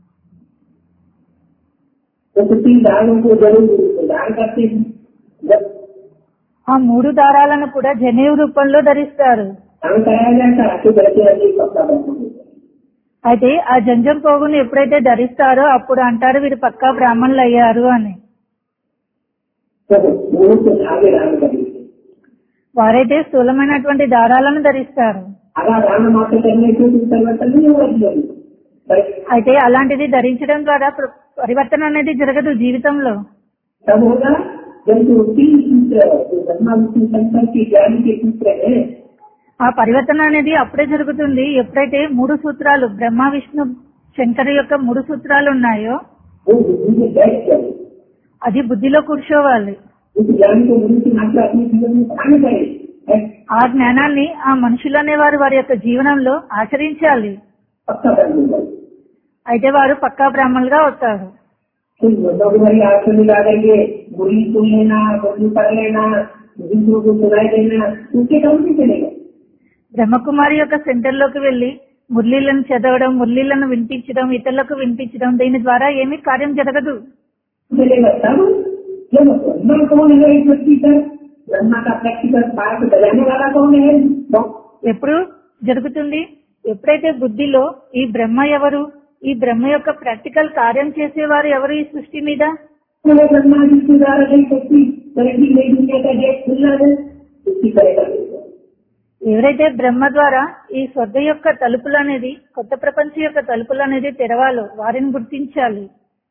तो तीन धारणों को जरूर धारण करते हैं जब ఆ మూడు దారాలను కూడా జనేవు రూపంలో ధరిస్తారు धारण कराया जाता है तो बैठे रहते पक्का ब्रह्म होता है। అయితే ఆ జంజం పోగును ఎప్పుడైతే ధరిస్తారో అప్పుడు అంటారు వీరు పక్కా బ్రాహ్మణులు అయ్యారు అని तो वो से आगे धारण करेंगे వారైతే స్థూలమైనటువంటి దారాలను ధరిస్తారు अगर धारण मात्र करने से कुछ परिवर्तन नहीं होगा जीवन में। पर అయితే అలాంటిది ధరించడం ద్వారా ప్ర- పరివర్తన అనేది జరగదు జీవితంలో तब होगा जब जो तीन सूत्र जो ब्रह्मा विष्णु शंकर के ज्ञान के सूत्र है ఆ పరివర్తన అనేది అప్పుడే జరుగుతుంది ఎప్పుడైతే మూడు సూత్రాలు బ్రహ్మ విష్ణు శంకర్ యొక్క మూడు సూత్రాలు ఉన్నాయో वो बुद्धि में बैठ जाए అది బుద్ధిలో కూర్చోవాలి उस ज्ञान को मनुष्य मात्र अपने जीवन में धारण करे है ఆ జ్ఞానాన్ని ఆ మనుషులు అనేవారు వారి యొక్క జీవనంలో ఆచరించాలి पक्का ब्रह्म होगा అయితే వారు పక్కా బ్రాహ్మణులుగా అవుతారు फिर लोग हमारी आंखें मिला देंगे बुरी सुन लेना बुरी पढ़ लेना दूसरों को सुनाई देना उनके काम भी चलेगा బ్రహ్మకుమారి యొక్క సెంటర్ లోకి వెళ్లి మురళీలను చదవడం మురళీలను వినిపించడం ఇతరులకు వినిపించడం దీని ద్వారా ఏమీ కార్యం జరగదు चलेगा तब ये ब्रह्मा कौन है इस पृथ्वी पर ब्रह्मा का प्रैक्टिकल पार्ट बजाने वाला कौन है तो ఎప్పుడు జరుగుతుంది ఎప్పుడైతే బుద్ధిలో ఈ బ్రహ్మ ఎవరు ఈ బ్రహ్మ యొక్క ప్రాక్టికల్ కార్యం చేసేవారు ఎవరు ఈ సృష్టి మీద वो ब्रह्मा जी के द्वारा नहीं शक्ति करेगी नई दुनिया का गेट खुलना है उसकी करेगा ఎవరైతే బ్రహ్మ ద్వారా ఈ స్వర్గ యొక్క తలుపులు అనేది కొత్త ప్రపంచం యొక్క తలుపులు అనేది తెరవాలో వారిని గుర్తించాలి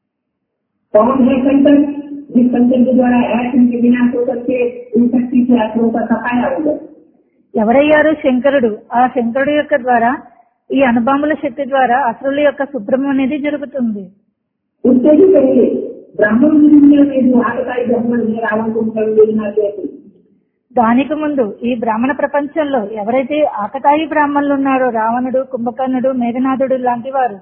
कौन है शंकर जिस शंकर के द्वारा ऐसे के बिना हो करके इन शक्ति से आत्माओं का सफाया हो गया ఎవరయ్యారు శంకరుడు ఆ శంకరుడు యొక్క ద్వారా ఈ అనుభవముల శక్తి ద్వారా అసురుల యొక్క శుభ్రం అనేది జరుగుతుంది उससे भी पहले ब्राह्मण की दुनिया में जो आगताई ब्राह्मण है रावण को योजना कहते దానికి ముందు ఈ బ్రాహ్మణ ప్రపంచంలో ఎవరైతే ఆకతాయి బ్రాహ్మణులు ఉన్నారో రావణుడు కుంభకర్ణుడు మేఘనాథుడు లాంటి వారు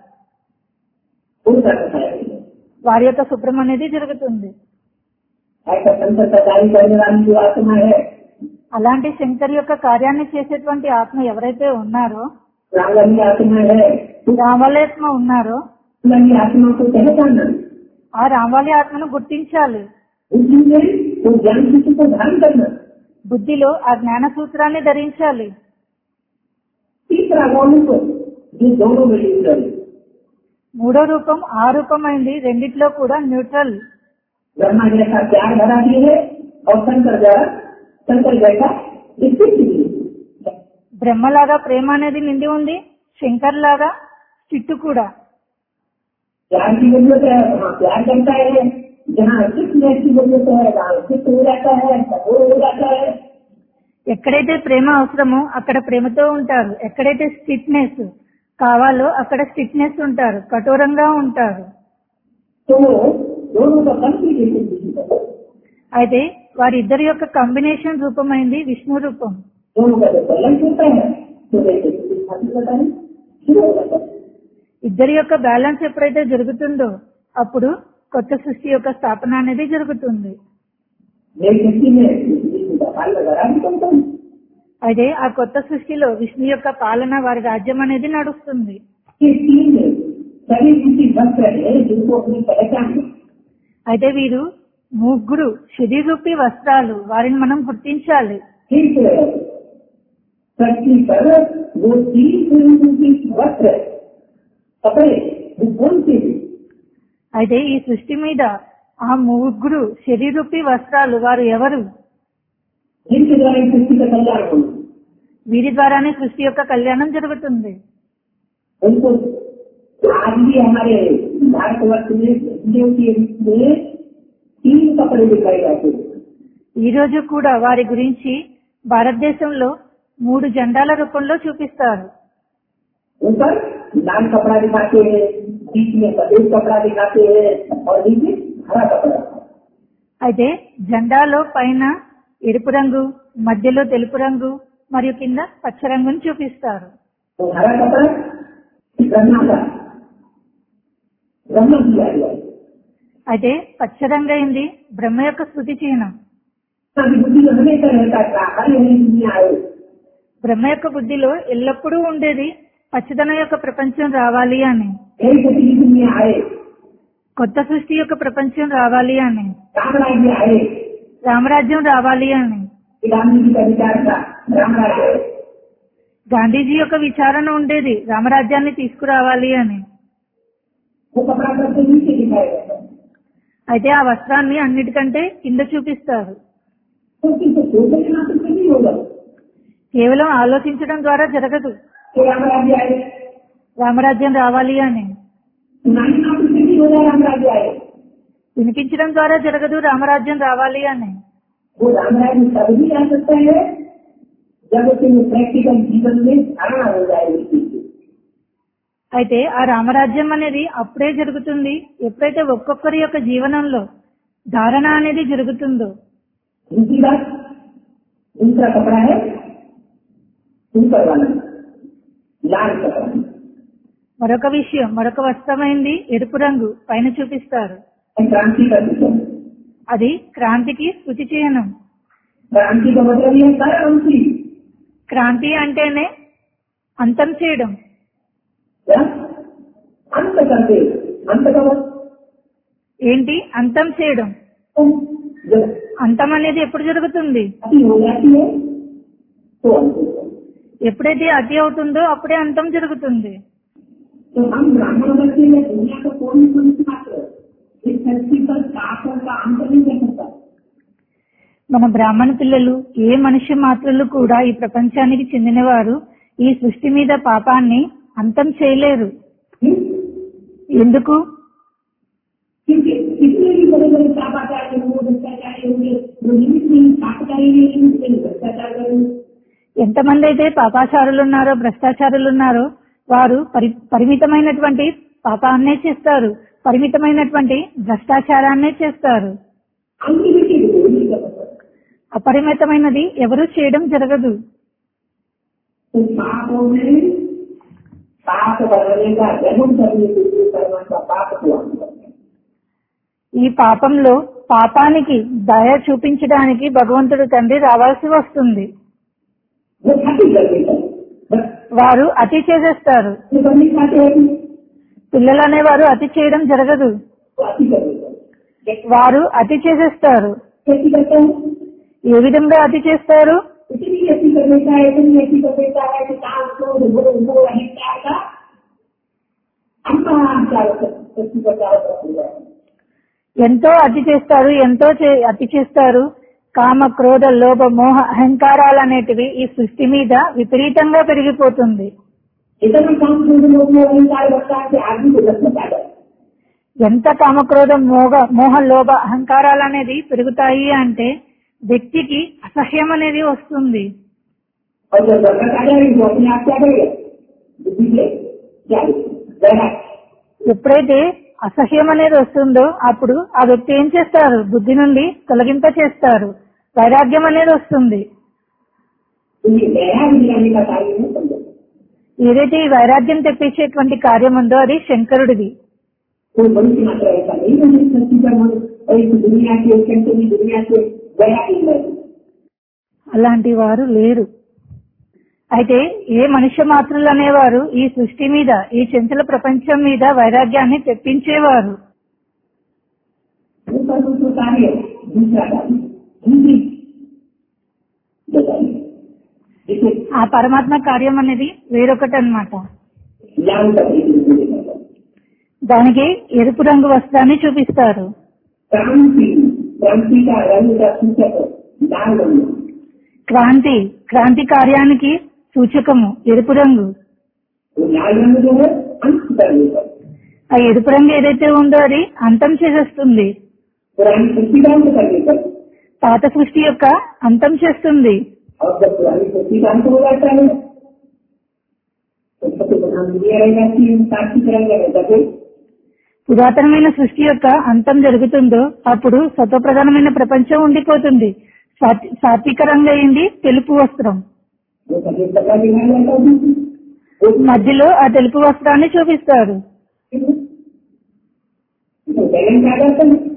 उनका सफाया हो गया వారి యొక్క శుభ్రం అనేది జరుగుతుంది ऐसा शंकर का कार्य करने वाली जो आत्मा है అలాంటి శంకర్ యొక్క కార్యాన్ని చేసేటువంటి ఆత్మ ఎవరైతే ఉన్నారో रावणी आत्मा है రామలేత్మ ఉన్నారో रावणी आत्मा को पहचानना ఆ రామాలి ఆత్మను గుర్తించాలి बुद्धि में वो ज्ञान सूत्र को धारण करना బుద్ధిలో ఆ జ్ఞాన సూత్రాన్ని ధరించాలి तीसरा गौरव को जो दोनों में न्यूट्रल है। మూడో రూపం ఆ రూపమైంది రెండిట్లో కూడా న్యూట్రల్ ब्रह्मा जैसा प्यार भरा भी है और शंकर जैसा शंकर जैसा स्थित भी है బ్రహ్మలాగా ప్రేమ అనేది నిండి ఉంది శంకర్ లాగా చిట్టు కూడా प्यार की जरूरत है वहाँ प्यार करता है जहाँ फिटनेस की जरूरत है वहाँ फिट हो जाता है कठोर हो जाता है ఎక్కడైతే ప్రేమ అవసరమో అక్కడ ప్రేమతో ఉంటారు ఎక్కడైతే స్టిట్నెస్ కావాలో అక్కడ స్టిట్నెస్ ఉంటారు కఠోరంగా ఉంటారు तो दोनों का कम्प्लीकेशन किसी का అయితే వారిద్దరి యొక్క కాంబినేషన్ రూపమైంది విష్ణు రూపం दोनों का जब बैलेंस होता है तो जैसे स्थापित होता है शुरू हो जाता है ఇద్దరి యొక్క బ్యాలెన్స్ ఎప్పుడైతే జరుగుతుందో అప్పుడు కొత్త సృష్టి యొక్క స్థాపన అనేది జరుగుతుంది मेरी दृष्टि में विष्णु का काल वगैरह भी करता है అయితే ఆ కొత్త సృష్టిలో విష్ణు యొక్క పాలన వారి రాజ్యం అనేది నడుస్తుంది ये तीन सभी किसी वस्त्र है जिनको अपनी पहचान है అయితే వీరు ముగ్గురు శరీరూపి వస్త్రాలు వారిని మనం గుర్తించాలి ठीक है पृथ्वी पर वो तीन स्वरूपों की वस्त्र कपड़े वो कौन से हैं? అయితే ఈ సృష్టి మీద ఆ ముగ్గురు శరీరూపి వస్త్రాలు వారు ఎవరు जिनके द्वारा इस सृष्टि का कल्याण हो వీరి ద్వారానే సృష్టి యొక్క కళ్యాణం జరుగుతుంది उनको आज भी हमारे भारतवर्ष में हिंदियों के रूप में तीन कपड़े दिखाए जाते हैं ఈ రోజు కూడా వారి గురించి భారతదేశంలో మూడు జెండాల రూపంలో చూపిస్తారు ऊपर लाल कपड़ा दिखाते हैं बीच में सफेद कपड़ा दिखाते हैं और नीचे हरा कपड़ा అయితే జెండాలో పైన ఎరుపు రంగు మధ్యలో తెలుపు రంగు మరియు కింద పచ్చ రంగును చూపిస్తారు तो हरा कपड़ा ब्रह्मा का ब्रह्मा किया गया है అయితే పచ్చ రంగు అయింది బ్రహ్మ యొక్క స్థుతి చిహ్నం की बुद्धि में हमेशा रहता था हर नई दुनिया आए బ్రహ్మ యొక్క బుద్ధిలో ఎల్లప్పుడూ ఉండేది పచ్చదనం యొక్క ప్రపంచం రావాలి అని नई गति की दुनिया आए కొత్త సృష్టి యొక్క ప్రపంచం రావాలి అని राम राज्य आए రామరాజ్యం రావాలి అని गांधी जी का विचार था राम राज्य గాంధీజీ యొక్క విచారణ ఉండేది రామరాజ్యాన్ని తీసుకురావాలి అని वो कपड़ा सबसे नीचे दिखाया जाता है అయితే ఆ వస్త్రాన్ని అన్నిటికంటే కింద చూపిస్తారు तो किसी सोचने मात्र से नहीं होगा కేవలం ఆలోచించడం ద్వారా జరగదు कि राम राज्य आए రామరాజ్యం రావాలి అని सुनाने मात्र से नहीं होगा राम राज्य आए వినిపించడం ద్వారా జరగదు రామరాజ్యం రావాలి అని वो राम राज्य तभी आ सकता है जब तुम प्रैक्टिकल जीवन में धारणा हो जाए उस चीज की అయితే ఆ రామరాజ్యం అనేది అప్పుడే జరుగుతుంది ఎప్పుడైతే ఒక్కొక్కరి యొక్క జీవనంలో ధారణ అనేది జరుగుతుందో दूसरी बात दूसरा कपड़ा है ऊपर वाला लाल कपड़ा మరొక విషయం మరొక వస్త్రమైంది ఎరుపు రంగు పైన చూపిస్తారు है क्रांति का विषय అది క్రాంతికి స్థుతి చిహ్నం क्रांति का मतलब ये है क्रांति క్రాంతి అంటేనే అంతం చేయడం क्या अंत करते अंत का मतलब ఏంటి అంతం చేయడం जब అంతం అనేది ఎప్పుడు జరుగుతుంది अति हो जाती है तो अंत होता है। ఎప్పుడైతే అతి అవుతుందో అప్పుడే అంతం జరుగుతుంది तो हम ब्राह्मण बच्चे में दुनिया को कोई मनुष्य मात्र इस धरती पर शासन का अंत नहीं कर सकता మన బ్రాహ్మణ పిల్లలు ఏ మనిషి మాత్రులు కూడా ఈ ప్రపంచానికి చెందినవారు ఈ సృష్టి మీద పాపాన్ని అంతం చేయలేరు हम्म? ఎందుకు क्योंकि कितने भी बड़े बड़े पापाचार्य होंगे भ्रष्टाचारी होंगे वो निमित्त नहीं पाप करेंगे निमित्त नहीं भ्रष्टाचार करेंगे ఎంతమంది అయితే పాపాచారులు ఉన్నారో భ్రష్టాచారులు ఉన్నారో వారు పరి పరిమితమైనటువంటి పాపాన్నే చేస్తారు పరిమితమైనటువంటి భ్రష్టాచారాన్నే చేస్తారు अनलिमिटेड को नहीं कर सकता అపరిమితమైనది ఎవరూ చేయడం జరగదు तो पापों में पाप बढ़ने का जन्म करने के लिए कर्म का पाप को हम करते हैं ఈ పాపంలో పాపానికి దయ చూపించడానికి భగవంతుడు తండ్రి రావాల్సి వస్తుంది वो खाती कर देता है बस వారు అతి చేసేస్తారు ये करने चाहते हैं పిల్లలు అనేవారు అతి చేయడం జరగదు वो अति कर देता है వారు అతి చేసేస్తారు कैसी करते हैं ఏ విధంగా అతి చేస్తారు इतनी ऐसी कर देता है इतनी ऐसी कर देता है कि काम क्रोध वो वो अहिंसा का अम्मा चारों तरफ पृथ्वी पर चारों तरफ हो जाए ఎంతో అతి చేస్తారు ఎంతో చే- అతి చేస్తారు కామ క్రోధ లోభ మోహ అహంకారాలు అనేటివి ఈ సృష్టి మీద విపరీతంగా పెరిగిపోతుంది इतना काम क्रोध लोग में अहिंसा बच्चा है कि आदमी को लक्षण आ जाए ఎంత కామక్రోధం మోహ మోహ లోభ అహంకారాలు అనేది పెరుగుతాయి అంటే వ్యక్తికి అసహ్యం అనేది వస్తుంది और जब लक्षण आ जाएगी तो अपने आप क्या करेगा बुद्धि से क्या जरा ఎప్పుడైతే అసహ్యం అనేది వస్తుందో అప్పుడు ఆ వ్యక్తి ఏం చేస్తారు బుద్ధి నుండి తొలగింప చేస్తారు వైరాగ్యం అనేది వస్తుంది तो ये गहरा दिलाने का कार्य नहीं समझो ఏదైతే ఈ వైరాగ్యం తెప్పించేటువంటి కార్యం ఉందో అది శంకరుడిది कोई मनुष्य मात्र ऐसा नहीं है जिस धरती पर हम और इस दुनिया के इस की दुनिया से गया ही नहीं అలాంటి వారు లేరు అయితే ఏ మనుష్య మాత్రులు అనేవారు ఈ సృష్టి మీద ఈ చంచల ప్రపంచం మీద వైరాగ్యాన్ని తెప్పించేవారు वो पर उसको कार्य दूसरा कार्य दूसरी बताइए जिसे ఆ పరమాత్మ కార్యం అనేది వేరొకటి అన్నమాట ज्ञान का एक रूप में देखा जाए। దానికి ఎరుపు రంగు వస్త్రాన్ని చూపిస్తారు क्रांति क्रांति का रंग का सूचक लाल रंग క్రాంతి క్రాంతి కార్యానికి సూచకము ఎరుపు రంగు वो लाल रंग जो है अंत कर देता है ఆ ఎరుపు రంగు ఏదైతే ఉందో అది అంతం చేసేస్తుంది पुरानी सृष्टि का अंत कर देता है పాత సృష్టి యొక్క అంతం చేస్తుంది और जब पुरानी सृष्टि का अंत हो जाता है तो सबसे प्रधान दुनिया रह जाती है सात्विक रंग रहता है పురాతనమైన సృష్టి యొక్క అంతం జరుగుతుందో అప్పుడు సత్వప్రధానమైన ప్రపంచం ఉండిపోతుంది సాత్వి- సాత్విక రంగు అయింది తెలుపు వస్త్రం वो सफेद कपड़ा दिखाया जाता है वो మధ్యలో ఆ తెలుపు వస్త్రాన్ని చూపిస్తారు तो बैलेंस आ जाता है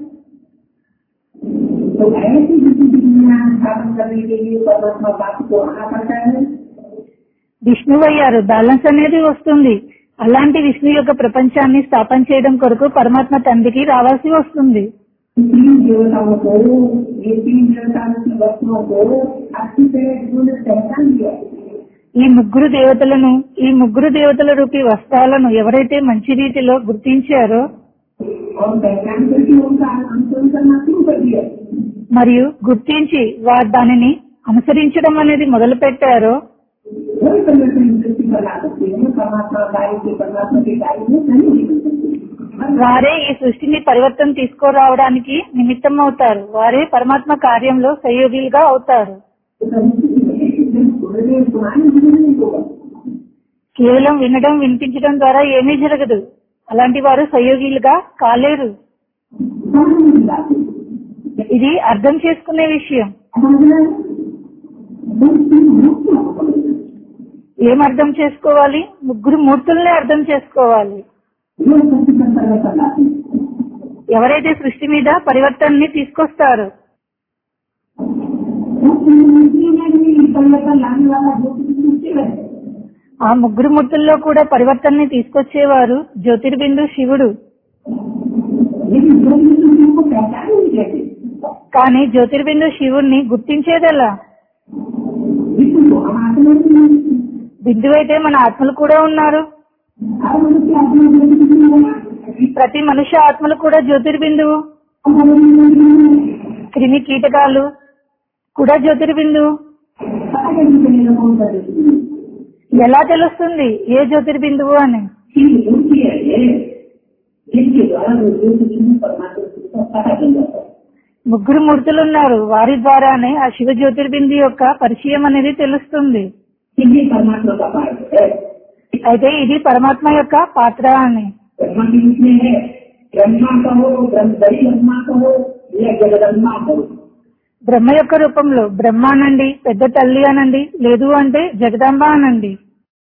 तो ऐसी किसी की दुनिया स्थापन करने के लिए परमात्मा बाप को आना पड़ता है విష్ణువు అయ్యారు బ్యాలెన్స్ అనేది వస్తుంది అలాంటి విష్ణు యొక్క ప్రపంచాన్ని స్థాపన చేయడం కొరకు పరమాత్మ తండ్రికి రావాల్సి వస్తుంది तीन देवताओं को ये तीन देवताओं की वस्तुओं को अच्छी तरह उन्होंने पहचान लिया ఈ ముగ్గురు దేవతలను ఈ ముగ్గురు దేవతల రూపీ వస్త్రాలను ఎవరైతే మంచి రీతిలో గుర్తించారో और पहचान करके उनका अनुसरण करना शुरू कर दिया మరియు గుర్తించి వారు దానిని అనుసరించడం అనేది మొదలు పెట్టారో वही परिवर्तन दृष्टि बना सकते हैं परमात्मा कार्य के परमात्मा के कार्य में नहीं निकल सकते వారే ఈ సృష్టిని పరివర్తన తీసుకురావడానికి నిమిత్తం అవుతారు వారే పరమాత్మ కార్యంలో సహయోగిలుగా అవుతారు तो गुरुदेव पुराने जीवन नहीं होगा కేవలం వినడం వినిపించడం ద్వారా ఏమీ జరగదు అలాంటి వారు సహయోగిలుగా కాలేరు समझने की बात है ఇది అర్థం చేసుకునే విషయం समझना है बस तीन मुक्तियों को समझना है। ఏం అర్థం చేసుకోవాలి ముగ్గురు మూర్తుల్నే అర్థం చేసుకోవాలి जो सत्य पर परिवर्तन लाते हैं ఎవరైతే సృష్టి మీద పరివర్తనని తీసుకొస్తారు उस तीन मूर्तियों में भी परिवर्तन लाने वाला जो किसी मुक्ति है ఆ ముగ్గురు మూర్తుల్లో కూడా పరివర్తనని తీసుకొచ్చేవారు జ్యోతిర్బిందు శివుడు लेकिन जो भी उनको पहचान नहीं कहते కానీ జ్యోతిర్బిందు శివుణ్ణి గుర్తించేదెలా विष्णु को हम आत्मा से नहीं బిందువు అయితే మన ఆత్మలు కూడా ఉన్నారు हर मनुष्य आत्मा से नहीं होगा ప్రతి మనుష్య ఆత్మలు కూడా జ్యోతిర్బిందువు हम नहीं క్రిమి కీటకాలు కూడా జ్యోతిర్బిందువు पता कैसे चलेगा कौन सा व्यक्ति ఎలా తెలుస్తుంది ఏ జ్యోతిర్బిందువు అని तीन मूर्ति है ये जिनके द्वारा वो ज्योति चिन्ह परमात्मा का पता चल जाता है ముగ్గురు మూర్తులు ఉన్నారు వారి ద్వారానే ఆ శివ జ్యోతిర్బిందు యొక్క పరిచయం అనేది తెలుస్తుంది ये परमात्मा का पार्ट है అయితే ఇది పరమాత్మ యొక్క పాత్ర అని ब्रह्मा के रूप में है ब्रह्मा कहो ब्रह्म बड़ी ब्रह्मा कहो या जगदम्मा कहो బ్రహ్మ యొక్క రూపంలో బ్రహ్మ అనండి పెద్ద తల్లి అనండి లేదు అంటే జగదాంబ అనండి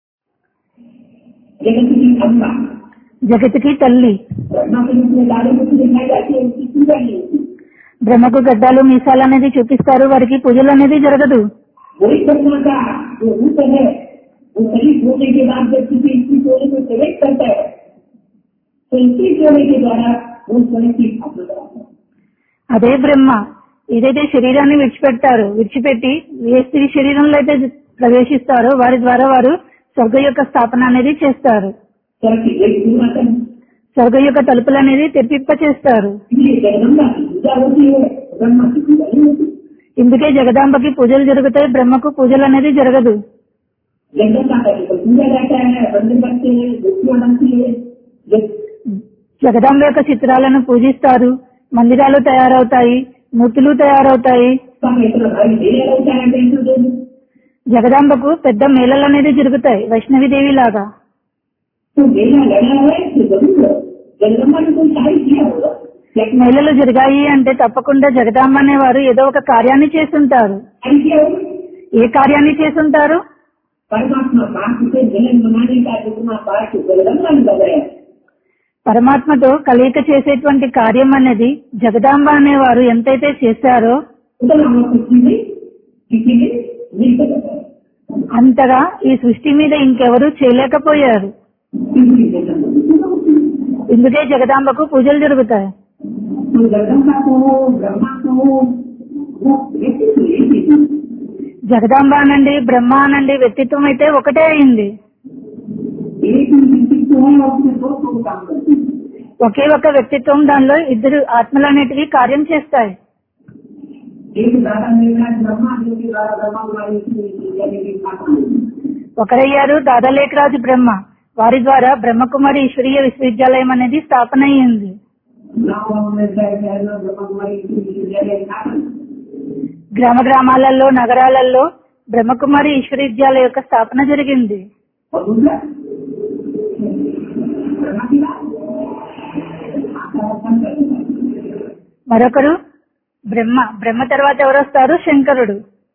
जगत की अम्बा జగతికి తల్లి ब्रह्मा के रूप में लाड़े मुख दिखाई जाती है उसकी पूजा नहीं होती బ్రహ్మకు గడ్డాలు మీసాలు అనేది చూపిస్తారు వారికి పూజలు అనేది జరగదు वही ब्रह्मा का जो रूप है वो शरीर होने के बाद जब किसी स्त्री सोने को सेलेक्ट करता है तो स्त्री सोने के द्वारा वो स्वयं की स्थापना कराता है అదే బ్రహ్మ ఏదైతే శరీరాన్ని విడిచిపెడతారో విడిచిపెట్టి ఏ స్త్రీ శరీరంలో అయితే ప్రవేశిస్తారో వారి ద్వారా వారు స్వర్గ యొక్క స్థాపన అనేది చేస్తారు स्वर्ग की एक पूर्णतम స్వర్గ యొక్క తలుపులు అనేది తెరిపింప చేస్తారు इसलिए जगदम्बा की पूजा होती है ब्रह्मा की पूजा नहीं होती ఇందుకే జగదాంబకి పూజలు జరుగుతాయి బ్రహ్మకు పూజలు అనేది జరగదు जगदम्बा का केवल पूजा जाता है मंदिर बनते हैं मूर्तियां बनती है जब జగదాంబ యొక్క చిత్రాలను పూజిస్తారు మందిరాలు తయారవుతాయి మూర్తులు తయారవుతాయి सब इतना भारी मेला लगता है टेंशन दे జగదాంబకు పెద్ద మేళలు అనేది జరుగుతాయి వైష్ణవిదేవి లాగా तो मेला लगा हुआ है तो जरूर जगदम्बा ने कोई कार्य किया होगा लेकिन మేళలు జరిగాయి అంటే తప్పకుండా జగదాంబ అనేవారు ఏదో ఒక కార్యాన్ని చేస్తుంటారు कार्य किया होगा ఏ కార్యాన్ని చేస్తుంటారు परमात्मा पाठ से मिलन मनाने का जितना पाठ जगदम्बा ने लगाया పరమాత్మతో కలయిక చేసేటువంటి కార్యం అనేది జగదాంబ అనేవారు ఎంతైతే చేశారో उतना हम किसी ने किसी ने नहीं बताया అంతగా ఈ సృష్టి మీద ఇంకెవరూ చేయలేకపోయారు किसी ने जगदम्बा ఇందుకే జగదాంబకు పూజలు జరుగుతాయి तो जगदम्बा को ब्रह्मा को वो व्यक्तित्व एक ही है। జగదాంబ అనండి బ్రహ్మ అనండి వ్యక్తిత్వం అయితే ఒకటే అయింది एक ही व्यक्तित्व है और उसमें दो सौ काम करते हैं ఒకే ఒక వ్యక్తిత్వం దానిలో ఇద్దరు ఆత్మలు అనేటివి కార్యం చేస్తాయి एक दादा मेरा ब्रह्मा जो कि द्वारा ब्रह्मा कुमारी की यानी कि माता है। ఒకరయ్యారు దాదాలేఖరాజు బ్రహ్మ వారి ద్వారా బ్రహ్మకుమారి ఈశ్వరీయ విశ్వవిద్యాలయం అనేది స్థాపన అయ్యింది गाँव में शहर शहर में ब्रह्मा कुमारी की विश्वविद्यालय स्थापना గ్రామ గ్రామాలలో నగరాలలో బ్రహ్మకుమారి ఈశ్వరవిద్యాలయ యొక్క స్థాపన జరిగింది और दूसरा ब्रह्मा की बात आका शंकर మరొకరు బ్రహ్మ బ్రహ్మ తర్వాత ఎవరు వస్తారు శంకరుడు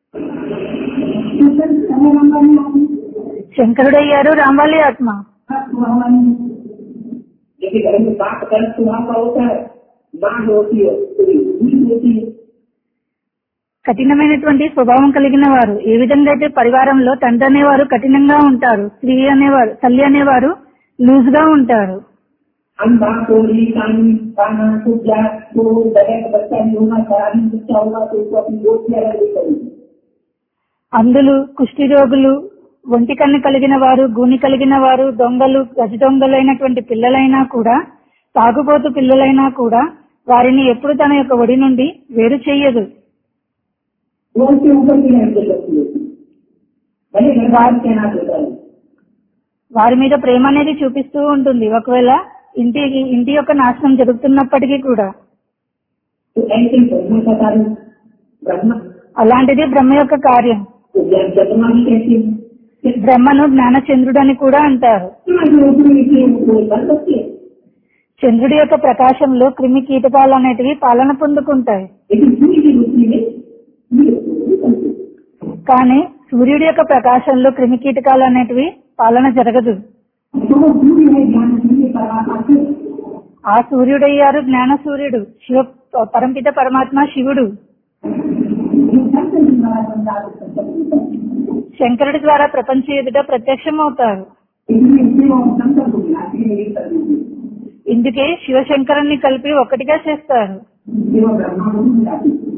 शंकर समय हमारी आत्मा శంకరుడు అయ్యారు రాంవాలి ఆత్మ तो हमारी जैसे घर में बाप कर्म स्वभाव का होता है माँ होती है पूरी भूल होती है కఠినమైనటువంటి స్వభావం కలిగిన వారు ఏ విధంగా అయితే పరివారంలో తండ్రి అనేవారు కఠినంగా ఉంటారు స్త్రీ అనేవారు తల్లి అనేవారు లూజ్ గా ఉంటారు अंधा चोरी कानी पाना पूजा तो बगैर बच्चा नहीं होगा शराबी बच्चा होगा तो उसको अपनी रोटियां लगी करेगी అందులు కుష్టి రోగులు ఒంటి కన్ను కలిగిన వారు గూని కలిగిన వారు దొంగలు గజ దొంగలైనటువంటి పిల్లలైనా కూడా తాగుబోతు పిల్లలైనా కూడా వారిని ఎప్పుడు తన యొక్క ఒడి నుండి వేరు చెయ్యదు वो उसके ऊपर भी रहने लगती है भले घर बाहर कहना होता है వారి మీద ప్రేమ అనేది చూపిస్తూ ఉంటుంది ఒకవేళ ఇంటి ఇంటి యొక్క నాశనం జరుగుతున్నప్పటికీ కూడా तो ऐसे ही ब्रह्मा का कार्य ब्रह्मा అలాంటిది బ్రహ్మ యొక్క కార్యం तो ज्ञान चंद्रमा भी कहते हैं कि బ్రహ్మను జ్ఞానచంద్రుడు అని కూడా అంటారు चंद्रमा की रोशनी इसलिए वो बन सकती है చంద్రుడి యొక్క ప్రకాశంలో క్రిమి కీటకాలు అనేటివి పాలన పొందుకుంటాయి लेकिन सूर्य की रोशनी में नहीं बनती। కానీ సూర్యుడి యొక్క ప్రకాశంలో క్రిమి కీటకాలు అనేటివి పాలన జరగదు तो वो सूर्य है ज्ञान सूर्य परमात्मा से ఆ సూర్యుడయ్యారు జ్ఞాన సూర్యుడు శివ పరంపిత పరమాత్మ శివుడు ये शंकर जी महाराज पंजाब के संत होता है। శంకరుడి ద్వారా ప్రపంచ ఎదుట ప్రత్యక్షమవుతారు इसलिए शिव और शंकर को मिलाते हैं एक करने के लिए। ఇందుకే శివశంకరుణ్ణి కలిపి ఒకటిగా చేస్తారు शिव और ब्रह्मा को भी मिलाते हैं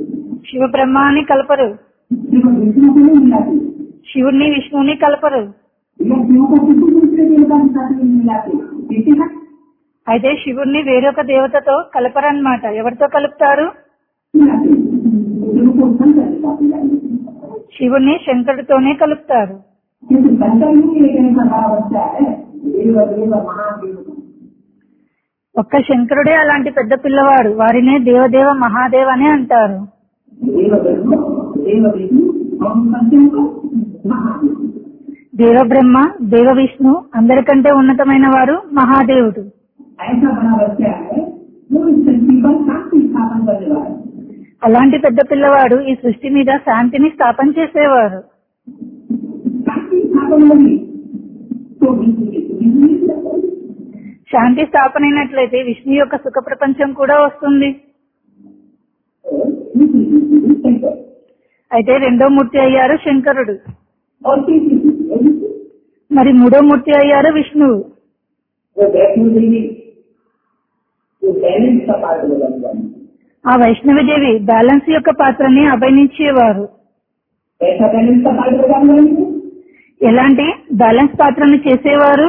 శివ బ్రహ్మ అని కలపరు शिव विष्णु को नहीं मिलाते శివుణ్ణి విష్ణువుని కలపరు या शिव को किसी दूसरे देवता के साथ नहीं मिलाते ठीक है ना అయితే శివుణ్ణి వేరొక దేవతతో కలపరన్నమాట ఎవరితో కలుపుతారు मिलाते शिव को शंकर के साथ मिलाते శివుణ్ణి శంకరుడితోనే కలుపుతారు क्योंकि शंकर ही एक ऐसा बड़ा बच्चा है देव देव महादेव ఒక్క శంకరుడే అలాంటి పెద్ద పిల్లవాడు వారినే దేవదేవ మహాదేవ్ అని అంటారు देव ब्रह्म देव विष्णु और सत्यों को महादेव దేవ బ్రహ్మ దేవ విష్ణు అందరికంటే ఉన్నతమైన వారు మహాదేవుడు ऐसा बड़ा बच्चा है वो इस धरती पर शांति स्थापन करने वाला है అలాంటి పెద్ద పిల్లవాడు ఈ సృష్టి మీద శాంతిని స్థాపన చేసేవారు शांति स्थापन होगी तो विष्णु की विष्णु की तरफ होगी। శాంతి స్థాపన అయినట్లయితే విష్ణు యొక్క సుఖ ప్రపంచం కూడా వస్తుంది और विष्णु की विष्णु शंकर అయితే రెండో మూర్తి అయ్యారు శంకరుడు और तीसरी चीज है विष्णु। మరి మూడో మూర్తి అయ్యారు విష్ణువు वो वैष्णो देवी वो बैलेंस का पार्ट बदल जाए ఆ వైష్ణవదేవి బ్యాలెన్స్ యొక్క పాత్రని అభయనించేవారు ऐसा बैलेंस का पार्ट बदल जाएंगे ఎలాంటి బ్యాలెన్స్ పాత్రని చేసేవారు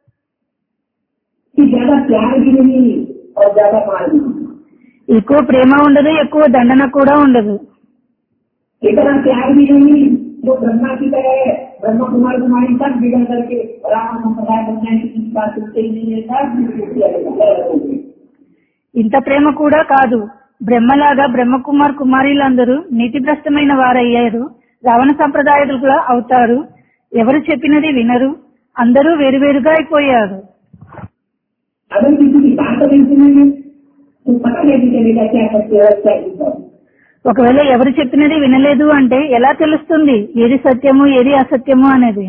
कि ज्यादा प्यार भी नहीं और ज्यादा मार भी नहीं ఎక్కువ ప్రేమ ఉండదు ఎక్కువ దండన కూడా ఉండదు इतना प्यार भी नहीं जो ब्रह्मा की तरह है ब्रह्म कुमार कुमारी सब बिगड़ करके राम संप्रदाय बनने की किसी बात सुनते ही नहीं है सब बिल्कुल किया जाएगा। ఇంత ప్రేమ కూడా కాదు బ్రహ్మలాగా బ్రహ్మకుమార్ కుమారీలందరూ నీతిభ్రష్టమైన వారయ్యారు రావణ సంప్రదాయాలుగా అవుతారు ఎవరు చెప్పినది వినరు అందరూ వేరువేరుగా అయిపోయారు अगर किसी की बात नहीं सुनेंगे तो पता नहीं चलेगा क्या सत्य है क्या झूठ है ఒకవేళ ఎవరు చెప్పినది వినలేదు అంటే ఎలా తెలుస్తుంది ఏది సత్యము ఏది అసత్యము అనేది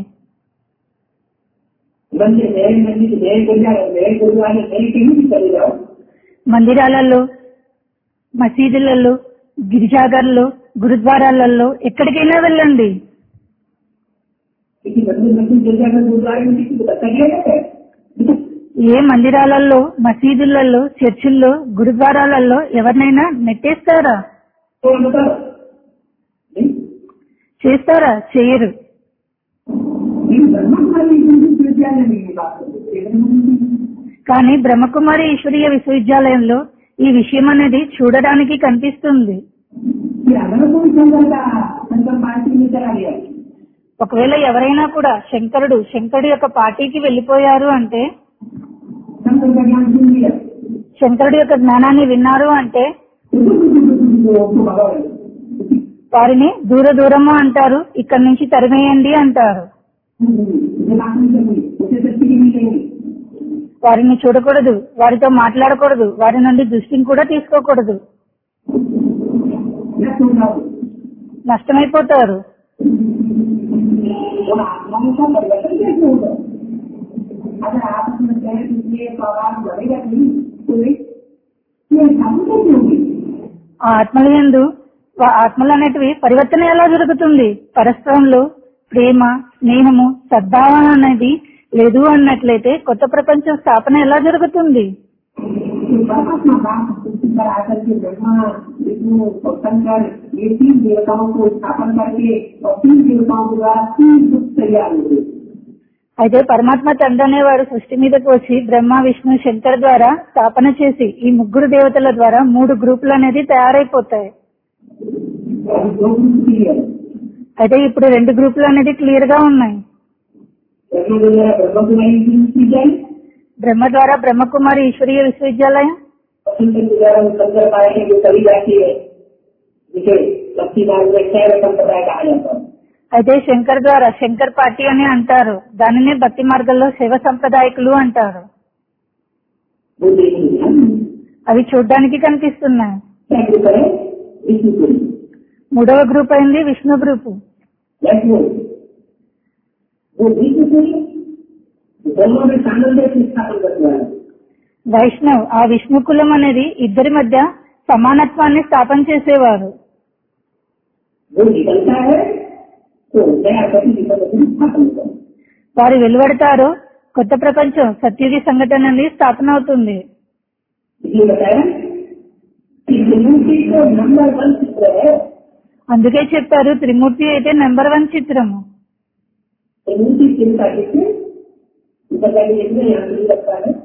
मंदिर नए मंदिर नए गुरुद्वारे नए गुरुद्वारे नए कहीं भी चले जाओ మందిరాలలో మసీదులలో గిరిజాగర్లో గురుద్వారాలలో ఎక్కడికైనా వెళ్ళండి किसी मंदिर मंदिर गिरजाघर गुरुद्वारे में किसी को धक्का दिया जाता है ఏ మందిరాలలో మసీదులలో చర్చిల్లో గురుద్వారాలలో ఎవరినైనా నెట్టేస్తారా तो हम बताओ नहीं? చేస్తారా చేయరు ये ब्रह्मा कुमारी हिंदू विद्यालय में ये बात है కానీ బ్రహ్మకుమారి ఈశ్వరీయ విశ్వవిద్యాలయంలో ఈ విషయం అనేది చూడడానికి కనిపిస్తుంది कि अगर कोई शंकर का शंकर पार्टी में चला गया ఒకవేళ ఎవరైనా కూడా శంకరుడు శంకరుడు యొక్క పార్టీకి వెళ్ళిపోయారు అంటే शंकर का ज्ञान सुन लिया శంకరుడు యొక్క జ్ఞానాన్ని విన్నారు అంటే तो उसको भगाओ వారిని దూర దూరము అంటారు ఇక్కడి నుంచి తరిమేయండి అంటారు उसे बात नहीं करनी उसे सच्ची की नहीं कहेंगे వారిని చూడకూడదు వారితో మాట్లాడకూడదు వారి నుండి దృష్టిని కూడా తీసుకోకూడదు न सुन रहा हूँ నష్టమైపోతారు और आत्माओं का परिवर्तन कैसे होगा अगर आप उसमें कहें कि ये स्वभाव बढ़ेगा नहीं तो ये साबुन कैसे होगी ఆ ఆత్మల యందు ఆ ఆత్మలు అనేటివి పరివర్తన ఎలా జరుగుతుంది పరస్పరంలో ప్రేమ స్నేహము సద్భావన అనేది లేదు అన్నట్లయితే కొత్త ప్రపంచ స్థాపన ఎలా జరుగుతుంది कि परमात्मा बाप पृथ्वी पर आकर के ब्रह्मा विष्णु और शंकर ये तीन देवताओं को स्थापन करके और तीन देवताओं के द्वारा तीन दुख तैयार हुए అయితే పరమాత్మ తండ్రి అనేవాడు సృష్టి మీదకి వచ్చి బ్రహ్మ విష్ణు శంకర్ ద్వారా స్థాపన చేసి ఈ ముగ్గురు దేవతల ద్వారా మూడు గ్రూపులు అనేది తయారైపోతాయి और दो ग्रुप की है అయితే ఇప్పుడు రెండు గ్రూపులు అనేది క్లియర్ గా ఉన్నాయి ब्रह्मा द्वारा ब्रह्म कुमारी की जाए బ్రహ్మ ద్వారా బ్రహ్మకుమారి ఈశ్వరీయ విశ్వవిద్యాలయం और शंकर के द्वारा वो शंकर पाए जो करी जाती है जिसे भक्ति मार्ग में शैव संप्रदाय कहा जाता है అయితే శంకర్ ద్వారా శంకర్ పార్టీ అని అంటారు దానినే భక్తి మార్గంలో శివ సంప్రదాయకులు అంటారు वो देखनी है అవి చూడ్డానికి కనిపిస్తున్నాయి क्या ग्रुप है विष्णु पुरी మూడవ గ్రూప్ అయింది విష్ణు గ్రూపు वैष्णो वो विष्णु पुरी दोनों में सामंजस्य से स्थापन करने वाला है వైష్ణవ్ ఆ విష్ణు కులం అనేది ఇద్దరి మధ్య సమానత్వాన్ని స్థాపన చేసేవారు वो निकलता है तो नया कभी निकल स्थापन होता है వారు వెలువడతారో కొత్త ప్రపంచం సత్యుగి సంఘటన అనేది స్థాపన అవుతుంది इसलिए बताया कि विमुक्ति को नंबर वन चित्र है అందుకే చెప్పారు త్రిమూర్తి అయితే నెంబర్ వన్ చిత్రము त्रिमूर्ति चिंता किसने ऊपर जाके देखना यहाँ से भी लगता है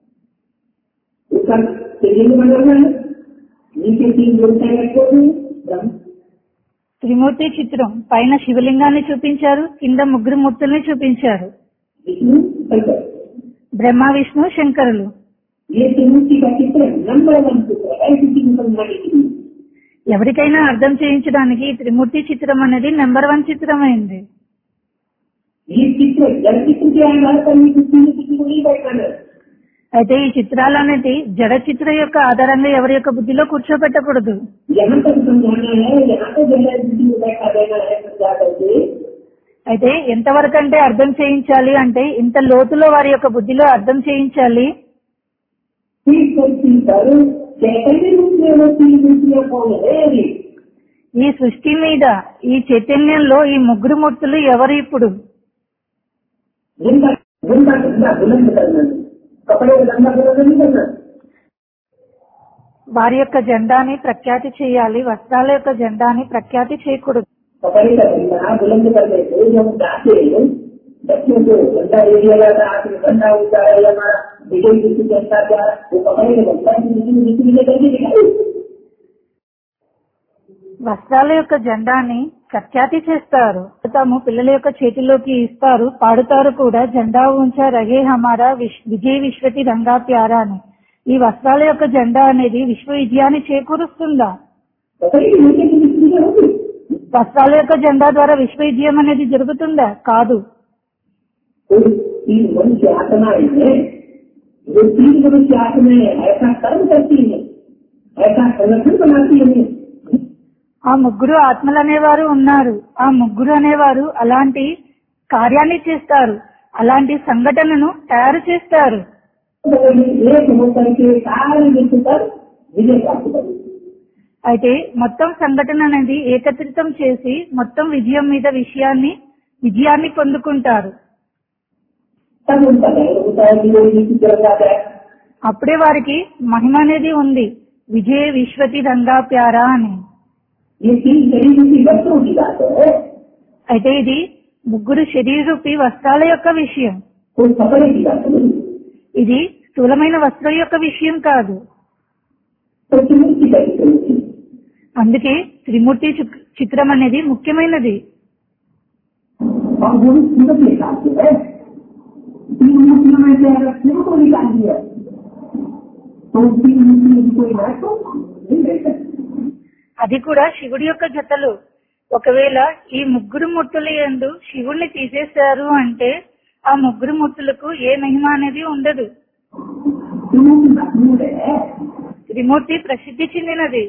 ऊपर शिवलिंग बना हुआ है नीचे तीन देवताएं रखे हुए हैं ब्रह्म త్రిమూర్తి చిత్రం పైన శివలింగాన్ని చూపించారు కింద ముగ్గురు మూర్తుల్ని చూపించారు विष्णु शंकर బ్రహ్మ విష్ణు శంకరులు ये त्रिमूर्ति का चित्र नंबर वन चित्र है किसी को समझाने के लिए ఎవరికైనా అర్థం చేయించడానికి ఈ త్రిమూర్తి చిత్రం అనేది నెంబర్ వన్ చిత్రం అయింది ये चित्र जड़ चित्र के आधार पर ही किसी ने किसी को नहीं बैठाना అయితే ఈ చిత్రాలు అనేది జడ చిత్రం యొక్క ఆధారంగా ఎవరి యొక్క బుద్ధిలో కూర్చోబెట్టకూడదు यहाँ तक समझाना है यहाँ पे जड़ किसी को बैठा देना है समझा करके అయితే ఎంతవరకు అంటే అర్థం చేయించాలి అంటే ఇంత లోతులో వారి యొక్క బుద్ధిలో అర్థం చేయించాలి फिर पृथ्वी पर चैतन्य रूप में वो तीन मूर्तियां कौन है अभी ఈ సృష్టి మీద ఈ చైతన్యంలో ఈ ముగ్గురు మూర్తులు ఎవరు ఇప్పుడు जिनका जिनका धंधा बुलंद करना है। कपड़े का धंधा बुलंद नहीं करना వారి యొక్క జెండాని ప్రఖ్యాతి చేయాలి వస్త్రాల యొక్క జెండాని ప్రఖ్యాతి చేయకూడదు कपड़े का धंधा बुलंद करने से जब जाते हैं बच्चों को धंधा दे दिया जाता है आपने धंधा होता है हमारा विजय किसी जनता का वो कपड़े का धंधा किसी ने किसी ने करके दिखाई వస్త్రాల యొక్క జెండాని ప్రఖ్యాతి చేస్తారు తాము పిల్లల యొక్క చేతిలోకి ఇస్తారు పాడుతారు కూడా జెండా ఉంచా రహే హమారా విశ్- విజయ్ విశ్వతి రంగా ప్యారా అని ఈ వస్త్రాల యొక్క జెండా అనేది విశ్వ విజయాన్ని చేకూరుస్తుందా कपड़े की नीचे की बिक्री होगी వస్త్రాల యొక్క జెండా ద్వారా విశ్వ విజయం అనేది జరుగుతుందా కాదు कोई तीन मनुष्य आत्माएं हैं जो तीन मनुष्य आत्माएं ऐसा कर्म करती है ऐसा संगठन बनाती है ఆ ముగ్గురు ఆత్మలు అనేవారు ఉన్నారు ఆ ముగ్గురు అనేవారు అలాంటి కార్యాన్ని చేస్తారు అలాంటి సంఘటనను తయారు చేస్తారు तो एक होकर के सारे विश्व पर विजय प्राप्त करें అయితే మొత్తం సంఘటన అనేది ఏకత్రితం చేసి మొత్తం విజయం మీద విషయాన్ని విజయాన్ని పొందుకుంటారు तब उनका ध्यान होता है कि वो विश्व चल जाता है అప్పుడే వారికి మహిమ అనేది ఉంది విజయ విశ్వతి రంగా ప్యారా అని ये तीन शरीर की वस्तुओं की बात है అయితే ఇది ముగ్గురు శరీరూపి వస్త్రాల యొక్క విషయం कोई कपड़े की बात नहीं ఇది స్థూలమైన వస్త్రం యొక్క విషయం కాదు तो त्रिमूर्ति का चित्र होती है। అందుకే త్రిమూర్తి చిక్- చిత్రం అనేది ముఖ్యమైనది और वो भी सूरत निकाल के है तीन मूर्तियों में से अगर शिव को निकाल दिया तो उस तीन मूर्तियों की कोई महत्व नहीं रह सकती అది కూడా శివుడి యొక్క జతలు ఒకవేళ ఈ ముగ్గురు మూర్తులు ఎందు శివుణ్ణి తీసేశారు అంటే ఆ ముగ్గురు మూర్తులకు ఏ మహిమ అనేది ఉండదు त्रिमूर्ति महमूद है త్రిమూర్తి ప్రసిద్ధి చెందినది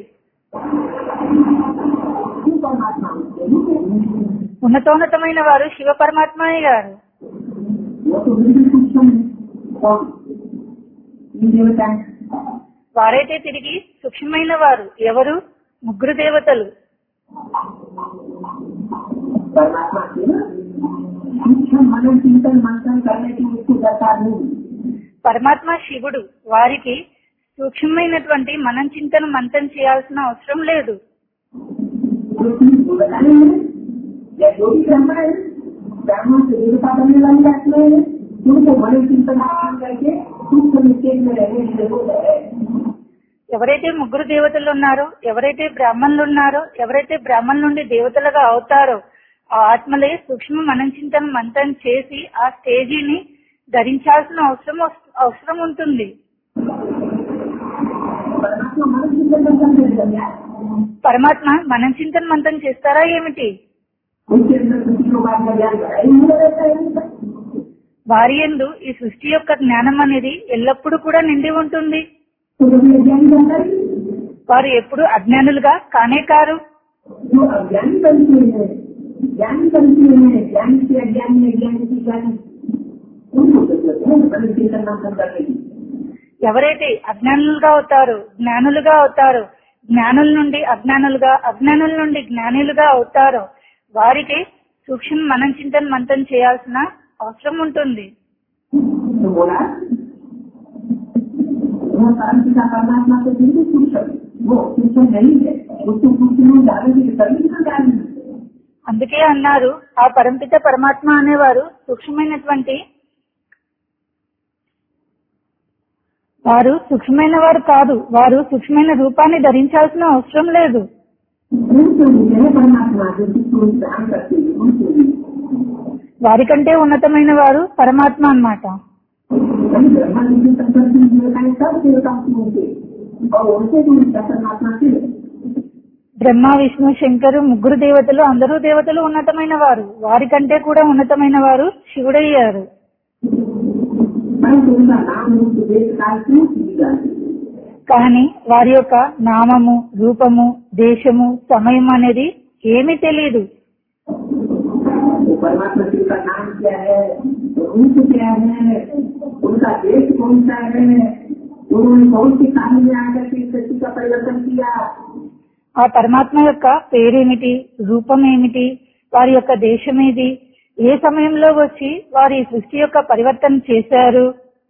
शिव परमात्मा होते हैं। ఉన్నతోన్నతమైన వారు శివ పరమాత్మయ్య గారు वो तो बिल्कुल सूक्ष्म है कौन तीन देवता है వారైతే తిరిగి సూక్ష్మమైన వారు ఎవరు ముగ్గురు దేవతలు परमात्मा की ना सूक्ष्म मनन चिंतन मंथन करने की उसको दरकार नहीं పరమాత్మ శివుడు వారికి సూక్ష్మమైనటువంటి మనం చింతన మంతం చేయాల్సిన అవసరం లేదు जो चीज वो बताने हैं या जो भी ब्रह्म है ब्राह्मण से देवता बनने वाली आत्मा है उनको मनन चिंतन मंथन करके सूक्ष्म स्टेज में रहने की जरूरत है ఎవరైతే ముగ్గురు దేవతలు ఉన్నారో ఎవరైతే బ్రాహ్మణులు ఉన్నారో ఎవరైతే బ్రాహ్మణుల నుండి దేవతలుగా అవుతారో ఆ ఆత్మలే సూక్ష్మ మనచింతన మంతం చేసి ఆ స్టేజీని ధరించాల్సిన అవసరం వస్- అవసరం ఉంటుంది परमात्मा मनन चिंतन मंथन कर दिया పరమాత్మ మనం చింతన మంతం చేస్తారా ఏమిటి उनके अंदर किसी लोग आपका ज्ञान बढ़ाई हुआ रहता है उनका। వారి ఎందు ఈ సృష్టి యొక్క జ్ఞానం అనేది ఎల్లప్పుడూ కూడా నిండి ఉంటుంది तो जब ये ज्ञानी बनता है వారు ఎప్పుడు अज्ञाనులుగా కానే కారు जो अज्ञानी बनते हैं ज्ञानी बनते हैं ज्ञानी से अज्ञानी अज्ञानी से ज्ञानी उनको जरूरत है मनन चिंतन मंथन करने की ఎవరైతే అజ్ఞానులుగా అవుతారో జ్ఞానులుగా అవుతారో జ్ఞానుల నుండి అజ్ఞానులుగా అజ్ఞానుల నుండి జ్ఞానులుగా అవుతారో వారికి సూక్ష్మ మనం చింతన మంతం చేయాల్సిన అవసరం ఉంటుంది तो बोला वह परम पिता परमात्मा को बिल्कुल सूक्ष्म वो सूक्ष्म नहीं है उसको सूक्ष्म में जाने के लिए सभी को जाने అందుకే అన్నారు ఆ పరంపిత పరమాత్మ అనేవారు సూక్ష్మమైనటువంటి వారు సూక్ష్మమైన వారు కాదు వారు సూక్ష్మమైన రూపాన్ని ధరించాల్సిన అవసరం లేదు उनके लिए है परमात्मा जो जिसको ध्यान करते हैं उनके लिए వారికంటే ఉన్నతమైన వారు పరమాత్మ అన్నమాట वही ब्रह्मा जी के संकल्प में देवताएं सब देवताओं की होते और उनसे भी उनका परमात्मा से బ్రహ్మ విష్ణు శంకరు ముగ్గురు దేవతలు అందరూ దేవతలు ఉన్నతమైన వారు వారికంటే కూడా ఉన్నతమైన వారు శివుడయ్యారు परंतु उनका नाम रूप देश काल क्यों की जाती है కానీ వారి యొక్క నామము రూపము దేశము సమయం అనేది ఏమీ తెలియదు वो परमात्मा जी का नाम क्या है रूप क्या है उनका देश कौन सा है उन्होंने कौन सी कहानी में आकर के सृष्टि का परिवर्तन किया ఆ పరమాత్మ యొక్క పేరేమిటి రూపం ఏమిటి వారి యొక్క దేశం ఏది ఏ సమయంలో వచ్చి వారి సృష్టి యొక్క పరివర్తన చేశారు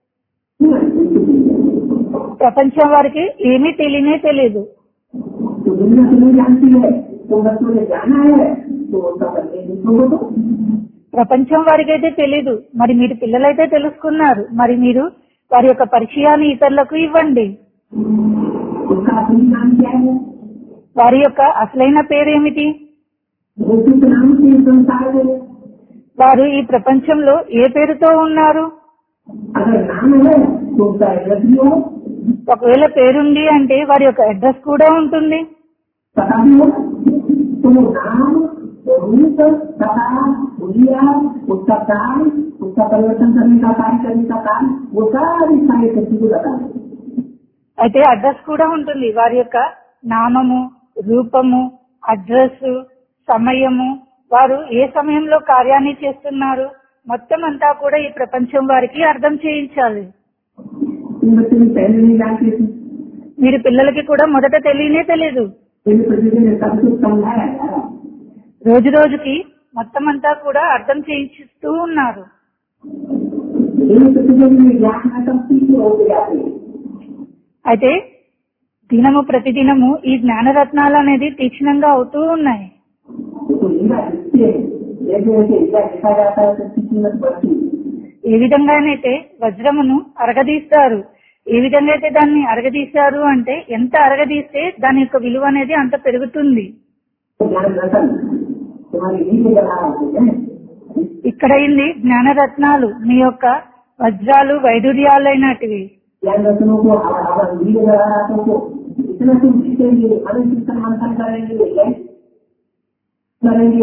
ప్రపంచం వారికి ఏమీ తెలియనే తెలియదు तो दुनिया तो नहीं जानती है तो बच्चों ने जाना है तो उनका बच्चे दूसरों को दो ప్రపంచం వారికైతే తెలీదు మరి మీరు పిల్లలైతే తెలుసుకున్నారు మరి మీరు వారి యొక్క పరిచయాన్ని ఇతరులకు ఇవ్వండి उसका असली नाम क्या है వారి యొక్క అసలైన పేరేమిటి वो किस नाम से संसार में వారు ఈ ప్రపంచంలో ఏ పేరుతో ఉన్నారు अगर नाम है तो उसका एड्रेस भी हो ఒకవేళ పేరుంది అంటే వారి యొక్క అడ్రస్ కూడా ఉంటుంది पता भी हो तो वो नाम रूप पता उलिया उसका काम उसका परिवर्तन करने का कार्य करने का काम वो सारी सारी शक्ति को बता दें అయితే అడ్రస్ కూడా ఉంటుంది వారి యొక్క నామము రూపము అడ్రస్ సమయము వారు ఏ సమయంలో కార్యాన్ని చేస్తున్నారు మొత్తం అంతా కూడా ఈ ప్రపంచం వారికి అర్థం చేయించాలి इन बच्चे ने पहले नहीं जानते थे మీరు పిల్లలకి కూడా మొదట తెలియనే తెలియదు इन प्रतिदिन ने सब कुछ समझाया రోజు రోజుకి మొత్తం అంతా కూడా అర్థం చేయిస్తూ ఉన్నారు इन प्रतिदिन में ज्ञान खत्म पीछे होते जाते हैं అయితే దినము ప్రతిదినము ఈ జ్ఞానరత్నాలు అనేది తీక్షణంగా అవుతూ ఉన్నాయి तो हीरा दिखते हैं जैसे जैसे हीरा देखा जाता है तो उसकी कीमत बढ़ती है ఏ విధంగానైతే వజ్రమును అరగదీస్తారు ఏ విధంగా అయితే దాన్ని అరగదీశారు అంటే ఎంత అరగదీస్తే దాని యొక్క విలువ అనేది అంత పెరుగుతుంది ज्ञान रतन तुम्हारी नीचे बना होते हैं ఇక్కడ అయింది జ్ఞానరత్నాలు మీ యొక్క వజ్రాలు వైడూర్యాలైనటివి ज्ञान रत्नों को हवा हवा नील जवाहरातों को इतना तुम सीखेंगे अनुचिंतन मंथन करेंगे जय करेंगे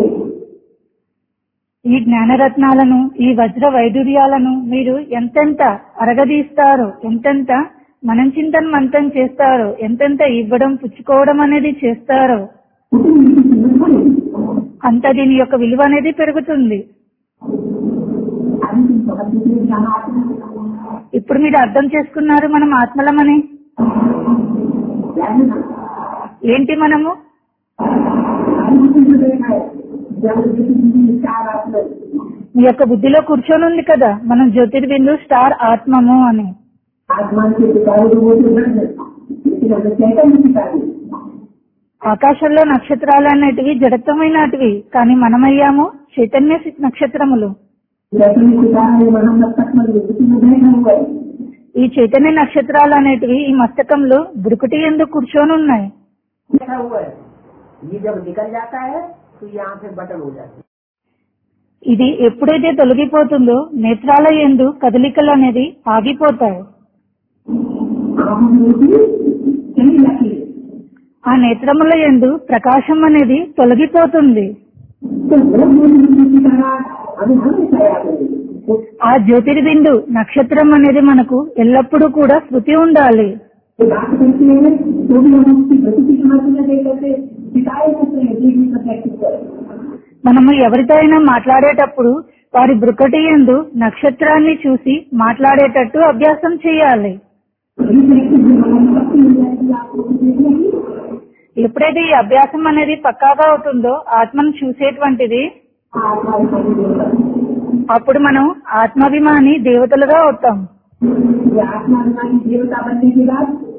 ఈ జ్ఞానరత్నాలను ఈ వజ్ర వైడూర్యాలను మీరు ఎంతెంత అరగదీస్తారో ఎంతెంత మనం చింతన మంతం చేస్తారో ఎంతెంత ఇవ్వడం పుచ్చుకోవడం అనేది చేస్తారో उतनी इनकी कीमत बढ़ेगी అంత దీని యొక్క విలువ అనేది పెరుగుతుంది अभी तुम समझ के ज्ञान आते हैं ఇప్పుడు మీరు అర్థం చేసుకున్నారు మనం ఆత్మలమని क्या है ना ఏంటి మనము अभी तुमको देखना है जब किसी किसी चार आते మీ యొక్క బుద్ధిలో కూర్చొని ఉంది కదా మనం జ్యోతిర్బిందు స్టార్ ఆత్మము అని आसमान के सितारे तो वो तो जड़ है लेकिन हमें चैतन्य सितारे ఆకాశంలో నక్షత్రాలు అనేటివి జడత్వమైనటివి కానీ మనమయ్యాము చైతన్య సి- నక్షత్రములు चैतन्य सितारे वहां तब तक मत उसी में बैठा हुआ है ఈ చైతన్య నక్షత్రాలు అనేటివి ఈ మస్తకంలో బురుకుటి ఎందుకు కూర్చొని ఉన్నాయి बैठा हुआ है ये जब निकल जाता है तो यहाँ पे बटन हो जाती है ఇది ఎప్పుడైతే తొలగిపోతుందో నేత్రాల ఎందు కదలికలు అనేది ఆగిపోతాయి आंखों की रोटी चली जाती है ఆ నేత్రముల ఎందు ప్రకాశం అనేది తొలగిపోతుంది तो वो ज्योति की तरह हमें हमेशा याद रहेगी ఆ జ్యోతిర్బిందు నక్షత్రం అనేది మనకు ఎల్లప్పుడూ కూడా స్మృతి ఉండాలి तो बात करते हैं तो भी हम उसकी गति की समझ में दे करके सितारे करते हैं देखने का प्रैक्टिस करें మనము ఎవరితో అయినా మాట్లాడేటప్పుడు వారి బృకటి ఎందు నక్షత్రాన్ని చూసి మాట్లాడేటట్టు అభ్యాసం చేయాలి बड़ी प्रैक्टिस में हमारी शक्ति मिल जाएगी आपको भी देखने की ఎప్పుడైతే ఈ అభ్యాసం అనేది పక్కాగా అవుతుందో ఆత్మను చూసేటువంటిది आत्मा विषय देवता అప్పుడు మనం ఆత్మాభిమాని దేవతలుగా అవుతాం ये आत्मा अभिमानी देवता बनने के बाद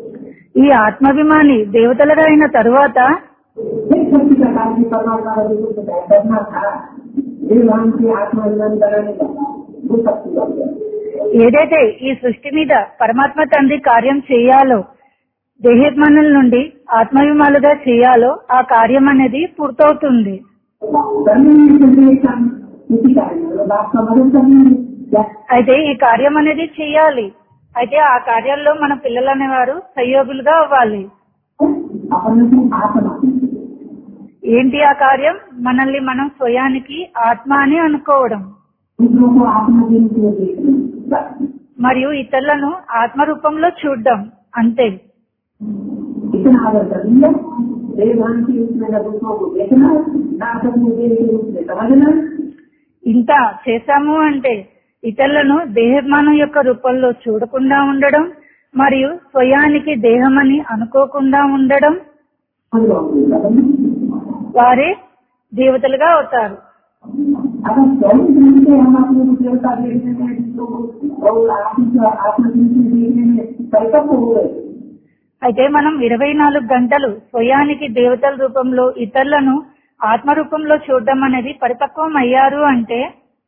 ఈ ఆత్మాభిమాని దేవతలుగా అయిన తరువాత एक शक्ति प्रकार की परमात्मा का रूप में तय करना था देवान की आत्माभिमान बनाने का वो शक्ति बन गया ఏదైతే ఈ సృష్టి మీద పరమాత్మ తండ్రి కార్యం చేయాలో దేహాత్మనుల నుండి ఆత్మాభిమానులుగా చేయాలో ఆ కార్యం అనేది పూర్తవుతుంది करने में चलने का इसी कारण है लोग आपका मदद करने में क्या అయితే ఈ కార్యం అనేది చేయాలి అయితే ఆ కార్యాల్లో మన పిల్లలు అనేవారు సహయోగులుగా అవ్వాలి अपन को आत्मा ఏంటి ఆ కార్యం మనల్ని మనం స్వయానికి ఆత్మ అని అనుకోవడం दूसरों को आत्मा के रूप में देखना बस మరియు ఇతరులను ఆత్మ రూపంలో చూడడం అంతే इतना आदर कर लिया देवान की रूप में न दूसरों को देखना ना अपने देव के रूप में समझना ఇంత చేశాము అంటే ఇతరులను దేహమానం యొక్క రూపంలో చూడకుండా ఉండడం మరియు స్వయానికి దేహమని అనుకోకుండా ఉండడం हम लोग भी करना। వారే దేవతలుగా అవుతారు अगर चौबीस घंटे हम अपने को देवता देखने में दूसरों को और आत्म आत्मचिंतन देखने में परिपक्व हो गए అయితే మనం ఇరవై నాలుగు గంటలు స్వయానికి దేవతల రూపంలో ఇతరులను ఆత్మ రూపంలో చూడడం అనేది పరిపక్వం అయ్యారు అంటే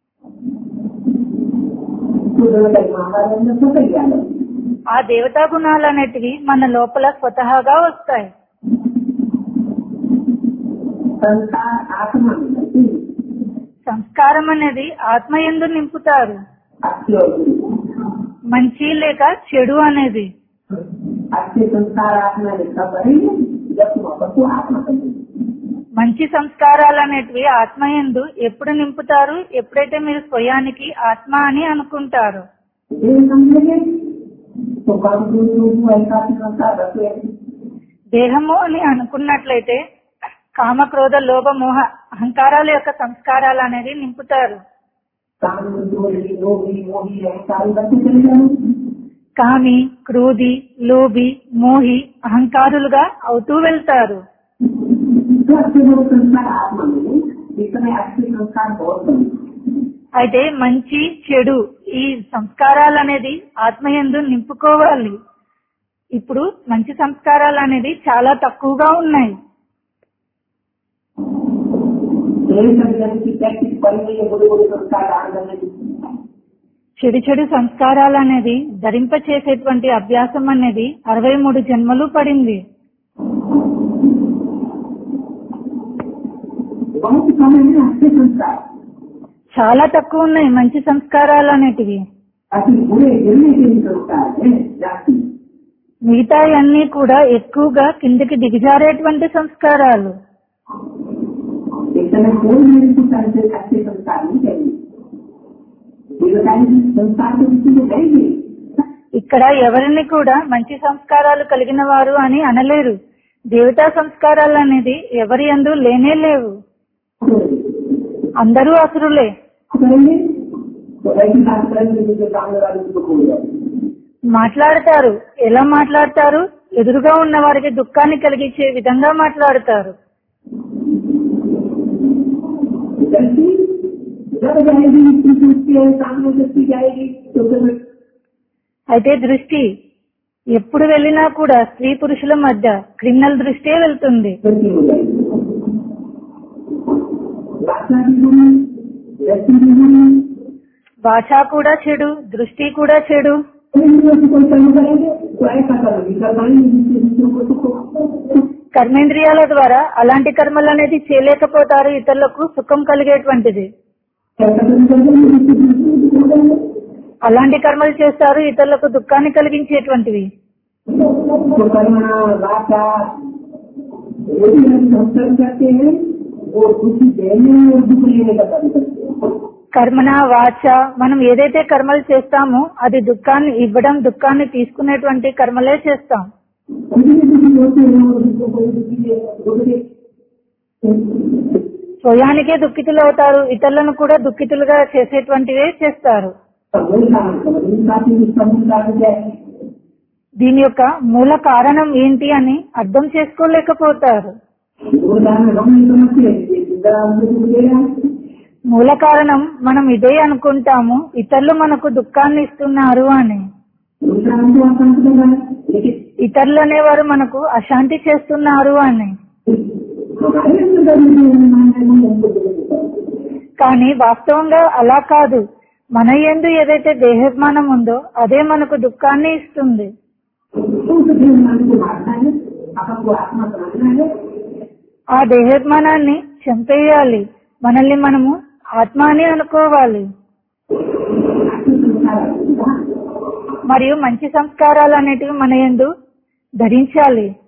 तो देवता हमारे अंदर तो कई आ गए ఆ దేవతా గుణాలు అనేటివి మన లోపల స్వతహాగా వస్తాయి संसार आत्मा में रहती है। సంస్కారం అనేది ఆత్మ ఎందు నింపుతారు अच्छे और बुरे। మంచి లేక చెడు అనేది अच्छे संस्कार आत्मा में तब बढ़ेंगे जब तुम अपन को आत्मा करेंगे మంచి సంస్కారాలు అనేటివి ఆత్మ ఎందు ఎప్పుడు నింపుతారు ఎప్పుడైతే మీరు స్వయానికి ఆత్మ అని అనుకుంటారు ये समझेंगे तो काम को ऐसा संस्कार रखे దేహము అని అనుకున్నట్లయితే కామ క్రోధ లోభ మోహ అహంకారాల యొక్క సంస్కారాలు అనేది నింపుతారు काम चोरी लोभी मोही अहंकारी बनते चले जाएंगे కామి క్రోధి లోభి మోహి అహంకారులుగా అవుతూ వెళ్తారు तो अच्छे बुरे संस्कार आत्मा में इतने अच्छे संस्कार बहुत बने అయితే మంచి చెడు ఈ సంస్కారాలు అనేది ఆత్మయందు నింపుకోవాలి ఇప్పుడు మంచి సంస్కారాలు అనేది చాలా తక్కువగా ఉన్నాయి यही समझने की प्रैक्टिस पड़ी हुई है बुरे बुरे संस्कार धारण करने की చెడు చెడు సంస్కారాలు అనేది ధరింప చేసేటువంటి అభ్యాసం అనేది అరవై మూడు జన్మలు పడింది बहुत समय में अच्छे संस्कार చాలా తక్కువ ఉన్నాయి మంచి సంస్కారాలు అనేటివి अति बुरे गिरने के भी संस्कार है जाति మిగతా అన్ని కూడా ఎక్కువగా కిందకి దిగజారేటువంటి సంస్కారాలు इस समय कोई मेरे को ऐसे अच्छे संस्कार नहीं चाहिए ये बताइए संस्कार तो किसी को चाहिए ఇక్కడ ఎవరిని కూడా మంచి సంస్కారాలు కలిగిన వారు అని అనలేరు దేవతా సంస్కారాలు అనేది ఎవరి అందు లేనే లేవు అందరూ అసురులే करेंगे तो ऐसी बात करेंगे जिसके सामने वाले को हो जाए మాట్లాడతారు ఎలా మాట్లాడతారు ఎదురుగా ఉన్న వారికి దుఃఖాన్ని కలిగించే విధంగా మాట్లాడతారు गलती जब जाएगी किसी उसके सामने गलती जाएगी तो फिर అయితే దృష్టి ఎప్పుడు వెళ్ళినా కూడా స్త్రీ పురుషుల మధ్య క్రిమినల్ దృష్టే వెళ్తుంది गलती हो जाएगी भाषा भी बुरी व्यक्ति भी बुरी భాష కూడా చెడు దృష్టి కూడా చెడు इंद्रियों से कोई कर्म करेंगे तो ऐसा कर्म भी कर पाएंगे जिससे दूसरों को सुख हो కర్మేంద్రియాల ద్వారా అలాంటి కర్మలు అనేది చేయలేకపోతారు ఇతరులకు సుఖం కలిగేటువంటిది ऐसा कर्म करेंगे जिससे दूसरों को सुख हो जाएंगे అలాంటి కర్మలు చేస్తారు ఇతరులకు దుఃఖాన్ని కలిగించేటువంటివి तो कर्मणा वाचा जो भी हम संस्करण करते हैं वो दुखी देने और दुख लेने का कर्म करते हैं కర్మన వాచ మనం ఏదైతే కర్మలు చేస్తామో అది దుఃఖాన్ని ఇవ్వడం దుఃఖాన్ని తీసుకునేటువంటి కర్మలే చేస్తాం खुद भी दुखी होते हैं और दूसरों को भी दुखी दे दुख दे స్వయానికే దుఃఖితులు అవుతారు ఇతరులను కూడా దుఃఖితులుగా చేసేటువంటివే చేస్తారు और मूल कारण समझ नहीं पाते इसका मूल कारण क्या है దీని యొక్క మూల కారణం ఏంటి అని అర్థం చేసుకోలేకపోతారు मूल कारण हम नहीं समझते ये जिंदा हमको दुख दे रहा है మూల కారణం మనం ఇదే అనుకుంటాము ఇతరులు మనకు దుఃఖాన్ని ఇస్తున్నారు అని दूसरा हमको आकांक्षा कर रहा है लेकिन ఇతరులు అనేవారు మనకు అశాంతి చేస్తున్నారు అని हमारे अंदर जो मान है वो हमको दुख देता है కానీ వాస్తవంగా అలా కాదు మన యందు ఏదైతే దేహాభిమానం ఉందో అదే మనకు దుఃఖాన్ని ఇస్తుంది तो उस देहमान को मारना है अपन को आत्मा समझना है ఆ దేహాభిమానాన్ని చంపేయాలి మనల్ని మనము ఆత్మ అని అనుకోవాలి आत्म संस्कार कहाँ మరియు మంచి సంస్కారాలు అనేటివి మన యందు ధరించాలి